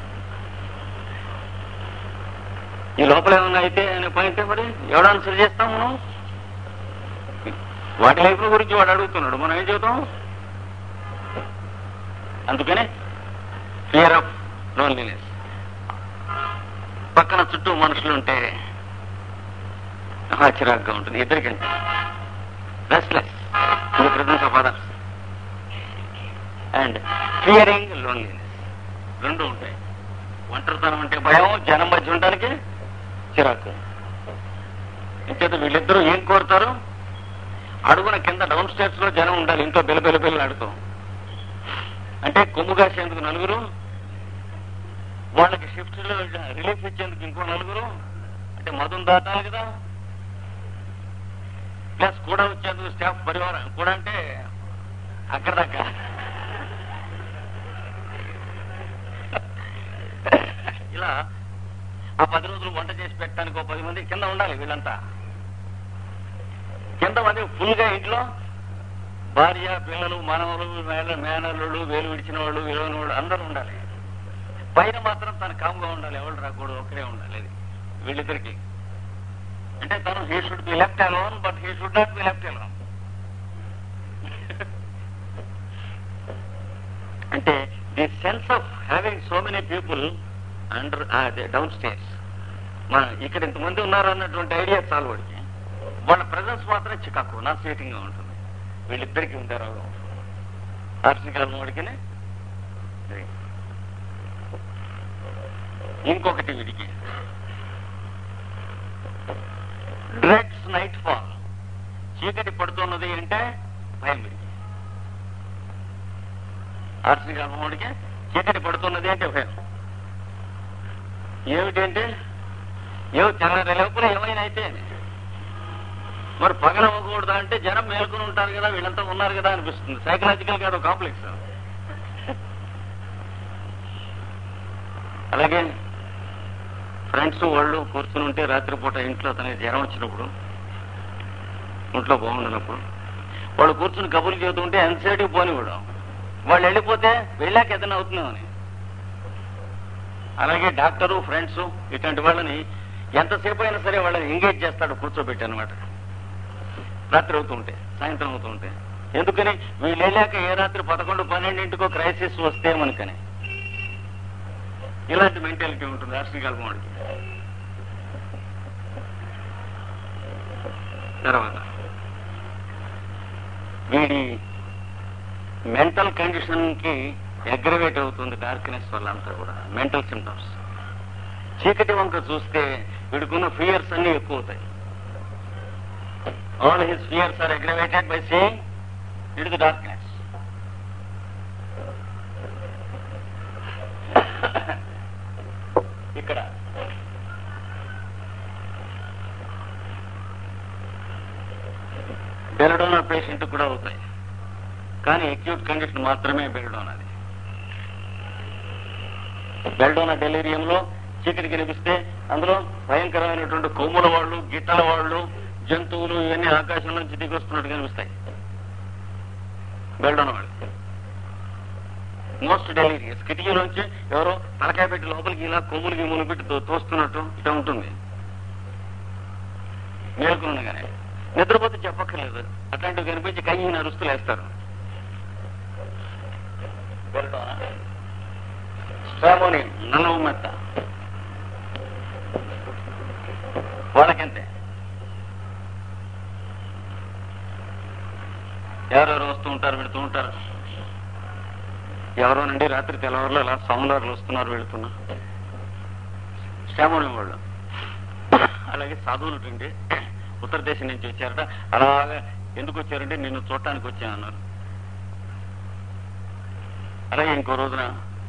Speaker 2: ఈ లోపల ఏమన్నా అయితే అనే పాయింట్ మరి ఎవడు ఆన్సర్ చేస్తాం మనం వాటి లైఫ్ గురించి వాడు అడుగుతున్నాడు మనం ఏం చెబుతాం అందుకనే ఫియర్ ఆఫ్ లోన్లీనెస్ పక్కన చుట్టూ మనుషులు ఉంటే చిరాగ్గా ఉంటుంది ఇద్దరికంటే restless in the presence of others and fearing loneliness రెండు ఉంటాయి ఒంటరితనం అంటే భయం జనం మధ్య ఉండడానికి చిరాకు ఇంకేత వీళ్ళిద్దరూ ఏం కోరుతారు అడుగున కింద డౌన్ స్టేట్స్ లో జనం ఉండాలి ఇంట్లో బిల్ల బిల్ల బిల్ల ఆడుతూ అంటే కొమ్ము కాసేందుకు నలుగురు వాళ్ళకి షిఫ్ట్ లో రిలీఫ్ ఇచ్చేందుకు ఇంకో నలుగురు అంటే మధును దాటాలి కదా ప్లస్ కూడా వచ్చేందుకు స్టాఫ్ పరివారం కూడా అంటే అక్కడ దాకా ఇలా ఆ పది రోజులు వంట చేసి పెట్టడానికి ఒక పది మంది కింద ఉండాలి వీళ్ళంతా కింద మంది ఫుల్ గా ఇంట్లో భార్య పిల్లలు మనవలు మేన- మేనల్లుడు వేలు విడిచిన వాళ్ళు విలువైన వాళ్ళు అందరూ ఉండాలి పైన మాత్రం తన కామ్గా ఉండాలి ఎవరు రాకూడదు ఒక్కడే ఉండాలి అది వీళ్ళిద్దరికి అంటే తను he should be left alone but he should not be left alone అంటే the sense of having so many people under downstairs మన ఇక్కడ ఇంతమంది ఉన్నారు అన్నటువంటి ఐడియా చాలు వాడికి వాళ్ళ ప్రజెన్స్ మాత్రం చికాకు నా సీటింగ్ గా ఉంటుంది వీళ్ళిద్దరికి ఉంటారు ఆర్సికల్ వాడికి ఇంకొకటి వీడికి డ్రెడ్స్ నైట్ ఫాల్ చీకటి పడుతున్నది అంటే భయం వీడికి ఆర్సి గర్భముడికి చీకటి పడుతున్నది అంటే భయం ఏమిటంటే ఏమో తెల్లారి లోపల ఏమైనా అయితే మరి పగలవ్వకూడదా అంటే జనం మేల్కొని ఉంటారు కదా వీళ్ళంతా ఉన్నారు కదా అనిపిస్తుంది సైకలాజికల్ గా కాంప్లెక్స్ అలాగే ఫ్రెండ్స్ వాళ్ళు కూర్చుని ఉంటే రాత్రిపూట ఇంట్లో తనకి జ్వరం వచ్చినప్పుడు ఇంట్లో బాగుండినప్పుడు వాళ్ళు కూర్చుని కబుర్లు చెబుతుంటే ఎంతసేటికి పోని కూడా వాళ్ళు వెళ్ళిపోతే వెళ్ళాక ఏదైనా అవుతుందేమని అలాగే డాక్టరు ఫ్రెండ్స్ ఇట్లాంటి వాళ్ళని ఎంతసేపు అయినా సరే వాళ్ళని ఎంగేజ్ చేస్తాడు కూర్చోబెట్టి అనమాట రాత్రి అవుతుంటే సాయంత్రం అవుతుంటే ఎందుకని వీళ్ళు వెళ్ళాక ఏ రాత్రి పదకొండు పన్నెండింటికో క్రైసిస్ వస్తే మనకని ఇలాంటి మెంటాలిటీ ఉంటుంది రాష్ట్రీయ వాడికి తర్వాత వీడి మెంటల్ కండిషన్ కి అగ్రవేట్ అవుతుంది డార్క్నెస్ వల్ల అంతా కూడా మెంటల్ సిమ్టమ్స్ చీకటి వంక చూస్తే వీడికున్న ఫియర్స్ అన్ని ఎక్కువ అవుతాయి all his fears are aggravated by seeing it the darkness ఇక్కడ బెలడోనా పేషెంట్ కూడా అవుతాయి కానీ అక్యూట్ కండిషన్ మాత్రమే బెల్డోనా అది బెల్డోనా డెలీరియంలో చీకటి కనిపిస్తే అందులో భయంకరమైనటువంటి కొమ్ముల వాళ్ళు గిట్టల వాళ్ళు జంతువులు ఇవన్నీ ఆకాశం నుంచి దిగొస్తున్నట్టు కనిపిస్తాయి బెల్డోనా వాళ్ళు మోస్ట్ డెలీరియస్ కిటికీలోంచి ఎవరో తలకాయ పెట్టి లోపలికి ఇలా కొమ్ములు గిమ్ములు పెట్టి తో- తోస్తున్నట్టు ఇట్లా ఉంటుంది మేల్కొనగానే నిద్రపోతే చెప్పక్కర్లేదు అట్లాంటివి కనిపించి కయ్యి అరుస్తులు వేస్తారు స్ట్రామోని నల్లవు మెత్త వాళ్ళకెంతే ఎవరెవరు వస్తూ ఉంటారు వెళుతూ ఉంటారు ఎవరో నుండి రాత్రి తెల్లవారులో ఇలా సౌందర్యాలు వస్తున్నారు వెళుతున్నారు శ్యామోని వాళ్ళు అలాగే సాధువులు ఉంటే ఉత్తర దేశం నుంచి వచ్చారట అలాగా ఎందుకు వచ్చారంటే నిన్ను చూడటానికి వచ్చానన్నారు అలాగే ఇంకో రోజున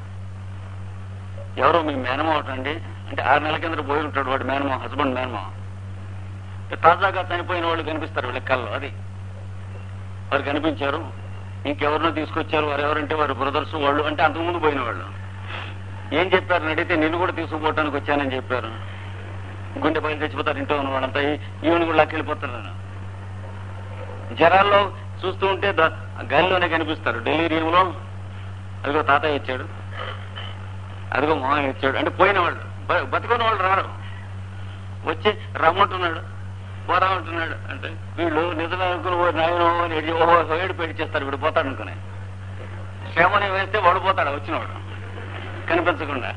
Speaker 2: ఎవరో మీ మేనమావ అండి అంటే ఆరు నెలల కింద పోయి ఉంటాడు వాడు మేనమా హస్బెండ్ మేనమా తాజాగా చనిపోయిన వాళ్ళు కనిపిస్తారు వీళ్ళ కళ్ళు అది వారు కనిపించారు ఇంకెవరినో తీసుకొచ్చారు వారు ఎవరంటే వారి బ్రదర్స్ వాళ్ళు అంటే అంతకుముందు పోయిన వాళ్ళు ఏం చెప్పారని అడిగితే నిన్ను కూడా తీసుకుపోవటానికి వచ్చానని చెప్పారు గుండె పైన చచ్చిపోతారు ఇంట్లో ఉన్న వాళ్ళంతా ఈ- ఈవెన్ కూడా లాక్కెళ్ళిపోతారు జనాల్లో చూస్తూ ఉంటే ద- గాలిలోనే కనిపిస్తారు డెలీరియంలో అదిగో తాతయ్య ఇచ్చాడు అదిగో మామయ్య ఇచ్చాడు అంటే పోయిన వాళ్ళు బ- బతికున్న వాళ్ళు రారు వచ్చి రమ్మంటున్నాడు పోరామంటున్నాడు అంటే వీళ్ళు నిజమే అనుకుని ఓ నాయనో అని ఏడ్చి, ఓహో ఏడు చేస్తారు వీడు పోతాడు అనుకుని క్షేమని వేస్తే వాడు పోతాడు వచ్చినవాడు కనిపించకుండా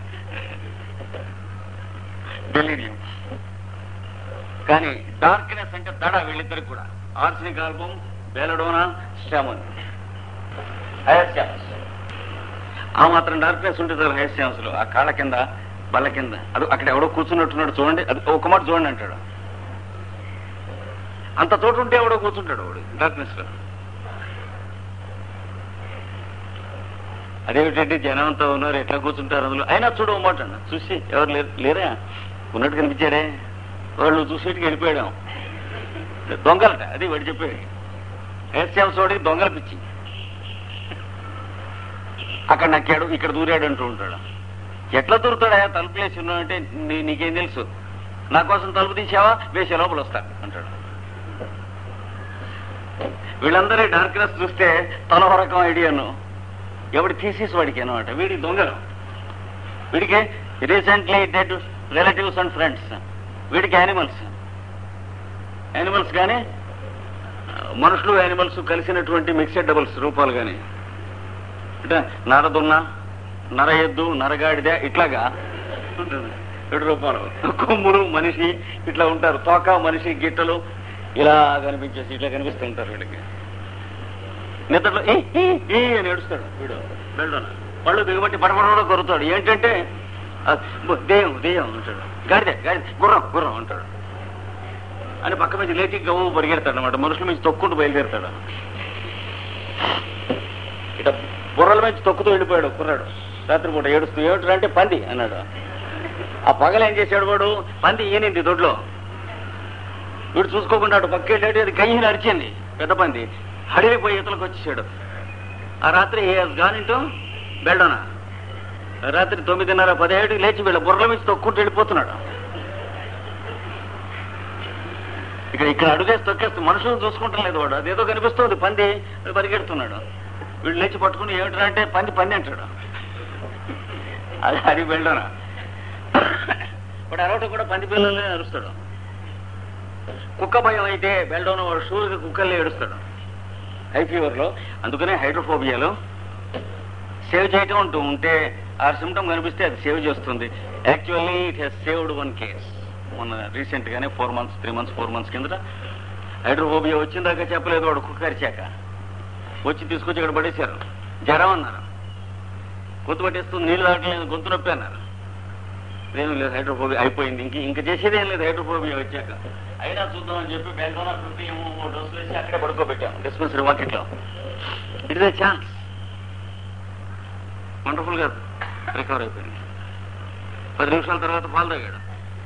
Speaker 2: డెలీరియం కానీ డార్క్నెస్ అంటే దడ వీళ్ళిద్దరికి కూడా
Speaker 1: ఆర్సినిక్ ఆల్బమ్ బెలడోనా స్టామన్ హైర్ స్టామ్స్ ఆ మాత్రం డార్క్నెస్ ఉంటుంది సార్ హైర్ స్టామ్స్ లో ఆ కాళ్ళ కింద బల్ల కింద అది అక్కడ ఎవడో కూర్చున్నట్టున్నాడు చూడండి అది ఒక మాట చూడండి అంటాడు అంత చోటు ఉంటే ఎవడో కూర్చుంటాడు వాడు డార్క్నెస్ లో అదేమిటంటే జనం అంతా ఉన్నారు ఎట్లా కూర్చుంటారు అందులో అయినా చూడు ఒక మాట అన్న చూసి ఎవరు లేరు లేరా ఉన్నట్టు కనిపించారే వాళ్ళు చూసేటికి వెళ్ళిపోయాడు దొంగలట అది వాడు చెప్పేది హెయిర్ స్టామ్స్ వాడికి దొంగల పిచ్చి అక్కడ నక్కాడు ఇక్కడ దూరాడు అంటూ ఉంటాడు ఎట్లా దూరుతాడా తలుపు వేసి ఉన్నాడంటే నీ- నీకేం తెలుసు నా కోసం తలుపు తీసావా వేసే లోపల వస్తా అంటాడు వీళ్ళందరి డార్క్నెస్ చూస్తే తల రకం ఐడియాను ఎవడు తీసేసి వాడికి అనమాట వీడి దొంగలు వీడికి recently dead relatives and friends వీడికి యానిమల్స్ యానిమల్స్ కానీ మనుషులు యానిమల్స్ కలిసినటువంటి మిక్సెడ్ డబుల్స్ రూపాలు కానీ అంటే నరదున్న నర ఎద్దు నరగాడిద ఇట్లాగా ఉంటుంది ఏడు రూపాయలు కొమ్ములు మనిషి ఇట్లా ఉంటారు తోక మనిషి గిట్టలు ఇలా కనిపించేసి ఇట్లా కనిపిస్తూ ఉంటారు వీడికి నిద్రలో ఈ ఈ, ఈ అని ఏడుస్తాడు వీడు బెల్డోన పళ్ళు దిగబట్టి పడపడ కొరుతాడు ఏంటంటే ఆ, బు- దెయ్యం దెయ్యం అంటాడు గాడిదే గాడిద గుర్రం గుర్రం అంటాడు అని పక్క మీద లేచి గవ్వు పరిగెడతాడు అనమాట మనుషుల మీద తొక్కుంటూ బయలుదేరుతాడు ఇట బుర్రల మీద తొక్కుతూ వెళ్ళిపోయాడు కుర్రాడు రాత్రిపూట ఏడుస్తూ ఏమిటంటే అంటే పంది అన్నాడు ఆ పగలు ఏం చేశాడు వాడు పంది ఈనింది దొడ్లో వీడు చూసుకోకుండా అటు పక్క వెళ్ళాడు అది కయ్యని అరిచింది పెద్ద పంది హడిలిపోయి ఇతలకు వచ్చేసాడు ఆ రాత్రి గాన్ ఇంటూ బెల్డోనా రాత్రి తొమ్మిదిన్నర పదిహేడుకి లేచి వీళ్ళ బుర్రల మీద తొక్కుంటూ వెళ్ళిపోతున్నాడు ఇక్కడ ఇక్కడ అడుగేసి తొక్కేస్తూ మనుషులను చూసుకుంటాం లేదు వాడు అదేదో కనిపిస్తుంది పంది అది పరిగెడుతున్నాడు వీళ్ళు లేచి పట్టుకుని ఏమిటరా అంటే పంది పంది అంటాడు అది అది బెల్డోనా వాడు అరవటం కూడా పంది పిల్లలే అరుస్తాడు కుక్క భయం అయితే బెల్డోన్ వాడు షూర్గా కుక్కల్ని ఏడుస్తాడు హై ఫీవర్లో అందుకనే హైడ్రోఫోబియాలో సేవ్ చేయటం అంటూ ఉంటే ఆ సిమ్టమ్ కనిపిస్తే అది సేవ్ చేస్తుంది actually it has saved one case మొన్న రీసెంట్ గానే four months three months four months కిందట హైడ్రోఫోబియా వచ్చిందాకా చెప్పలేదు వాడు కుక్క అరిచాక వచ్చి తీసుకొచ్చి ఇక్కడ పడేశారు జ్వరం అన్నారు గొంతు పట్టేస్తూ నీళ్ళు తాగట్లేదు గొంతు నొప్పి అన్నారు ఏం లేదు హైడ్రోఫోబియా అయిపోయింది ఇంక ఇంక చేసేది ఏం లేదు హైడ్రోఫోబియా వచ్చాక అయినా చూద్దామని చెప్పి బెల్టోనా ఫిఫ్టీ ఏమో డోసులు వేసి అక్కడే పడుకోబెట్టాం డిస్పెన్సరీ మార్కెట్లో ఇట్ ఇస్ ఛాన్స్ వండర్ఫుల్ గా రికవర్ అయిపోయింది పది నిమిషాల తర్వాత పాలు తాగాడు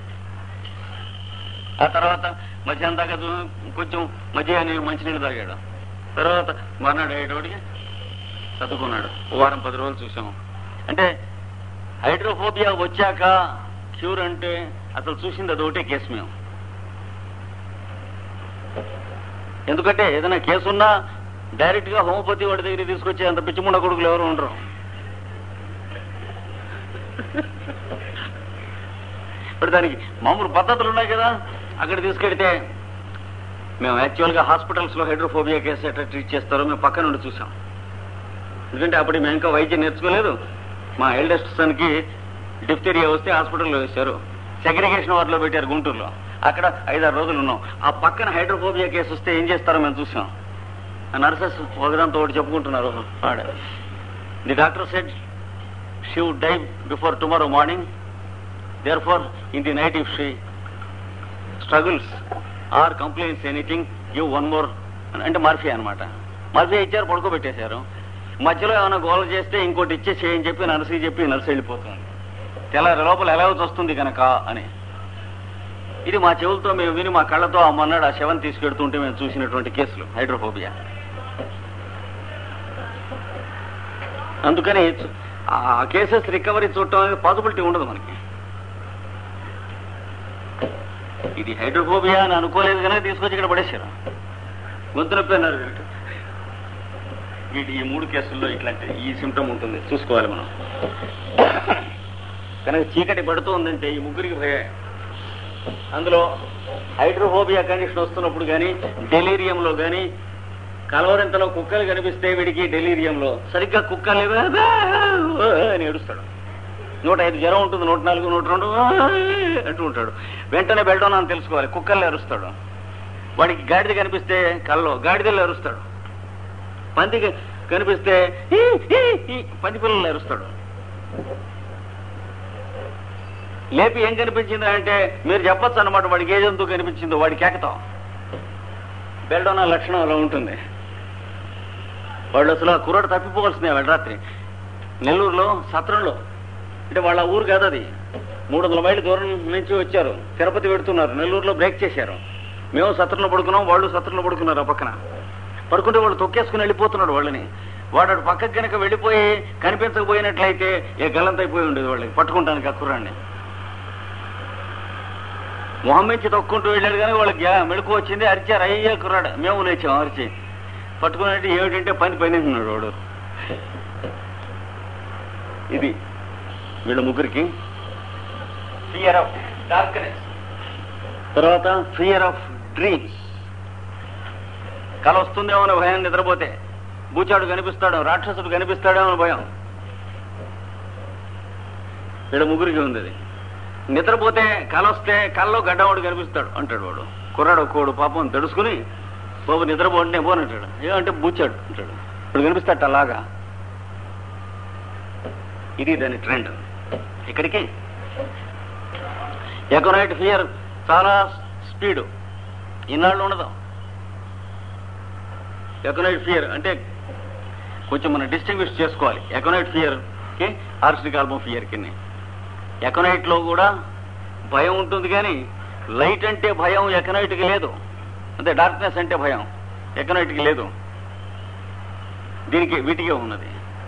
Speaker 1: ఆ తర్వాత మధ్యాహ్నం దాకా చూ- కొంచెం మధ్య మంచినీళ్ళు తాగాడు తర్వాత మర్నాడు అయ్యేటోడికి చదువుకున్నాడు ఓ వారం పది రోజులు చూసాము అంటే హైడ్రోఫోబియా వచ్చాక క్యూర్ అంటే అసలు చూసింది అది ఒకటే కేసు మేము ఎందుకంటే ఏదైనా కేసు ఉన్నా డైరెక్ట్ గా హోమియోపతి వాడి దగ్గర తీసుకొచ్చే అంత పిచ్చిముండ కొడుకులు ఎవరు ఉండరు ఇప్పుడు దానికి మామూలు పద్ధతులు ఉన్నాయి కదా అక్కడ తీసుకెడితే మేము యాక్చువల్గా హాస్పిటల్స్ లో హైడ్రోఫోబియా కేసు ఎట్లా ట్రీట్ చేస్తారో మేము పక్క నుండి చూసాం ఎందుకంటే అప్పుడు మేము ఇంకా వైద్యం నేర్చుకోలేదు మా ఎల్డెస్ట్ సన్కి డిఫ్తీరియా వస్తే హాస్పిటల్లో వేశారు సెగ్రిగేషన్ వార్డులో పెట్టారు గుంటూరులో అక్కడ ఐదారు రోజులు ఉన్నాం ఆ పక్కన హైడ్రోఫోబియా కేసు వస్తే ఏం చేస్తారో మేము చూసాం ఆ నర్సెస్ ఒకదాంతో ఒకటి చెప్పుకుంటున్నారు ఆడ the doctor said she would die before tomorrow morning there far in the night if she struggles or complaints anything give one more అంటే మర్ఫీ అనమాట మర్ఫీ ఇచ్చారు పడుకోబెట్టేశారు మధ్యలో ఏమైనా గోల చేస్తే ఇంకోటి ఇచ్చేసి అని చెప్పి నర్సు చెప్పి నర్సు వెళ్ళిపోతుంది తెల్లారి లోపల ఎలా వస్తుంది కనుక అని ఇది మా చెవులతో మేము విని మా కళ్ళతో ఆ మొన్నాడు ఆ శవం తీసుకెడుతుంటే మేము చూసినటువంటి కేసులు హైడ్రోఫోబియా అందుకని ఆ కేసెస్ రికవరీ చూడటం అనేది పాసిబిలిటీ ఉండదు మనకి ఇది హైడ్రోఫోబియా అని అనుకోలేదు కనుక తీసుకొచ్చి ఇక్కడ పడేశారు గొంతు నొప్పి అన్నారు వీళ్ళు. వీటి ఈ మూడు కేసుల్లో ఇట్లాంటి ఈ సిమ్టమ్ ఉంటుంది చూసుకోవాలి మనం కనుక చీకటి పడుతూ ఉందంటే ఈ ముగ్గురికి భయ అందులో హైడ్రోఫోబియా కండిషన్ వస్తున్నప్పుడు కానీ డెలీరియంలో కానీ కలవరింతలో కుక్కలు కనిపిస్తే వీడికి డెలీరియంలో సరిగ్గా కుక్క లేదు అని ఏడుస్తాడు నూట ఐదు జ్వరం ఉంటుంది నూట నాలుగు నూట రెండు అంటూ ఉంటాడు వెంటనే బెల్టోనా అని తెలుసుకోవాలి కుక్కల్ని అరుస్తాడు వాడికి గాడిద కనిపిస్తే కల్లో గాడిదలు అరుస్తాడు పంది క- కనిపిస్తే "ఈ, ఈ, ఈ" పంది పిల్లలు అరుస్తాడు లేపి ఏం కనిపించింది అంటే మీరు చెప్పొచ్చు అన్నమాట వాడికి ఏ జంతువు కనిపించిందో వాడి కేకతాం బెల్డోనా లక్షణం అలా ఉంటుంది వాళ్ళు అసలు ఆ కుర్రాడు తప్పిపోవాల్సిందే వాడి రాత్రి నెల్లూరులో సత్రంలో అంటే వాళ్ళ ఊరు కాదు అది మూడు వందల మైళ్ళ దూరం నుంచి వచ్చారు తిరుపతి పెడుతున్నారు నెల్లూరులో బ్రేక్ చేశారు మేము సత్రంలో పడుకున్నాం వాళ్ళు సత్రంలో పడుకున్నారు ఆ పక్కన పడుకుంటే వాళ్ళు తొక్కేసుకుని వెళ్ళిపోతున్నాడు వాళ్ళని వాడు అటు పక్కకి కనుక వెళ్ళిపోయి కనిపించకపోయినట్లయితే ఏ గల్లంత అయిపోయి ఉండేది వాళ్ళకి పట్టుకుంటానికి ఆ కుర్రాన్ని మొహం నుంచి తొక్కుంటూ వెళ్ళాడు కానీ వాళ్ళకి గ్యా- మెలకు వచ్చింది అరిచారు అయ్యే కుర్రాడు మేము లేచాం అరిచి పట్టుకున్నట్టు ఏమిటంటే పని పని ఉన్నాడు వాడు ఇది వీళ్ళ ముగ్గురికి ఫియర్ ఆఫ్ డార్క్నెస్ తర్వాత ఫియర్ ఆఫ్ డ్రీమ్స్ కల వస్తుందేమో అనే భయం నిద్రపోతే బూచాడు కనిపిస్తాడు రాక్షసుడు కనిపిస్తాడేమో అనే భయం వీళ్ళ ముగ్గురికి ఉంది అది నిద్రపోతే కల వస్తే కల్లో గడ్డవాడు కనిపిస్తాడు అంటాడు వాడు కుర్రాడు కోడు పాపం తెలుసుకుని బాబు నిద్రపోంటే పోనంటాడు ఏమంటే బూచాడు అంటాడు ఇప్పుడు కనిపిస్తాడు అలాగా ఇది దాని ట్రెండ్ ఇక్కడికి ఎకనైట్ ఫియర్ చాలా స్పీడ్ ఇన్నాళ్ళు ఉండదు ఎకనైట్ ఫియర్ అంటే కొంచెం మనం డిస్టింగ్విష్ చేసుకోవాలి ఎకనైట్ ఫియర్ కి ఆర్సిక్ ఆల్బమ్ ఫియర్ కి ఎకనైట్ లో కూడా భయం ఉంటుంది కానీ లైట్ అంటే భయం ఎకనైట్ కి లేదు అంటే డార్క్నెస్ అంటే భయం ఎకనైట్ కి లేదు దీనికి వీటికే ఉన్నది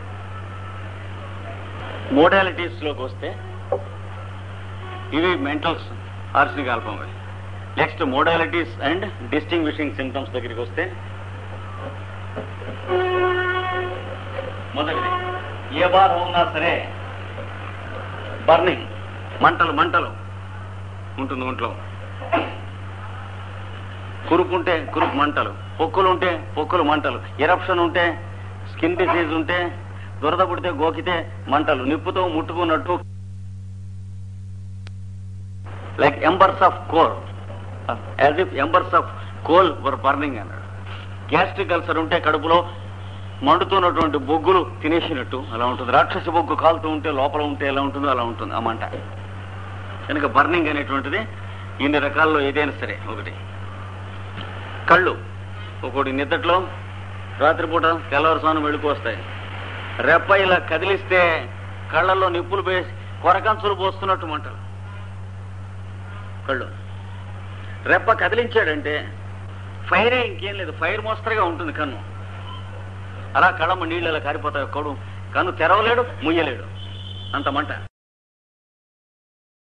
Speaker 1: మోడాలిటీస్ లోకి వస్తే ఇవి mentals arsenic album next modalities and distinguishing symptoms దగ్గరికి వస్తే మొదటిది ఏ బాధ ఉన్నా సరే బర్నింగ్ మంటలు మంటలు ఉంటుంది ఒంట్లో కురుపు ఉంటే కురుపు మంటలు పొక్కులు ఉంటే పొక్కులు మంటలు ఎరప్షన్ ఉంటే స్కిన్ డిసీజ్ ఉంటే దురద పుడితే గోకితే మంటలు నిప్పుతో ముట్టుకున్నట్టు like embers of coal as if embers of coal were burning అన్నాడు గ్యాస్ట్రిక్ అల్సర్ ఉంటే కడుపులో మండుతున్నటువంటి బొగ్గులు తినేసినట్టు అలా ఉంటుంది రాక్షస బొగ్గు కాలుతూ ఉంటే లోపల ఉంటే ఎలా ఉంటుందో అలా ఉంటుంది ఆ మంట కనుక బర్నింగ్ అనేటువంటిది ఇన్ని రకాల్లో ఏదైనా సరే ఒకటి కళ్ళు ఒకటి నిద్దట్లో రాత్రిపూట తెల్లవారుసాను మెళుకు వస్తాయి రెప్ప ఇలా కదిలిస్తే కళ్ళల్లో నిప్పులు వేసి కొరకంచులు పోస్తున్నట్టు మంటలు కళ్ళు రెప్ప కదిలించాడంటే ఫైరే ఇంకేం లేదు ఫైర్ మోస్తరుగా ఉంటుంది కన్ను అలా కళ్ళమ్మ నీళ్ళు అలా కారిపోతాయి కడు కన్ను తెరవలేడు ముయ్యలేడు అంత మంట